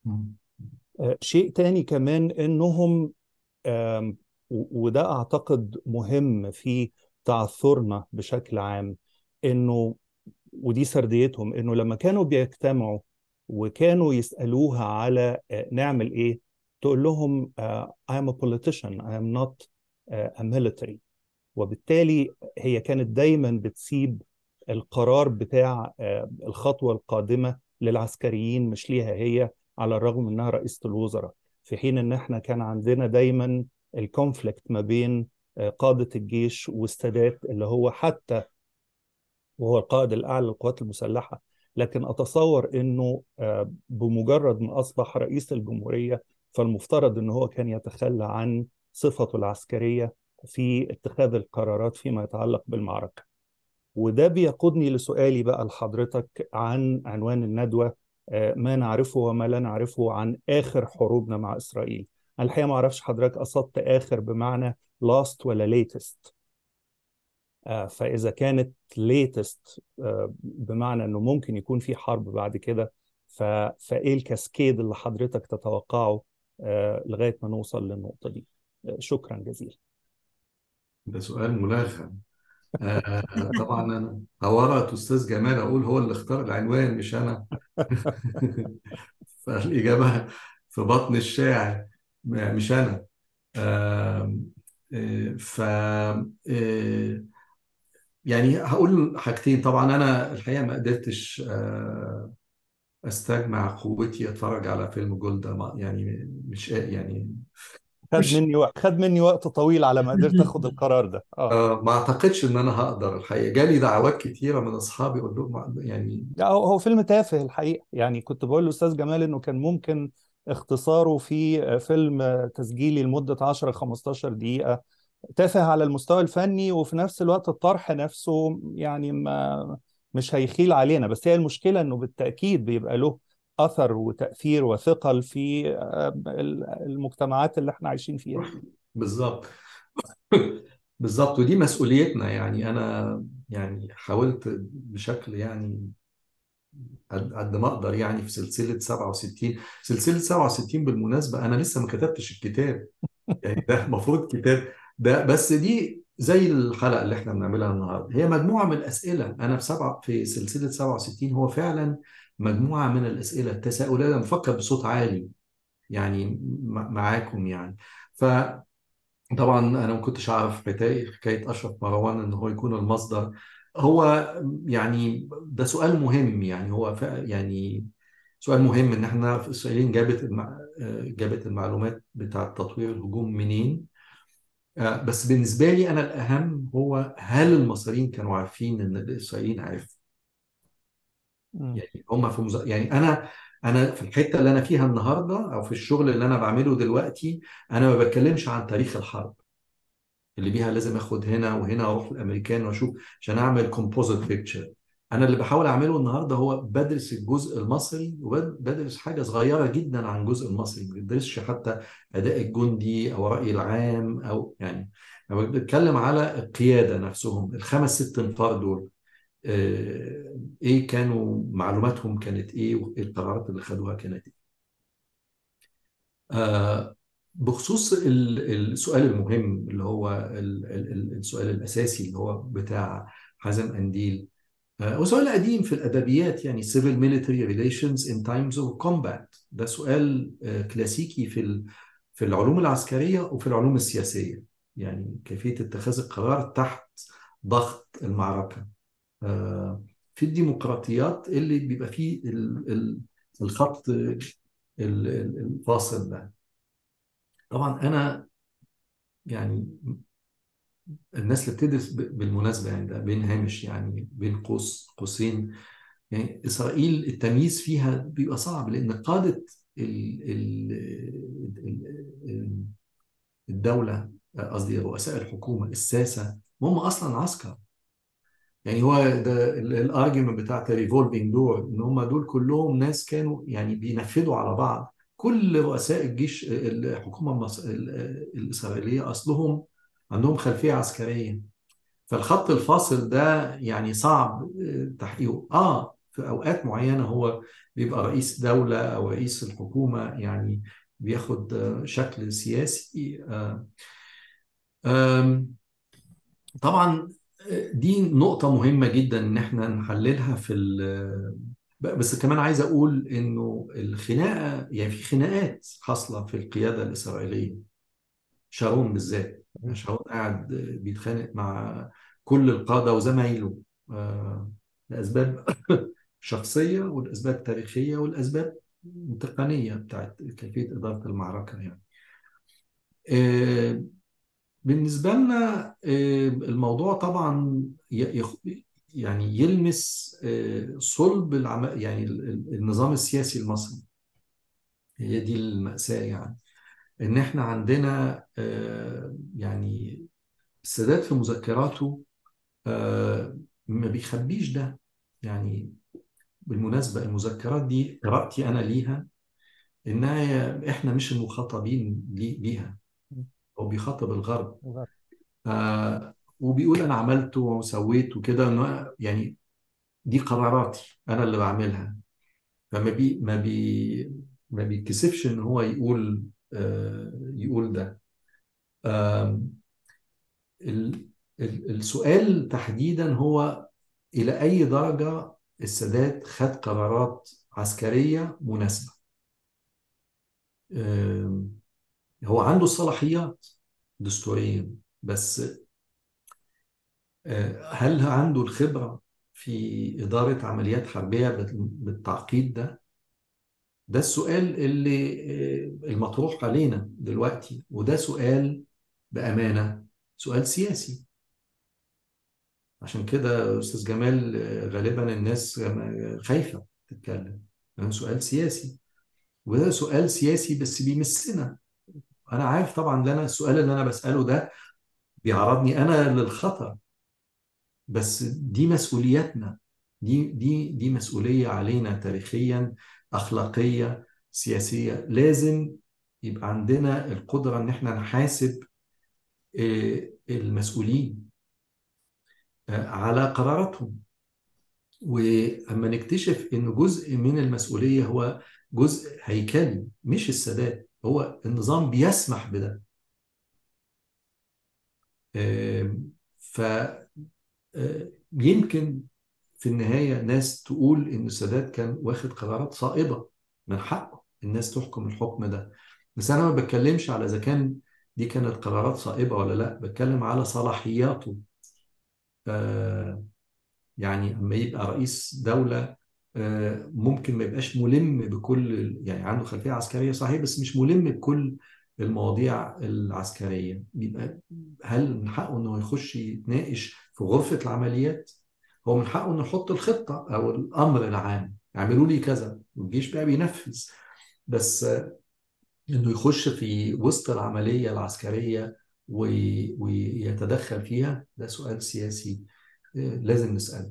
آه، شيء تاني كمان انهم آم، و- وده اعتقد مهم في تعثرنا بشكل عام انه ودي سرديتهم انه لما كانوا بيجتمعوا وكانوا يسألوها على آه، نعمل ايه تقول لهم آه، I am a politician I am not آه، a military وبالتالي هي كانت دايما بتسيب القرار بتاع آه، الخطوة القادمة للعسكريين مش ليها هي على الرغم انها رئيسة الوزراء في حين ان احنا كان عندنا دايما الكونفليكت ما بين آه، قادة الجيش والسادات اللي هو حتى وهو القائد الأعلى للقوات المسلحة لكن أتصور أنه آه، بمجرد ما أصبح رئيس الجمهورية فالمفترض أنه هو كان يتخلى عن صفته العسكرية في اتخاذ القرارات فيما يتعلق بالمعركة وده بيقودني لسؤالي بقى لحضرتك عن عنوان الندوة آه، ما نعرفه وما لا نعرفه عن آخر حروبنا مع إسرائيل أنا الحقيقة ما أعرفش حضرتك قصدت آخر بمعنى last ولا latest آه، فإذا كانت latest آه، بمعنى إنه ممكن يكون في حرب بعد كده ف... فإيه الكاسكيد اللي حضرتك تتوقعه آه، لغاية ما نوصل للنقطة دي آه، شكرا جزيلا ده سؤال ملغم آه، طبعا انا هورط استاذ جمال اقول هو اللي اختار العنوان مش انا فالاجابه في بطن الشاعر م- مش انا آم، آه، ف آه، يعني هقول حاجتين طبعا انا الحقيقه ما قدرتش آه، استجمع قوتي اتفرج على فيلم جولدا ما- يعني مش يعني خد مش مني وقت خد مني وقت طويل على ما قدرت اخد القرار ده اه آه، ما اعتقدش ان انا هقدر الحقيقه جالي دعوات كتيره من اصحابي اقول لهم يعني لا هو هو فيلم تافه الحقيقة يعني كنت بقول للأستاذ جمال إنه كان ممكن اختصاره في فيلم تسجيلي لمدة 10 15 دقيقة تافه على المستوى الفني وفي نفس الوقت الطرح نفسه يعني ما مش هيخيل علينا بس هي المشكلة انه بالتأكيد بيبقى له أثر وتأثير وثقل في آه، المجتمعات اللي احنا عايشين فيها بالظبط بالظبط ودي مسؤوليتنا يعني انا يعني حاولت بشكل يعني قد قد ما اقدر يعني في سلسله 67 سلسله 67 بالمناسبه انا لسه ما كتبتش الكتاب يعني ده المفروض كتاب ده بس دي زي الحلقه اللي احنا بنعملها النهارده هي مجموعه من الاسئله انا في سبعه في سلسله 67 هو فعلا مجموعه من الاسئله التساؤلات انا بفكر بصوت عالي يعني م- معاكم يعني ف طبعا انا ما كنتش اعرف حكايه حكايه اشرف مروان ان هو يكون المصدر هو يعني ده سؤال مهم يعني هو ف- يعني سؤال مهم ان احنا في اسرائيل جابت المع... آه، جابت المعلومات بتاعه تطوير الهجوم منين آه، بس بالنسبه لي انا الاهم هو هل المصريين كانوا عارفين ان الاسرائيليين عرفوا مم. يعني هم في مز... يعني انا انا في الحته اللي انا فيها النهارده او في الشغل اللي انا بعمله دلوقتي انا ما بتكلمش عن تاريخ الحرب اللي بيها لازم اخد هنا وهنا واروح الامريكان واشوف عشان اعمل كومبوزيت بيكتشر انا اللي بحاول اعمله النهارده هو بدرس الجزء المصري وبدرس حاجه صغيره جدا عن الجزء المصري ما بدرسش حتى اداء الجندي او راي العام او يعني انا بتكلم على القياده نفسهم الخمس ست انفار دول آه، ايه كانوا معلوماتهم كانت ايه وايه القرارات اللي خدوها كانت ايه آه، بخصوص ال- السؤال المهم اللي هو ال- ال- السؤال الأساسي اللي هو بتاع حازم أنديل آه، وسؤال قديم في الأدبيات يعني civil military relations in times of combat ده سؤال آه، كلاسيكي في ال- في العلوم العسكرية وفي العلوم السياسية يعني كيفية اتخاذ القرار تحت ضغط المعركة آه، في الديمقراطيات اللي بيبقى فيه ال- ال- الخط ال- ال- الفاصل ده طبعا انا يعني الناس اللي بتدرس ب- بالمناسبه يعني ده بين هامش يعني بين قوس قوسين يعني اسرائيل التمييز فيها بيبقى صعب لان قاده ال ال ال الدوله قصدي رؤساء الحكومه الساسه هم اصلا عسكر يعني هو ده الارجيومنت بتاعت الريفولفينج دور ان هم دول كلهم ناس كانوا يعني بينفذوا على بعض كل رؤساء الجيش الحكومه المص... ال- الاسرائيليه اصلهم عندهم خلفيه عسكريه فالخط الفاصل ده يعني صعب آه، تحقيقه اه في اوقات معينه هو بيبقى رئيس دوله او رئيس الحكومه يعني بياخد آه، شكل سياسي آه، آم، طبعا دي نقطة مهمة جدا إن إحنا نحللها في ال بس كمان عايز أقول إنه الخناقة يعني في خناقات حاصلة في القيادة الإسرائيلية شارون بالذات شارون قاعد بيتخانق مع كل القادة وزمايله آه، لأسباب شخصية والأسباب تاريخية والأسباب تقنية بتاعت كيفية إدارة المعركة يعني آه، بالنسبة لنا آه، الموضوع طبعا ي- يخ- يعني يلمس آه، صلب العم... يعني ال- ال- النظام السياسي المصري هي دي المأساة يعني إن إحنا عندنا آه، يعني السادات في مذكراته آه، ما بيخبيش ده يعني بالمناسبة المذكرات دي قراءتي أنا ليها إنها إحنا مش المخاطبين لي- بيها هو بيخاطب الغرب آه وبيقول انا عملت وسويت وكده إنه يعني دي قراراتي انا اللي بعملها فما بي ما بي ما بيتكسفش ان هو يقول آه يقول ده آه ال ال السؤال تحديدا هو الى اي درجة السادات خد قرارات عسكرية مناسبة آه هو عنده الصلاحيات دستوريا بس هل عنده الخبرة في إدارة عمليات حربية بال- بالتعقيد ده؟ ده السؤال اللي آه، المطروح علينا دلوقتي وده سؤال بأمانة سؤال سياسي عشان كده أستاذ جمال آه، غالبا الناس آه، خايفة تتكلم لأنه سؤال سياسي وده سؤال سياسي بس بيمسنا أنا عارف طبعا ان أنا السؤال اللي أنا بسأله ده بيعرضني انا للخطر بس دي مسؤولياتنا دي دي دي مسؤوليه علينا تاريخيا اخلاقيه سياسيه لازم يبقى عندنا القدره ان احنا نحاسب آه، المسؤولين آه، على قراراتهم واما نكتشف ان جزء من المسؤوليه هو جزء هيكلي مش السادات هو النظام بيسمح بده آم، ف آه، يمكن في النهايه ناس تقول ان السادات كان واخد قرارات صائبه من حقه الناس تحكم الحكم ده بس انا ما بتكلمش على اذا كان دي كانت قرارات صائبه ولا لا بتكلم على صلاحياته آه، يعني اما يبقى رئيس دولة آه، ممكن ما يبقاش ملم بكل يعني عنده خلفية عسكرية صحيح بس مش ملم بكل المواضيع العسكرية يبقى هل من حقه انه يخش يتناقش في غرفة العمليات هو من حقه انه يحط الخطة او الامر العام اعملوا لي كذا والجيش بقى بينفذ بس آه، انه يخش في وسط العملية العسكرية وي- ويتدخل فيها ده سؤال سياسي آه، لازم نسأله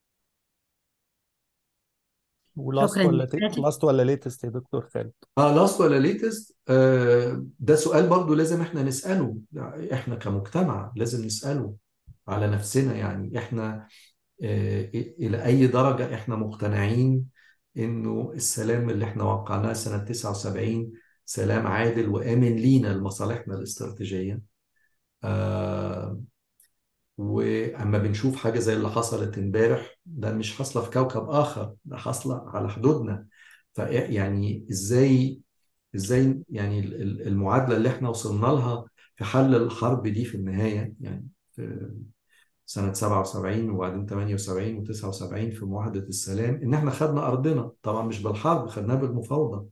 ولاست شكرا ولا لك لاست ولا ليتست يا دكتور خالد اه لاست ولا ليتست آه ده سؤال برضو لازم احنا نسأله يعني احنا كمجتمع لازم نسأله على نفسنا يعني احنا آه الى اي درجة احنا مقتنعين انه السلام اللي احنا وقعناه سنة 79 سلام عادل وآمن لينا لمصالحنا الاستراتيجية آه واما بنشوف حاجة زي اللي حصلت امبارح ده مش حاصلة في كوكب آخر ده حاصلة على حدودنا فيعني ازاي ازاي يعني ال- ال- المعادله اللي احنا وصلنا لها في حل الحرب دي في النهايه يعني في سنه 77 وبعدين 78 و79 في معاهده السلام ان احنا خدنا ارضنا طبعا مش بالحرب خدناها بالمفاوضه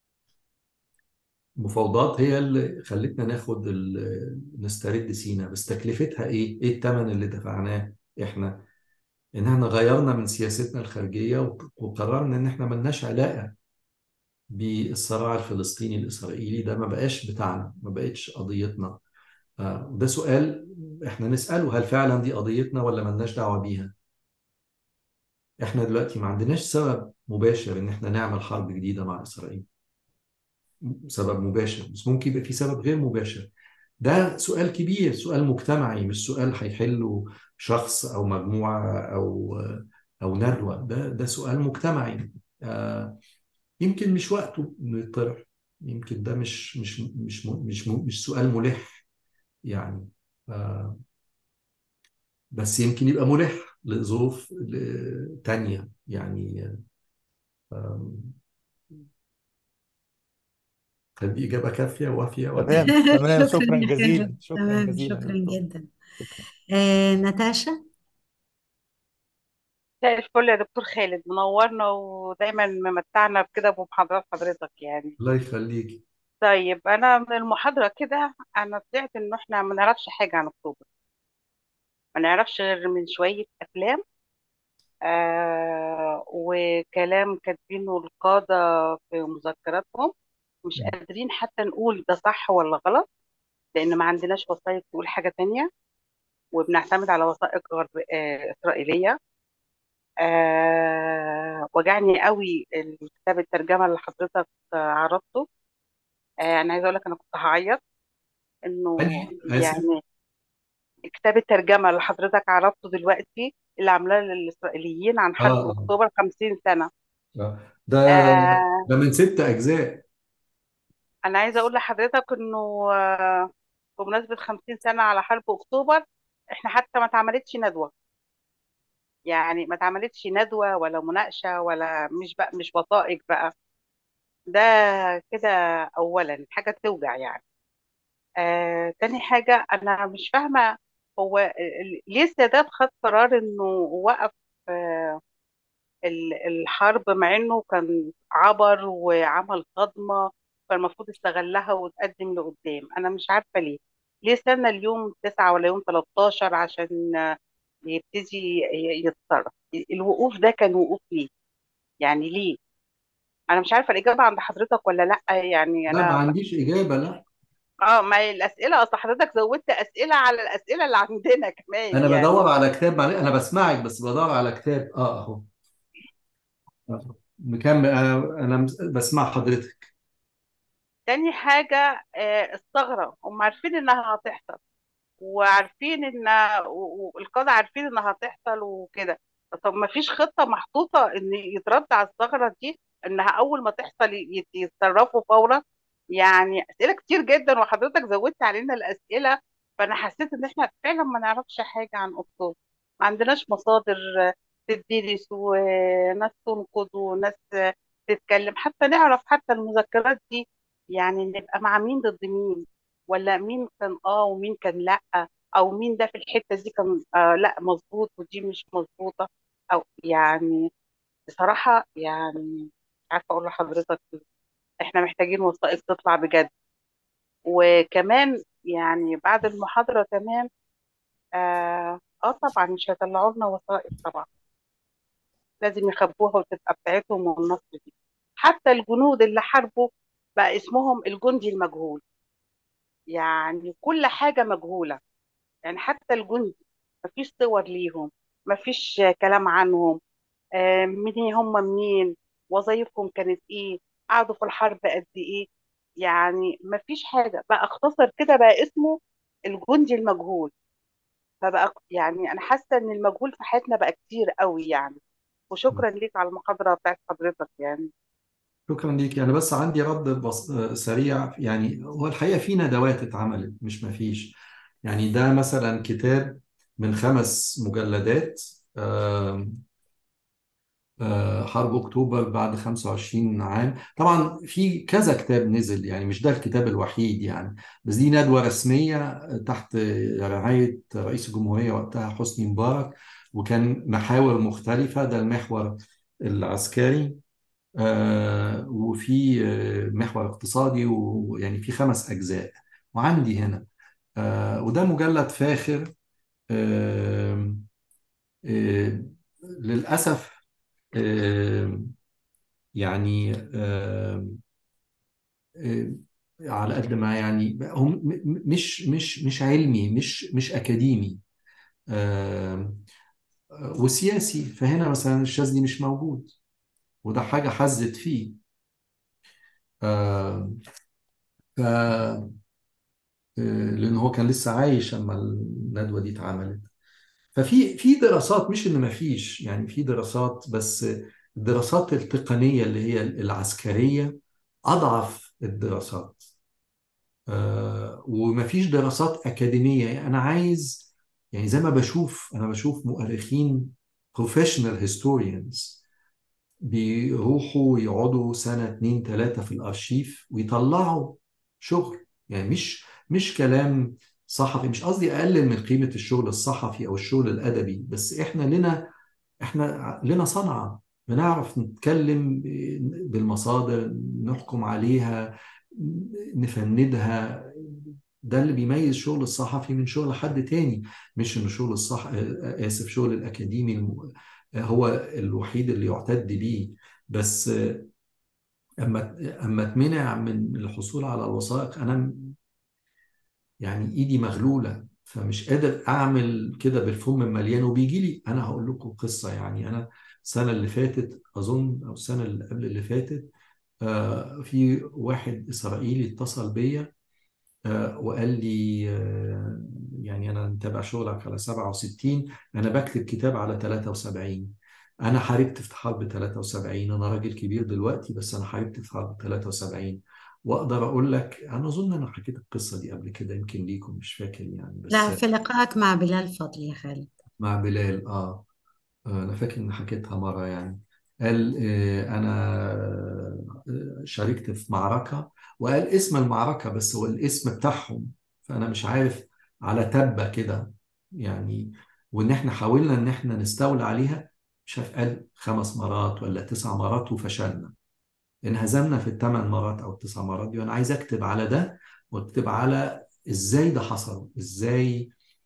المفاوضات هي اللي خلتنا ناخد ال- نسترد سينا بس تكلفتها ايه؟ ايه الثمن اللي دفعناه احنا؟ ان احنا غيرنا من سياستنا الخارجيه وق- وقررنا ان احنا ملناش علاقه بالصراع الفلسطيني الإسرائيلي ده ما بقاش بتاعنا ما بقتش قضيتنا آه، ده سؤال احنا نسأله هل فعلا دي قضيتنا ولا ملناش دعوة بيها احنا دلوقتي ما عندناش سبب مباشر ان احنا نعمل حرب جديدة مع إسرائيل سبب مباشر بس ممكن يبقى في سبب غير مباشر ده سؤال كبير سؤال مجتمعي مش سؤال هيحله شخص او مجموعة او او ندوة ده ده سؤال مجتمعي آه، يمكن مش وقته انه يطرح يمكن ده مش مش مش مش مش سؤال ملح يعني آه، بس يمكن يبقى ملح لظروف ل- تانية يعني آم، هل دي إجابة كافية وافية ولا تمام تمام شكرا شكرا يا جزيلا خالد شكرا تمام جزيلا يا شكرا دكتور جدا شكرا آه ناتاشا مساء الفل يا دكتور خالد منورنا ودايما ممتعنا بكده بمحاضرات حضرتك يعني الله يخليك طيب انا من المحاضرة كده انا طلعت انه احنا ما نعرفش حاجة عن اكتوبر ما نعرفش غير من شوية افلام آه وكلام كاتبينه القادة في مذكراتهم مش قادرين حتى نقول ده صح ولا غلط لان ما عندناش وثائق تقول حاجة تانية وبنعتمد على وثائق غرب آه إسرائيلية آه وجعني قوي الكتاب الترجمة اللي حضرتك آه، عرضته آه أنا عايزة أقول لك أنا كنت هعيط إنه أنهي آسف يعني كتاب الترجمة اللي حضرتك عرضته دلوقتي اللي عاملاه للإسرائيليين عن آه حرب آه أكتوبر 50 سنة آه. ده آه ده من ست أجزاء أنا عايزة أقول لحضرتك إنه آه بمناسبة 50 سنة على حرب أكتوبر إحنا حتى ما اتعملتش ندوة يعني ما اتعملتش ندوة ولا مناقشة ولا مش بقى مش وثائق بقى ده كده أولا حاجة توجع يعني آه، تاني حاجة أنا مش فاهمة هو ال- ليه السادات خد قرار إنه وقف آه، ال- الحرب مع إنه كان عبر وعمل صدمة فالمفروض استغلها وتقدم لقدام أنا مش عارفة ليه ليه استنى اليوم 9 ولا يوم 13 عشان آه، يبتدي ي- يتصرف الوقوف ده كان وقوف ليه يعني ليه أنا مش عارفة الإجابة عند حضرتك ولا لأ يعني لا ما أنا عنديش إجابة لا اه ما هي الاسئله اصل حضرتك زودت اسئله على الاسئله اللي عندنا كمان انا يعني بدور على كتاب معلش انا بسمعك بس بدور على كتاب اه اهو مكمل انا انا بسمع حضرتك تاني حاجه آه الثغره هم عارفين انها هتحصل وعارفين ان و- والقاده عارفين انها هتحصل وكده طب ما فيش خطه محطوطه ان يترد على الثغره دي انها اول ما تحصل ي- يتصرفوا فورا يعني اسئله كتير جدا وحضرتك زودت علينا الاسئله فانا حسيت ان احنا فعلا ما نعرفش حاجه عن اكتوبر ما عندناش مصادر تدرس وناس تنقد وناس تتكلم حتى نعرف حتى المذكرات دي يعني نبقى مع مين ضد مين ولا مين كان اه ومين كان لا او مين ده في الحته دي كان آه لا مظبوط ودي مش مظبوطه او يعني بصراحه يعني مش عارفه اقول لحضرتك إيه. احنا محتاجين وثائق تطلع بجد وكمان يعني بعد المحاضره كمان اه, آه طبعا مش هيطلعوا لنا وثائق طبعا لازم يخبوها وتبقى بتاعتهم والنصر دي حتى الجنود اللي حاربوا بقى اسمهم الجندي المجهول يعني كل حاجه مجهوله يعني حتى الجندي مفيش صور ليهم مفيش كلام عنهم آه، مين هم منين وظايفهم كانت ايه قعدوا في الحرب قد ايه يعني مفيش حاجة بقى اختصر كده بقى اسمه الجندي المجهول فبقى يعني انا حاسة ان المجهول في حياتنا بقى كتير قوي يعني وشكرا ليك على المحاضرة بتاعت حضرتك يعني شكرا ليك يعني بس عندي رد بص... سريع يعني هو الحقيقة في ندوات اتعملت مش ما فيش يعني ده مثلا كتاب من خمس مجلدات آم، آه، حرب أكتوبر بعد 25 عام طبعا في كذا كتاب نزل يعني مش ده الكتاب الوحيد يعني بس دي ندوة رسمية تحت رعاية رئيس الجمهورية وقتها حسني مبارك وكان محاور مختلفة ده المحور العسكري آه، وفي آه، محور اقتصادي ويعني في خمس أجزاء وعندي هنا آه، وده مجلد فاخر آه، آه، للأسف آه، يعني آه، آه، على قد ما يعني هم م- م- مش مش مش علمي مش مش أكاديمي آه، وسياسي فهنا مثلا الشاذلي مش موجود وده حاجة حزت فيه آه، ف لان هو كان لسه عايش لما الندوه دي اتعملت ففي في دراسات مش ان ما فيش يعني في دراسات بس الدراسات التقنيه اللي هي العسكريه اضعف الدراسات آه، وما فيش دراسات اكاديميه يعني انا عايز يعني زي ما بشوف انا بشوف مؤرخين بروفيشنال هيستوريانز بيروحوا يقعدوا سنة اتنين تلاتة في الأرشيف ويطلعوا شغل يعني مش مش كلام صحفي مش قصدي أقلل من قيمة الشغل الصحفي أو الشغل الأدبي بس إحنا لنا إحنا لنا صنعة بنعرف نتكلم بالمصادر نحكم عليها نفندها ده اللي بيميز شغل الصحفي من شغل حد تاني مش ان شغل الصح اسف شغل الاكاديمي الم... هو الوحيد اللي يعتد بيه بس اما اما اتمنع من الحصول على الوثائق انا يعني ايدي مغلوله فمش قادر اعمل كده بالفم المليان وبيجي لي انا هقول لكم قصه يعني انا السنه اللي فاتت اظن او السنه اللي قبل اللي فاتت آه، في واحد اسرائيلي اتصل بيا آه، وقال لي آه، يعني أنا متابع شغلك على 67 أنا بكتب كتاب على 73 أنا حاربت في حرب 73 أنا راجل كبير دلوقتي بس أنا حاربت في حرب 73 وأقدر أقول لك أنا أظن أنا حكيت القصة دي قبل كده يمكن ليكم مش فاكر يعني لا بس في لقائك مع بلال فضل يا خالد مع بلال آه آه، أنا فاكر إني حكيتها مرة يعني قال آه، أنا آه، شاركت في معركة وقال اسم المعركة بس هو الاسم بتاعهم فأنا مش عارف على تبة كده يعني وإن إحنا حاولنا إن إحنا نستولى عليها مش عارف قال خمس مرات ولا تسع مرات وفشلنا انهزمنا في الثمان مرات أو التسع مرات دي وأنا عايز أكتب على ده وأكتب على إزاي ده حصل إزاي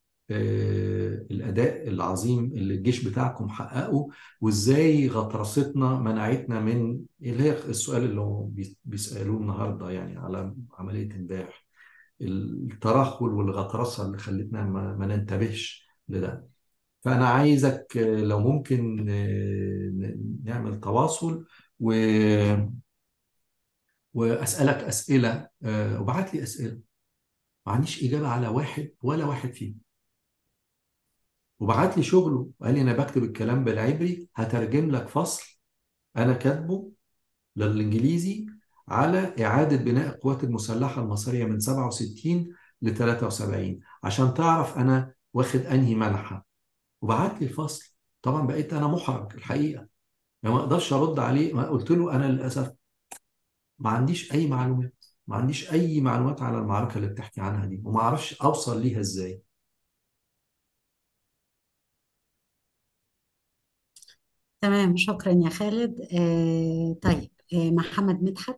آه، الأداء العظيم اللي الجيش بتاعكم حققه وإزاي غطرستنا منعتنا من اللي هي السؤال اللي هو بي- بيسألوه النهاردة يعني على عملية امبارح الترهل والغطرسة اللي خلتنا ما, ما ننتبهش لده فأنا عايزك لو ممكن نعمل تواصل و وأسألك أسئلة وبعت لي أسئلة ما عنديش إجابة على واحد ولا واحد فيهم وبعت لي شغله قال لي أنا بكتب الكلام بالعبري هترجم لك فصل أنا كاتبه للإنجليزي على إعادة بناء القوات المسلحة المصرية من 67 ل 73 عشان تعرف أنا واخد أنهي منحة وبعت لي الفصل طبعا بقيت أنا محرج الحقيقة يعني ما أقدرش أرد عليه ما قلت له أنا للأسف ما عنديش أي معلومات ما عنديش أي معلومات على المعركة اللي بتحكي عنها دي وما أعرفش أوصل ليها إزاي تمام شكرا يا خالد آه طيب آه محمد مدحت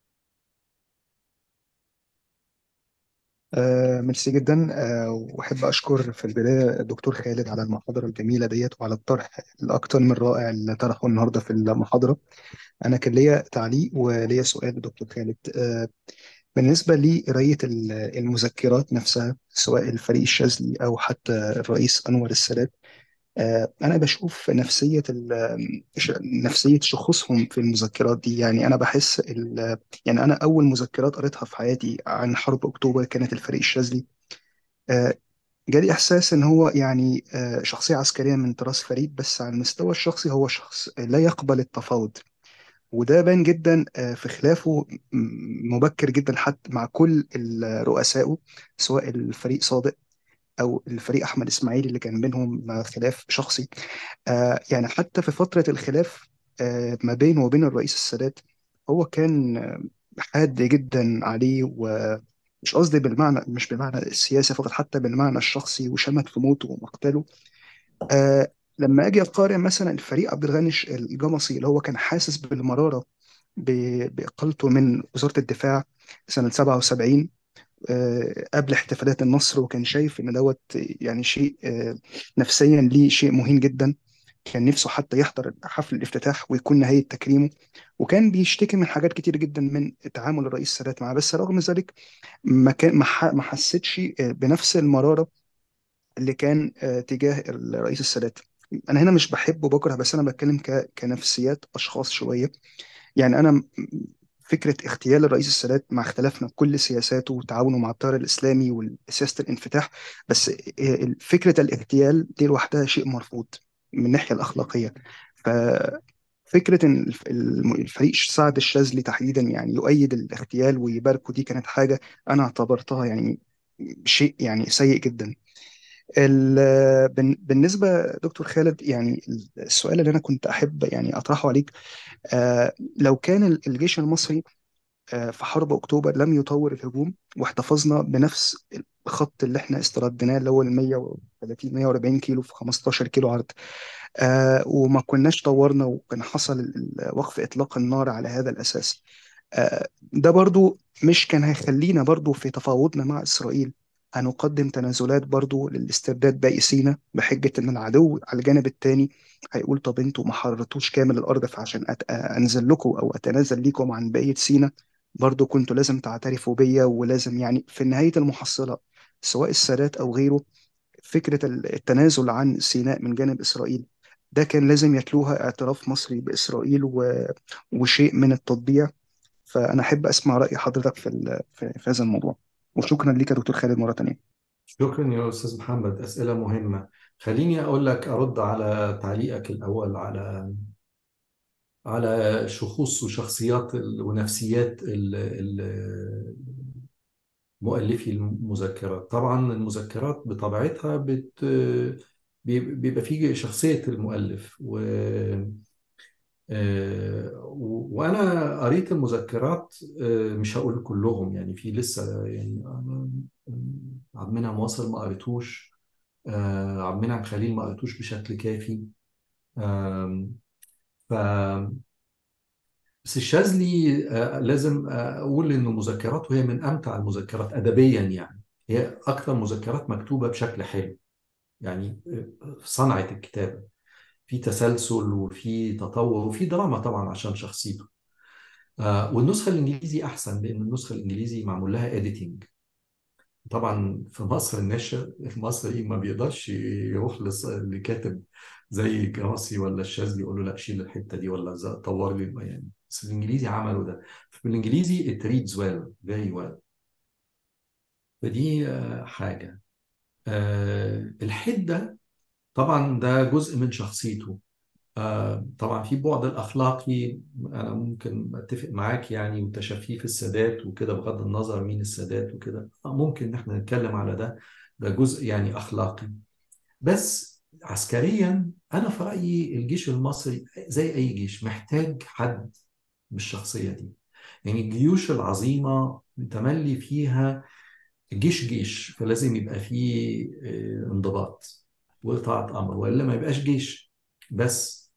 آه ميرسي جدا آه وأحب أشكر في البداية الدكتور خالد على المحاضرة الجميلة ديت وعلى الطرح الأكثر من رائع اللي طرحه النهاردة في المحاضرة أنا كان ليا تعليق وليا سؤال للدكتور خالد آه بالنسبة لقراية ال- المذكرات نفسها سواء الفريق الشاذلي أو حتى الرئيس أنور السادات آه، أنا بشوف نفسية ال- ش- نفسية شخوصهم في المذكرات دي يعني أنا بحس ال- يعني أنا أول مذكرات قريتها في حياتي عن حرب أكتوبر كانت الفريق الشاذلي آه، جالي إحساس إن هو يعني آه، شخصية عسكرية من طراز فريد بس على المستوى الشخصي هو شخص لا يقبل التفاوض وده بان جدا آه، في خلافه م- مبكر جدا حتى مع كل ال- رؤسائه سواء الفريق صادق او الفريق احمد اسماعيل اللي كان بينهم خلاف شخصي آه يعني حتى في فتره الخلاف آه ما بينه وبين الرئيس السادات هو كان آه، حاد جدا عليه ومش قصدي بالمعنى مش بالمعنى السياسي فقط حتى بالمعنى الشخصي وشمت في موته ومقتله آه لما اجي اقارن مثلا الفريق عبد الغني الجمصي اللي هو كان حاسس بالمراره ب- باقالته من وزاره الدفاع سنه 77 آه، قبل احتفالات النصر وكان شايف ان دوت يعني شيء آه، نفسيا ليه شيء مهم جدا كان نفسه حتى يحضر حفل الافتتاح ويكون نهاية تكريمه وكان بيشتكي من حاجات كتير جدا من تعامل الرئيس السادات معاه بس رغم ذلك ما كان ما ح- ما حسيتش آه، بنفس المرارة اللي كان آه، تجاه الرئيس السادات انا هنا مش بحب وبكره بس انا بتكلم ك- كنفسيات اشخاص شوية يعني انا م- فكره اغتيال الرئيس السادات مع اختلافنا كل سياساته وتعاونه مع التيار الاسلامي وسياسه الانفتاح بس ال- فكره الاغتيال دي لوحدها شيء مرفوض من الناحيه الاخلاقيه ففكره ان الف- الم- الفريق سعد الشاذلي تحديدا يعني يؤيد الاغتيال ويباركه دي كانت حاجه انا اعتبرتها يعني شيء يعني سيء جدا ال- بن- بالنسبه دكتور خالد يعني السؤال اللي انا كنت احب يعني اطرحه عليك آه، لو كان الجيش المصري آه، في حرب اكتوبر لم يطور الهجوم واحتفظنا بنفس الخط اللي احنا استرديناه اللي هو ال 130 140 كيلو في 15 كيلو عرض آه وما كناش طورنا وكان حصل ال- وقف اطلاق النار على هذا الاساس آه ده برضو مش كان هيخلينا برضو في تفاوضنا مع اسرائيل هنقدم تنازلات برضو للاسترداد باقي سيناء بحجة ان العدو على الجانب التاني هيقول طب انتوا ما حررتوش كامل الارض فعشان أت... انزل لكم او اتنازل ليكم عن بقية سيناء برضو كنتوا لازم تعترفوا بيا ولازم يعني في نهاية المحصلة سواء السادات أو غيره فكرة التنازل عن سيناء من جانب إسرائيل ده كان لازم يتلوها اعتراف مصري بإسرائيل و... وشيء من التطبيع فأنا أحب أسمع رأي حضرتك في, ال... في... في هذا الموضوع وشكرا ليك يا دكتور خالد مرة تانية شكرا يا أستاذ محمد أسئلة مهمة خليني أقول لك أرد على تعليقك الأول على على شخوص وشخصيات ال- ونفسيات ال- ال- مؤلفي المذكرات طبعا المذكرات بطبيعتها بت بي- بيبقى فيه شخصية المؤلف و آه، و- وأنا قريت المذكرات آه، مش هقول كلهم يعني في لسه يعني أنا- عبد المنعم واصل ما قريتوش آه، عبد المنعم خليل ما قريتوش بشكل كافي آم، ف بس الشاذلي آه، لازم آه، اقول انه مذكراته هي من امتع المذكرات ادبيا يعني هي اكثر مذكرات مكتوبه بشكل حلو يعني آه، في صنعه الكتابه في تسلسل وفي تطور وفي دراما طبعا عشان شخصيته آه، والنسخه الانجليزي احسن لان النسخه الانجليزي معمول لها اديتنج طبعا في مصر الناشر المصري ما بيقدرش يروح لص- لكاتب زي جراسي ولا الشاذلي يقول له لا شيل الحته دي ولا ز- طور لي البيان بس الانجليزي عملوا ده بالانجليزي it reads well very well فدي آه، حاجه آه، الحده طبعا ده جزء من شخصيته آه، طبعا في بعد الأخلاقي أنا ممكن أتفق معاك يعني وتشفيه في السادات وكده بغض النظر مين السادات وكده آه، ممكن إن إحنا نتكلم على ده ده جزء يعني أخلاقي بس عسكريا أنا في رأيي الجيش المصري زي أي جيش محتاج حد بالشخصية دي يعني الجيوش العظيمة تملي فيها الجيش جيش فلازم يبقى فيه آه، انضباط وإطاعة أمر وإلا ما يبقاش جيش بس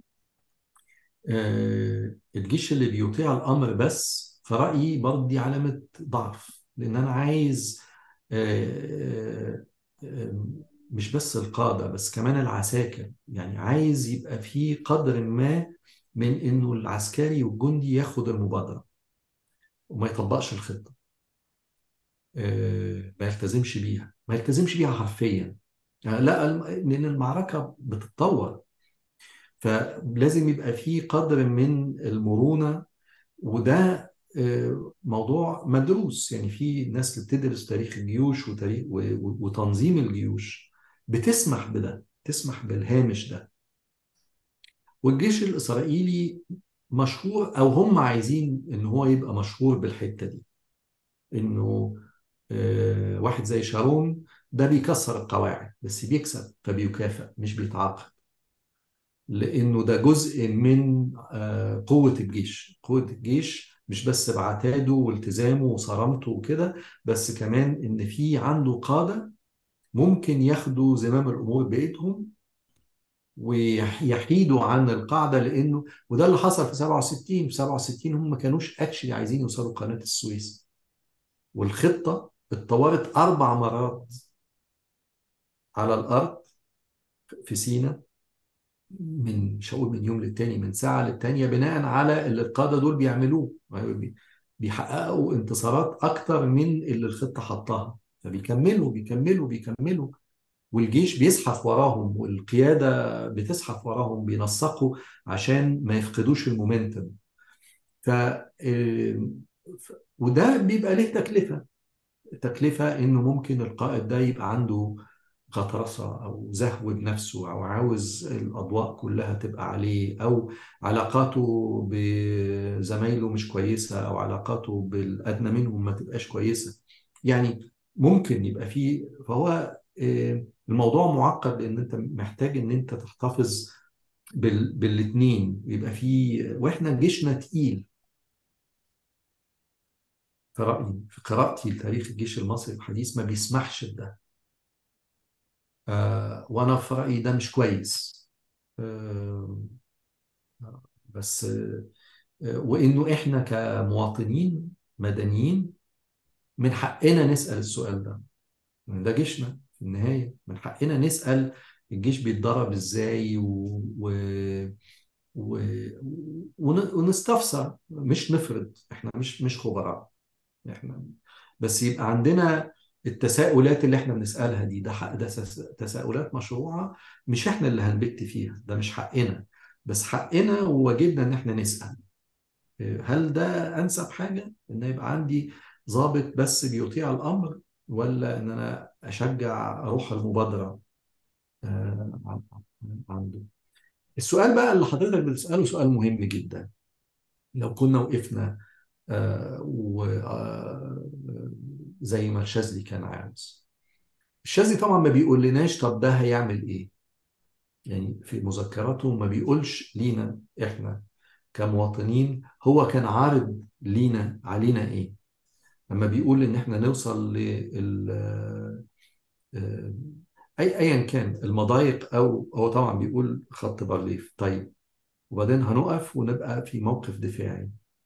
آه، الجيش اللي بيطيع الأمر بس في رأيي برضه دي علامة ضعف لأن أنا عايز آه، آه، مش بس القادة بس كمان العساكر يعني عايز يبقى في قدر ما من إنه العسكري والجندي ياخد المبادرة وما يطبقش الخطة آه، ما يلتزمش بيها ما يلتزمش بيها حرفيا آه، لا الم- لأن المعركة بتتطور فلازم يبقى في قدر من المرونة وده آه، موضوع مدروس يعني في ناس اللي بتدرس تاريخ الجيوش وتاريخ و- و- وتنظيم الجيوش بتسمح بده تسمح بالهامش ده والجيش الإسرائيلي مشهور أو هم عايزين إن هو يبقى مشهور بالحتة دي إنه آه، واحد زي شارون ده بيكسر القواعد بس بيكسب فبيكافئ مش بيتعاقب لانه ده جزء من آه، قوه الجيش قوه الجيش مش بس بعتاده والتزامه وصرامته وكده بس كمان ان في عنده قاده ممكن ياخدوا زمام الامور بايدهم ويحيدوا عن القاعده لانه وده اللي حصل في 67 في 67 هم ما كانوش اكشلي عايزين يوصلوا قناه السويس والخطه اتطورت اربع مرات على الارض في سيناء من مش هقول من يوم للتاني من ساعة للتانية بناء على اللي القادة دول بيعملوه بي- بيحققوا انتصارات أكتر من اللي الخطة حطها فبيكملوا بيكملوا بيكملوا والجيش بيزحف وراهم والقيادة بتزحف وراهم بينسقوا عشان ما يفقدوش المومنتم ف آه، ف- وده بيبقى له تكلفة تكلفة إنه ممكن القائد ده يبقى عنده غطرسة أو زهو بنفسه أو عاوز الأضواء كلها تبقى عليه أو علاقاته بزمايله مش كويسة أو علاقاته بالأدنى منهم ما تبقاش كويسة يعني ممكن يبقى فيه فهو آه، الموضوع معقد لأن أنت محتاج إن أنت تحتفظ بال... بالاتنين يبقى فيه وإحنا جيشنا تقيل في رأيي في قراءتي لتاريخ الجيش المصري الحديث ما بيسمحش بده آه وأنا في رأيي ده مش كويس آه بس آه وإنه إحنا كمواطنين مدنيين من حقنا نسأل السؤال ده ده جيشنا في النهاية من حقنا نسأل الجيش بيتدرب إزاي و... و... و... ون- ونستفسر مش نفرض إحنا مش مش خبراء احنا بس يبقى عندنا التساؤلات اللي احنا بنسألها دي ده حق ده تس- تساؤلات مشروعة مش احنا اللي هنبت فيها ده مش حقنا بس حقنا وواجبنا ان احنا نسأل هل ده انسب حاجة ان يبقى عندي ضابط بس بيطيع الامر ولا ان انا اشجع روح المبادرة آه، عن- عنده السؤال بقى اللي حضرتك بتسأله سؤال مهم جدا لو كنا وقفنا آه، و آه، زي ما الشاذلي كان عاوز الشاذلي طبعا ما بيقول لناش طب ده هيعمل ايه يعني في مذكراته ما بيقولش لينا احنا كمواطنين هو كان عارض لينا علينا ايه لما بيقول ان احنا نوصل لل آه، اي ايا كان المضايق او هو طبعا بيقول خط بارليف طيب وبعدين هنقف ونبقى في موقف دفاعي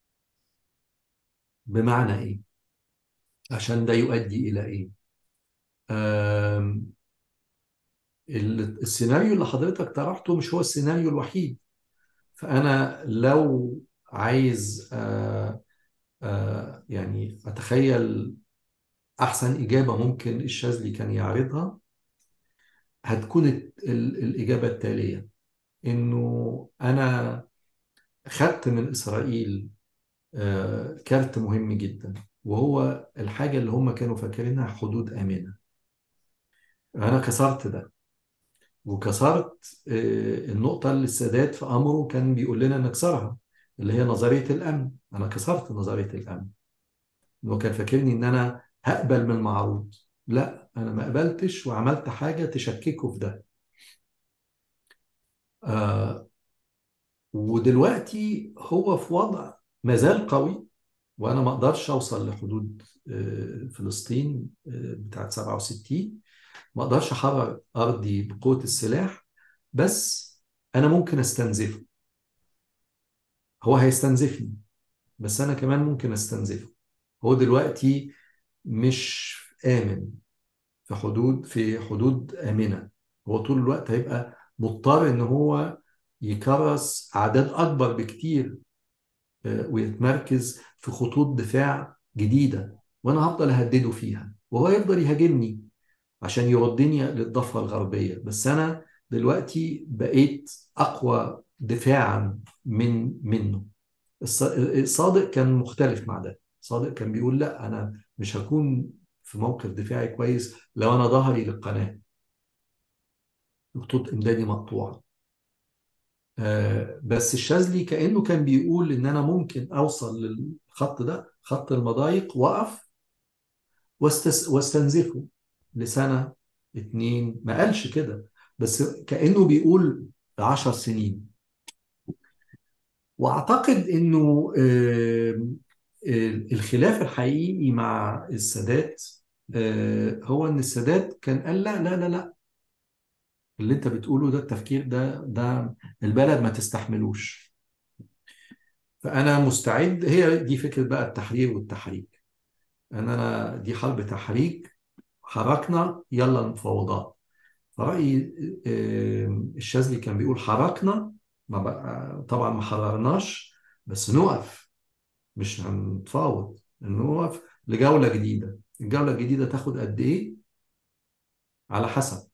بمعنى ايه عشان ده يؤدي الى ايه آم، ال- السيناريو اللي حضرتك طرحته مش هو السيناريو الوحيد فأنا لو عايز آه، آه، يعني أتخيل أحسن إجابة ممكن الشاذلي كان يعرضها هتكون ال- ال- الإجابة التالية إنه أنا خدت من إسرائيل آه، كارت مهم جدا وهو الحاجة اللي هم كانوا فاكرينها حدود آمنة أنا كسرت ده وكسرت آه، النقطة اللي السادات في أمره كان بيقول لنا نكسرها اللي هي نظرية الأمن أنا كسرت نظرية الأمن هو كان فاكرني إن أنا هقبل من المعروض لا أنا ما قبلتش وعملت حاجة تشككه في ده آه ودلوقتي هو في وضع مازال قوي وانا ما اقدرش اوصل لحدود آه، فلسطين آه، بتاعت 67 ما اقدرش احرر ارضي بقوة السلاح بس انا ممكن استنزفه هو هيستنزفني بس انا كمان ممكن استنزفه هو دلوقتي مش آمن في حدود في حدود آمنة هو طول الوقت هيبقى مضطر ان هو يكرس اعداد اكبر بكتير آه، ويتمركز في خطوط دفاع جديدة وأنا هفضل أهدده فيها وهو يفضل يهاجمني عشان يردني للضفة الغربية بس أنا دلوقتي بقيت أقوى دفاعا من منه الص- صادق كان مختلف مع ده صادق كان بيقول لا أنا مش هكون في موقف دفاعي كويس لو أنا ظهري للقناة خطوط إمدادي مقطوعة آه، بس الشاذلي كأنه كان بيقول إن أنا ممكن أوصل للخط ده خط المضايق وأقف واستس... واستنزفه لسنة اتنين ما قالش كده بس كأنه بيقول عشر سنين وأعتقد إنه آه، آه، الخلاف الحقيقي مع السادات آه، هو إن السادات كان قال لا لا لا لا اللي أنت بتقوله ده التفكير ده ده البلد ما تستحملوش فأنا مستعد هي دي فكرة بقى التحرير والتحريك أن أنا دي حرب تحريك حركنا يلا مفاوضات فرأيي آه، الشاذلي كان بيقول حركنا ما بقى طبعا ما حررناش بس نقف مش هنتفاوض نقف لجولة جديدة الجولة الجديدة تاخد قد إيه على حسب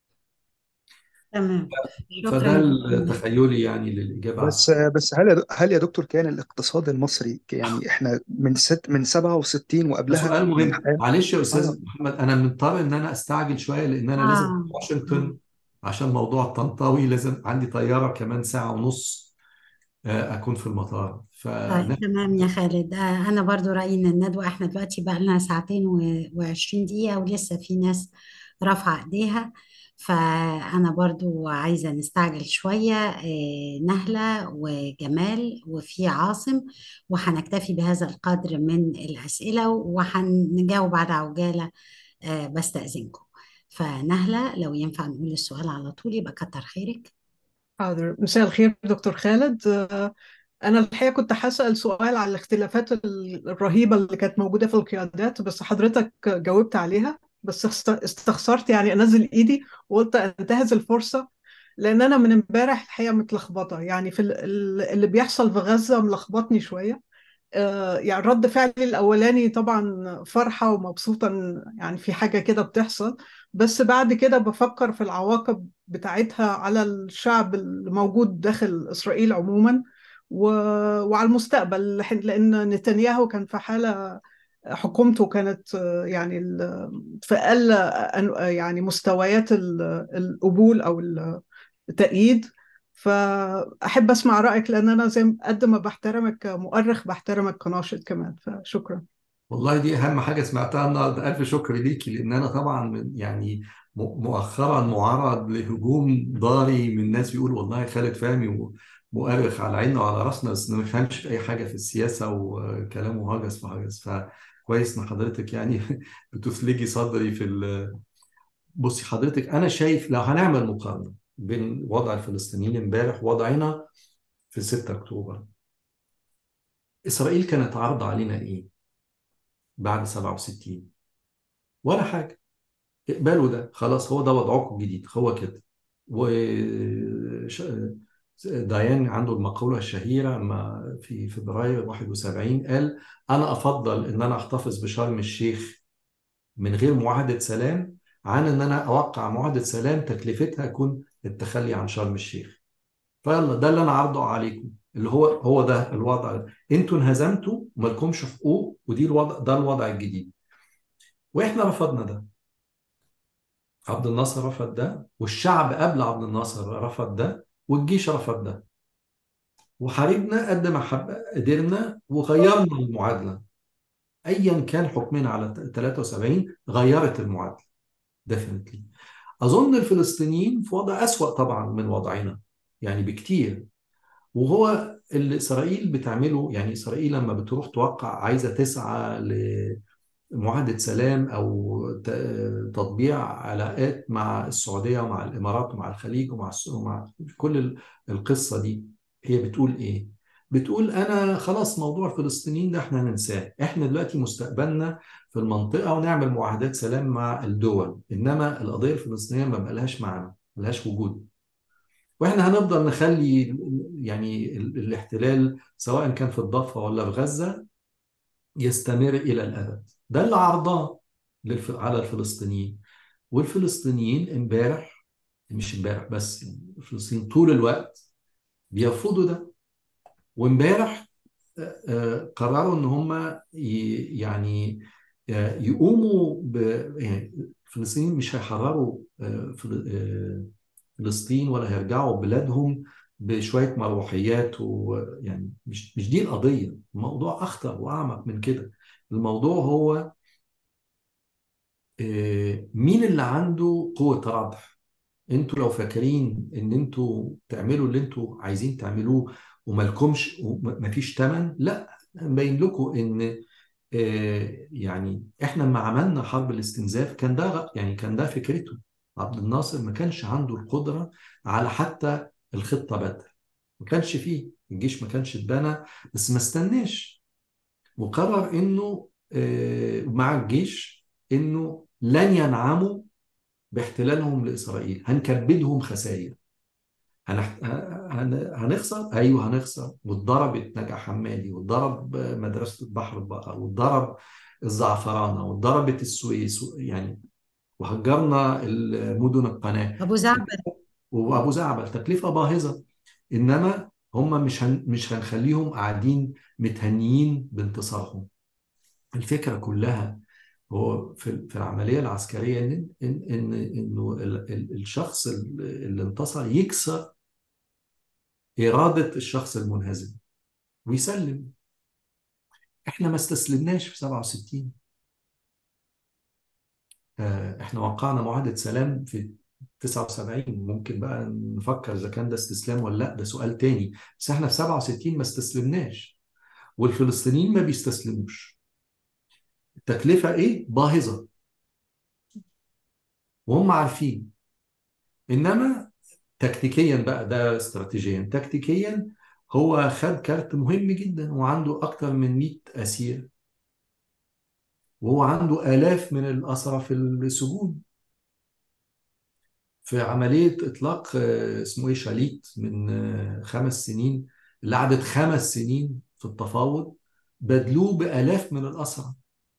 تمام فده شكرا جدا التخيلي يعني للإجابة على بس بس هل يا هل يا دكتور كان الاقتصاد المصري يعني احنا من ست من 67 ده وقبلها سؤال من مهم حال معلش يا اه استاذ محمد انا مضطر ان انا استعجل شويه لان انا لازم اه في آه. واشنطن عشان موضوع الطنطاوي لازم عندي طياره كمان ساعه ونص آه، اكون في المطار طيب فنحن تمام يا خالد آه، أنا برضو رأيي إن الندوة إحنا دلوقتي بقى لنا ساعتين وعشرين دقيقة ولسه في ناس رافعة إيديها فأنا برضو عايزة نستعجل شوية آه، نهلة وجمال وفي عاصم وهنكتفي بهذا القدر من الأسئلة وهنجاوب على عجالة آه، بستأذنكم فنهلة لو ينفع نقول السؤال على طول يبقى كتر خيرك حاضر مساء الخير دكتور خالد آه، أنا الحقيقة كنت هسأل سؤال على الاختلافات ال- الرهيبة اللي كانت موجودة في القيادات بس حضرتك جاوبت عليها بس است- استخسرت يعني أنزل إيدي وقلت أنتهز الفرصة لأن أنا من امبارح الحقيقة متلخبطة يعني في ال- ال- اللي بيحصل في غزة ملخبطني شوية آه، يعني رد فعلي الأولاني طبعا فرحة ومبسوطة إن يعني في حاجة كده بتحصل بس بعد كده بفكر في العواقب بتاعتها على الشعب الموجود داخل إسرائيل عموما و... وعلى المستقبل لح- لأن نتنياهو كان في حالة حكومته كانت آه، يعني ال- في أقل أن- يعني مستويات ال- القبول أو التأييد فأحب أسمع رأيك لأن أنا زي ما- قد ما بحترمك كمؤرخ بحترمك كناشط كمان فشكرا والله دي اهم حاجه سمعتها النهارده الف شكر ليكي لان انا طبعا من يعني م- مؤخرا معرض لهجوم ضاري من ناس بيقول والله خالد فهمي مؤرخ على عيننا وعلى راسنا بس ما بيفهمش في اي حاجه في السياسه وكلامه هجس في هجس فكويس ان حضرتك يعني بتثلجي صدري في ال- بصي حضرتك انا شايف لو هنعمل مقارنه بين وضع الفلسطينيين امبارح ووضعنا في 6 اكتوبر اسرائيل كانت عارضه علينا ايه بعد 67 ولا حاجه اقبلوا ده خلاص هو ده وضعكم الجديد هو كده و ش- ديان عنده المقولة الشهيرة ما في فبراير 71 قال أنا أفضل إن أنا أحتفظ بشرم الشيخ من غير معاهدة سلام عن ان انا اوقع معاهدة سلام تكلفتها يكون التخلي عن شرم الشيخ فيلا ده اللي انا عارضه عليكم اللي هو هو ده الوضع انتوا انهزمتوا ومالكمش حقوق ودي الوضع ده الوضع الجديد واحنا رفضنا ده عبد الناصر رفض ده والشعب قبل عبد الناصر رفض ده والجيش رفض ده وحاربنا قد ما حب... قدرنا وغيرنا المعادلة ايا كان حكمنا على 73 غيرت المعادلة definitely اظن الفلسطينيين في وضع اسوأ طبعا من وضعنا يعني بكتير وهو اللي اسرائيل بتعمله يعني اسرائيل لما بتروح توقع عايزه تسعى لمعاهده سلام او ت- تطبيع علاقات مع السعوديه ومع الامارات ومع الخليج ومع الس- ومع كل ال- القصه دي هي بتقول ايه؟ بتقول انا خلاص موضوع الفلسطينيين ده احنا هننساه، احنا دلوقتي مستقبلنا في المنطقه ونعمل معاهدات سلام مع الدول، انما القضيه الفلسطينيه ما بقالهاش معنى، ما لهاش وجود. واحنا هنفضل نخلي يعني ال- الاحتلال سواء كان في الضفه ولا في غزه يستمر الى الابد ده اللي عرضاه للف... على الفلسطينيين والفلسطينيين امبارح مش امبارح بس يعني الفلسطينيين طول الوقت بيرفضوا ده وامبارح آه، آه، قرروا ان هم ي- يعني آه، يقوموا ب يعني الفلسطينيين مش هيحرروا آه، فل- آه، فلسطين ولا هيرجعوا بلادهم بشوية مروحيات ويعني مش مش دي القضية الموضوع أخطر وأعمق من كده الموضوع هو آه، مين اللي عنده قوة ردع انتوا لو فاكرين ان انتوا تعملوا اللي انتوا عايزين تعملوه ومالكمش ومفيش تمن لا مبين لكم ان آه، يعني احنا لما عملنا حرب الاستنزاف كان ده غ- يعني كان ده فكرته عبد الناصر ما كانش عنده القدرة على حتى الخطة بدر ما كانش فيه الجيش ما كانش اتبنى بس ما استناش وقرر انه آه، مع الجيش انه لن ينعموا باحتلالهم لاسرائيل هنكبدهم خسائر هنح... هن... هنخسر ايوه هنخسر واتضربت نجع حمادي واتضرب مدرسه البحر البقر واتضرب الزعفرانه واتضربت السويس يعني وهجرنا مدن القناه أبو زعبل وابو زعبل تكلفه باهظه انما هم مش هن... مش هنخليهم قاعدين متهنيين بانتصارهم الفكره كلها هو في في العمليه العسكريه ان ان ان انه ال- ال- الشخص اللي انتصر يكسر اراده الشخص المنهزم ويسلم احنا ما استسلمناش في 67 آه، احنا وقعنا معاهده سلام في 79 ممكن بقى نفكر اذا كان ده استسلام ولا لا ده سؤال تاني بس احنا في 67 ما استسلمناش والفلسطينيين ما بيستسلموش التكلفه ايه باهظه وهم عارفين انما تكتيكيا بقى ده استراتيجيا تكتيكيا هو خد كارت مهم جدا وعنده اكتر من 100 اسير وهو عنده آلاف من الأسرى في السجون في عملية إطلاق آه، اسمه إيه شاليت من آه، خمس سنين اللي قعدت خمس سنين في التفاوض بدلوه بآلاف من الأسرى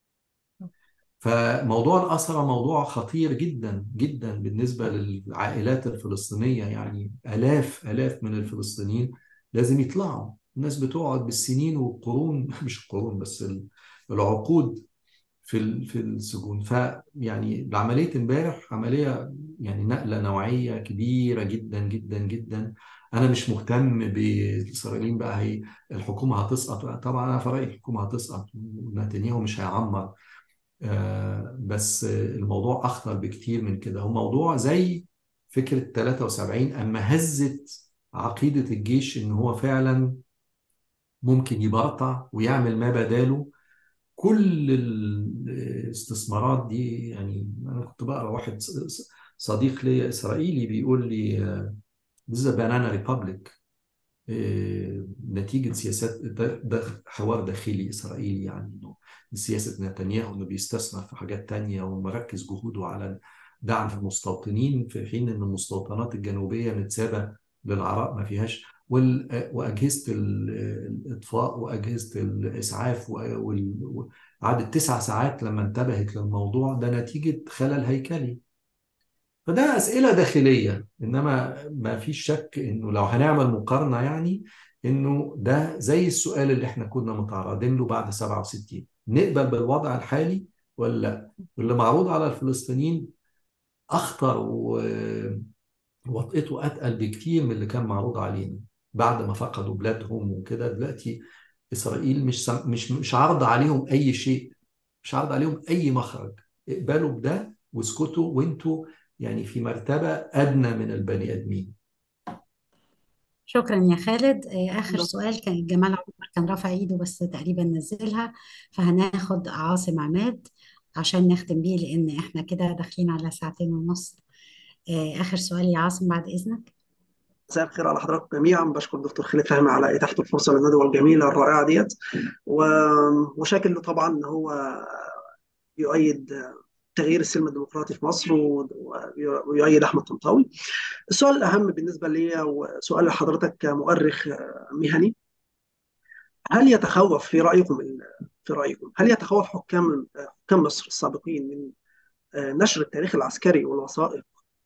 فموضوع الأسرى موضوع خطير جدا جدا بالنسبة للعائلات الفلسطينية يعني آلاف آلاف من الفلسطينيين لازم يطلعوا الناس بتقعد بالسنين والقرون مش القرون بس ال- العقود في ال- في السجون فيعني عملية امبارح عملية يعني نقلة نوعية كبيرة جدا جدا جدا أنا مش مهتم بالإسرائيليين بقى هي الحكومة هتسقط طبعا أنا في رأيي الحكومة هتسقط ونتنياهو مش هيعمر آه، بس الموضوع أخطر بكتير من كده هو موضوع زي فكرة 73 أما هزت عقيدة الجيش إن هو فعلا ممكن يبرطع ويعمل ما بداله كل الاستثمارات دي يعني انا كنت بقرا واحد ص- صديق لي اسرائيلي بيقول لي This is a banana republic إيه، نتيجة سياسات ده, ده حوار داخلي إسرائيلي يعني إنه سياسة نتنياهو إنه بيستثمر في حاجات تانية ومركز جهوده على دعم المستوطنين في حين إن المستوطنات الجنوبية متسابة للعراء ما فيهاش وال- وأجهزة ال- الإطفاء وأجهزة الإسعاف و- وال- وقعدت تسع ساعات لما انتبهت للموضوع ده نتيجة خلل هيكلي فده أسئلة داخلية إنما ما فيش شك إنه لو هنعمل مقارنة يعني إنه ده زي السؤال اللي إحنا كنا متعرضين له بعد 67 نقبل بالوضع الحالي ولا لا واللي معروض على الفلسطينيين أخطر و- وطئته أتقل بكتير من اللي كان معروض علينا بعد ما فقدوا بلادهم وكده دلوقتي إسرائيل مش سم- مش مش عارضة عليهم أي شيء مش عارضة عليهم أي مخرج اقبلوا بده واسكتوا وانتوا يعني في مرتبة أدنى من البني آدمين شكرا يا خالد آه، آخر لا. سؤال كان جمال عمر كان رافع إيده بس تقريبا نزلها فهناخد عاصم عماد عشان نختم بيه لأن إحنا كده داخلين على ساعتين ونص آه، آخر سؤال يا عاصم بعد إذنك مساء الخير على حضراتكم جميعا بشكر دكتور خالد فهمي على إتاحة الفرصة للندوة الجميلة الرائعة ديت و- وشاكر له طبعا إن هو يؤيد تغيير السلم الديمقراطي في مصر و- ويؤيد أحمد طنطاوي السؤال الأهم بالنسبة لي وسؤال لحضرتك كمؤرخ مهني هل يتخوف في رأيكم في رأيكم هل يتخوف حكام حكام مصر السابقين من نشر التاريخ العسكري والوثائق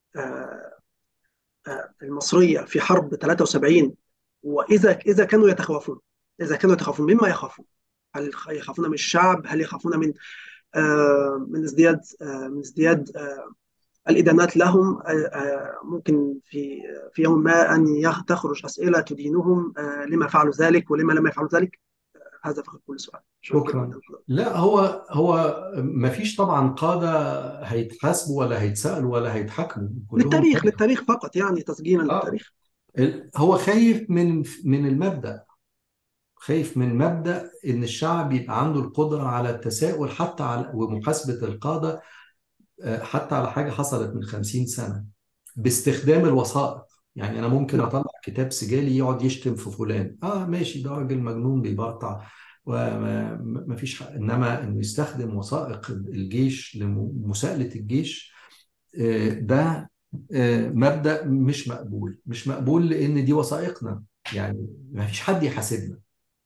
المصرية في حرب 73 وإذا إذا كانوا يتخوفون إذا كانوا يتخوفون مما يخافون هل يخافون من الشعب هل يخافون من آه، من ازدياد آه، من ازدياد آه، الإدانات لهم آه، آه، ممكن في في يوم ما أن يخ- تخرج أسئلة تدينهم آه، لما فعلوا ذلك ولما لم يفعلوا ذلك آه، هذا فقط كل سؤال شكرا شكرا جدا لحضرتك. لا هو هو ما فيش طبعا قادة هيتحاسبوا ولا هيتسألوا ولا هيتحاكموا كلهم للتاريخ كده للتاريخ فقط يعني تسجيلا اه للتاريخ ال- هو خايف من من المبدأ خايف من مبدأ إن الشعب يبقى عنده القدرة على التساؤل حتى على ومحاسبة القادة آه، حتى على حاجة حصلت من 50 سنة باستخدام الوثائق يعني أنا ممكن نعم أطلع كتاب سجالي يقعد يشتم في فلان آه ماشي ده راجل مجنون بيبرطع وما ما فيش حق. إنما إنه يستخدم وثائق الجيش لمساءلة الجيش آه، ده آه، مبدأ مش مقبول مش مقبول لأن دي وثائقنا يعني ما فيش حد يحاسبنا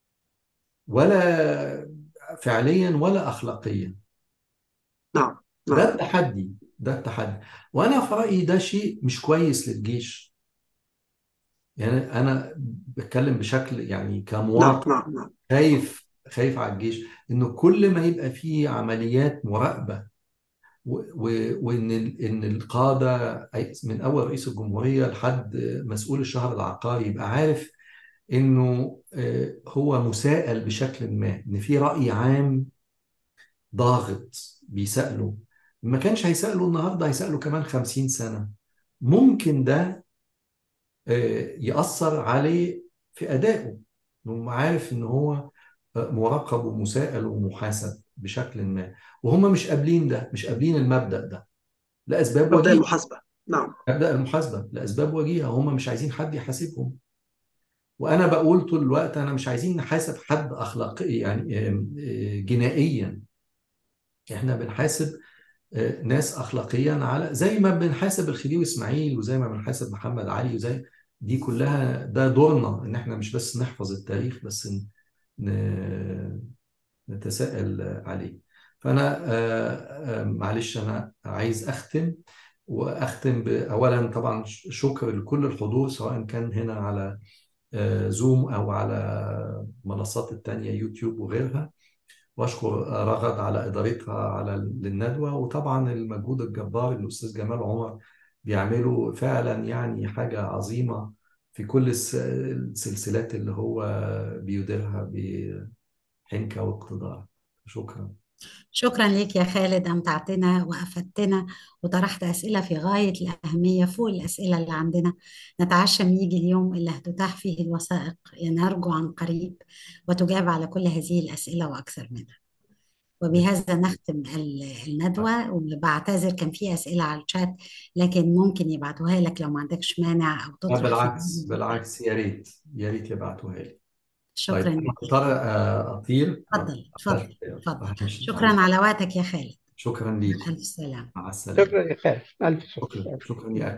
ولا فعليا ولا أخلاقيا نعم ده نعم التحدي ده التحدي وانا في رايي ده شيء مش كويس للجيش يعني انا بتكلم بشكل يعني نعم كمواطن نعم نعم خايف خايف على الجيش انه كل ما يبقى فيه عمليات مراقبه و- و- وان ال- ان القاده أي- من اول رئيس الجمهوريه لحد مسؤول الشهر العقاري يبقى عارف انه آه، هو مساءل بشكل ما ان في راي عام ضاغط بيسأله ما كانش هيسأله النهارده هيسأله كمان خمسين سنة ممكن ده آه، يأثر عليه في أدائه إنه عارف إن هو آه، مراقب ومساءل ومحاسب بشكل ما وهم مش قابلين ده مش قابلين المبدأ ده لأسباب مبدأ وجيهة المحاسبة نعم مبدأ المحاسبة لأسباب وجيهة هم مش عايزين حد يحاسبهم وأنا بقول طول الوقت أنا مش عايزين نحاسب حد أخلاقي يعني آم، آه، جنائيا إحنا بنحاسب آه، ناس اخلاقيا على زي ما بنحاسب الخديوي اسماعيل وزي ما بنحاسب محمد علي وزي دي كلها ده دورنا ان احنا مش بس نحفظ التاريخ بس ن- ن- نتساءل عليه فانا آه، آه، معلش انا عايز اختم واختم ب- اولا طبعا ش- شكر لكل الحضور سواء كان هنا على آه، زوم او على منصات التانية يوتيوب وغيرها واشكر رغد على ادارتها على للندوه وطبعا المجهود الجبار اللي الاستاذ جمال عمر بيعمله فعلا يعني حاجه عظيمه في كل الس- السلسلات اللي هو بيديرها بحنكه واقتدار شكرا شكرا لك يا خالد أمتعتنا وأفدتنا وطرحت أسئلة في غاية الأهمية فوق الأسئلة اللي عندنا نتعشم يجي اليوم اللي هتتاح فيه الوثائق نرجو عن قريب وتجاب على كل هذه الأسئلة وأكثر منها وبهذا نختم ال- الندوة وبعتذر كان في أسئلة على الشات لكن ممكن يبعتوها لك لو ما عندكش مانع أو لا تطرح في بالعكس الجروب. بالعكس يا ريت يا ريت يبعتوها لي طيب شكرا انا لك مضطر آه، اطير اتفضل اتفضل اتفضل فهمشي شكرا على وقتك يا خالد شكرا ليك ألف سلامة مع السلامه شكرا يا خالد ألف شكر شكرا شكرا يا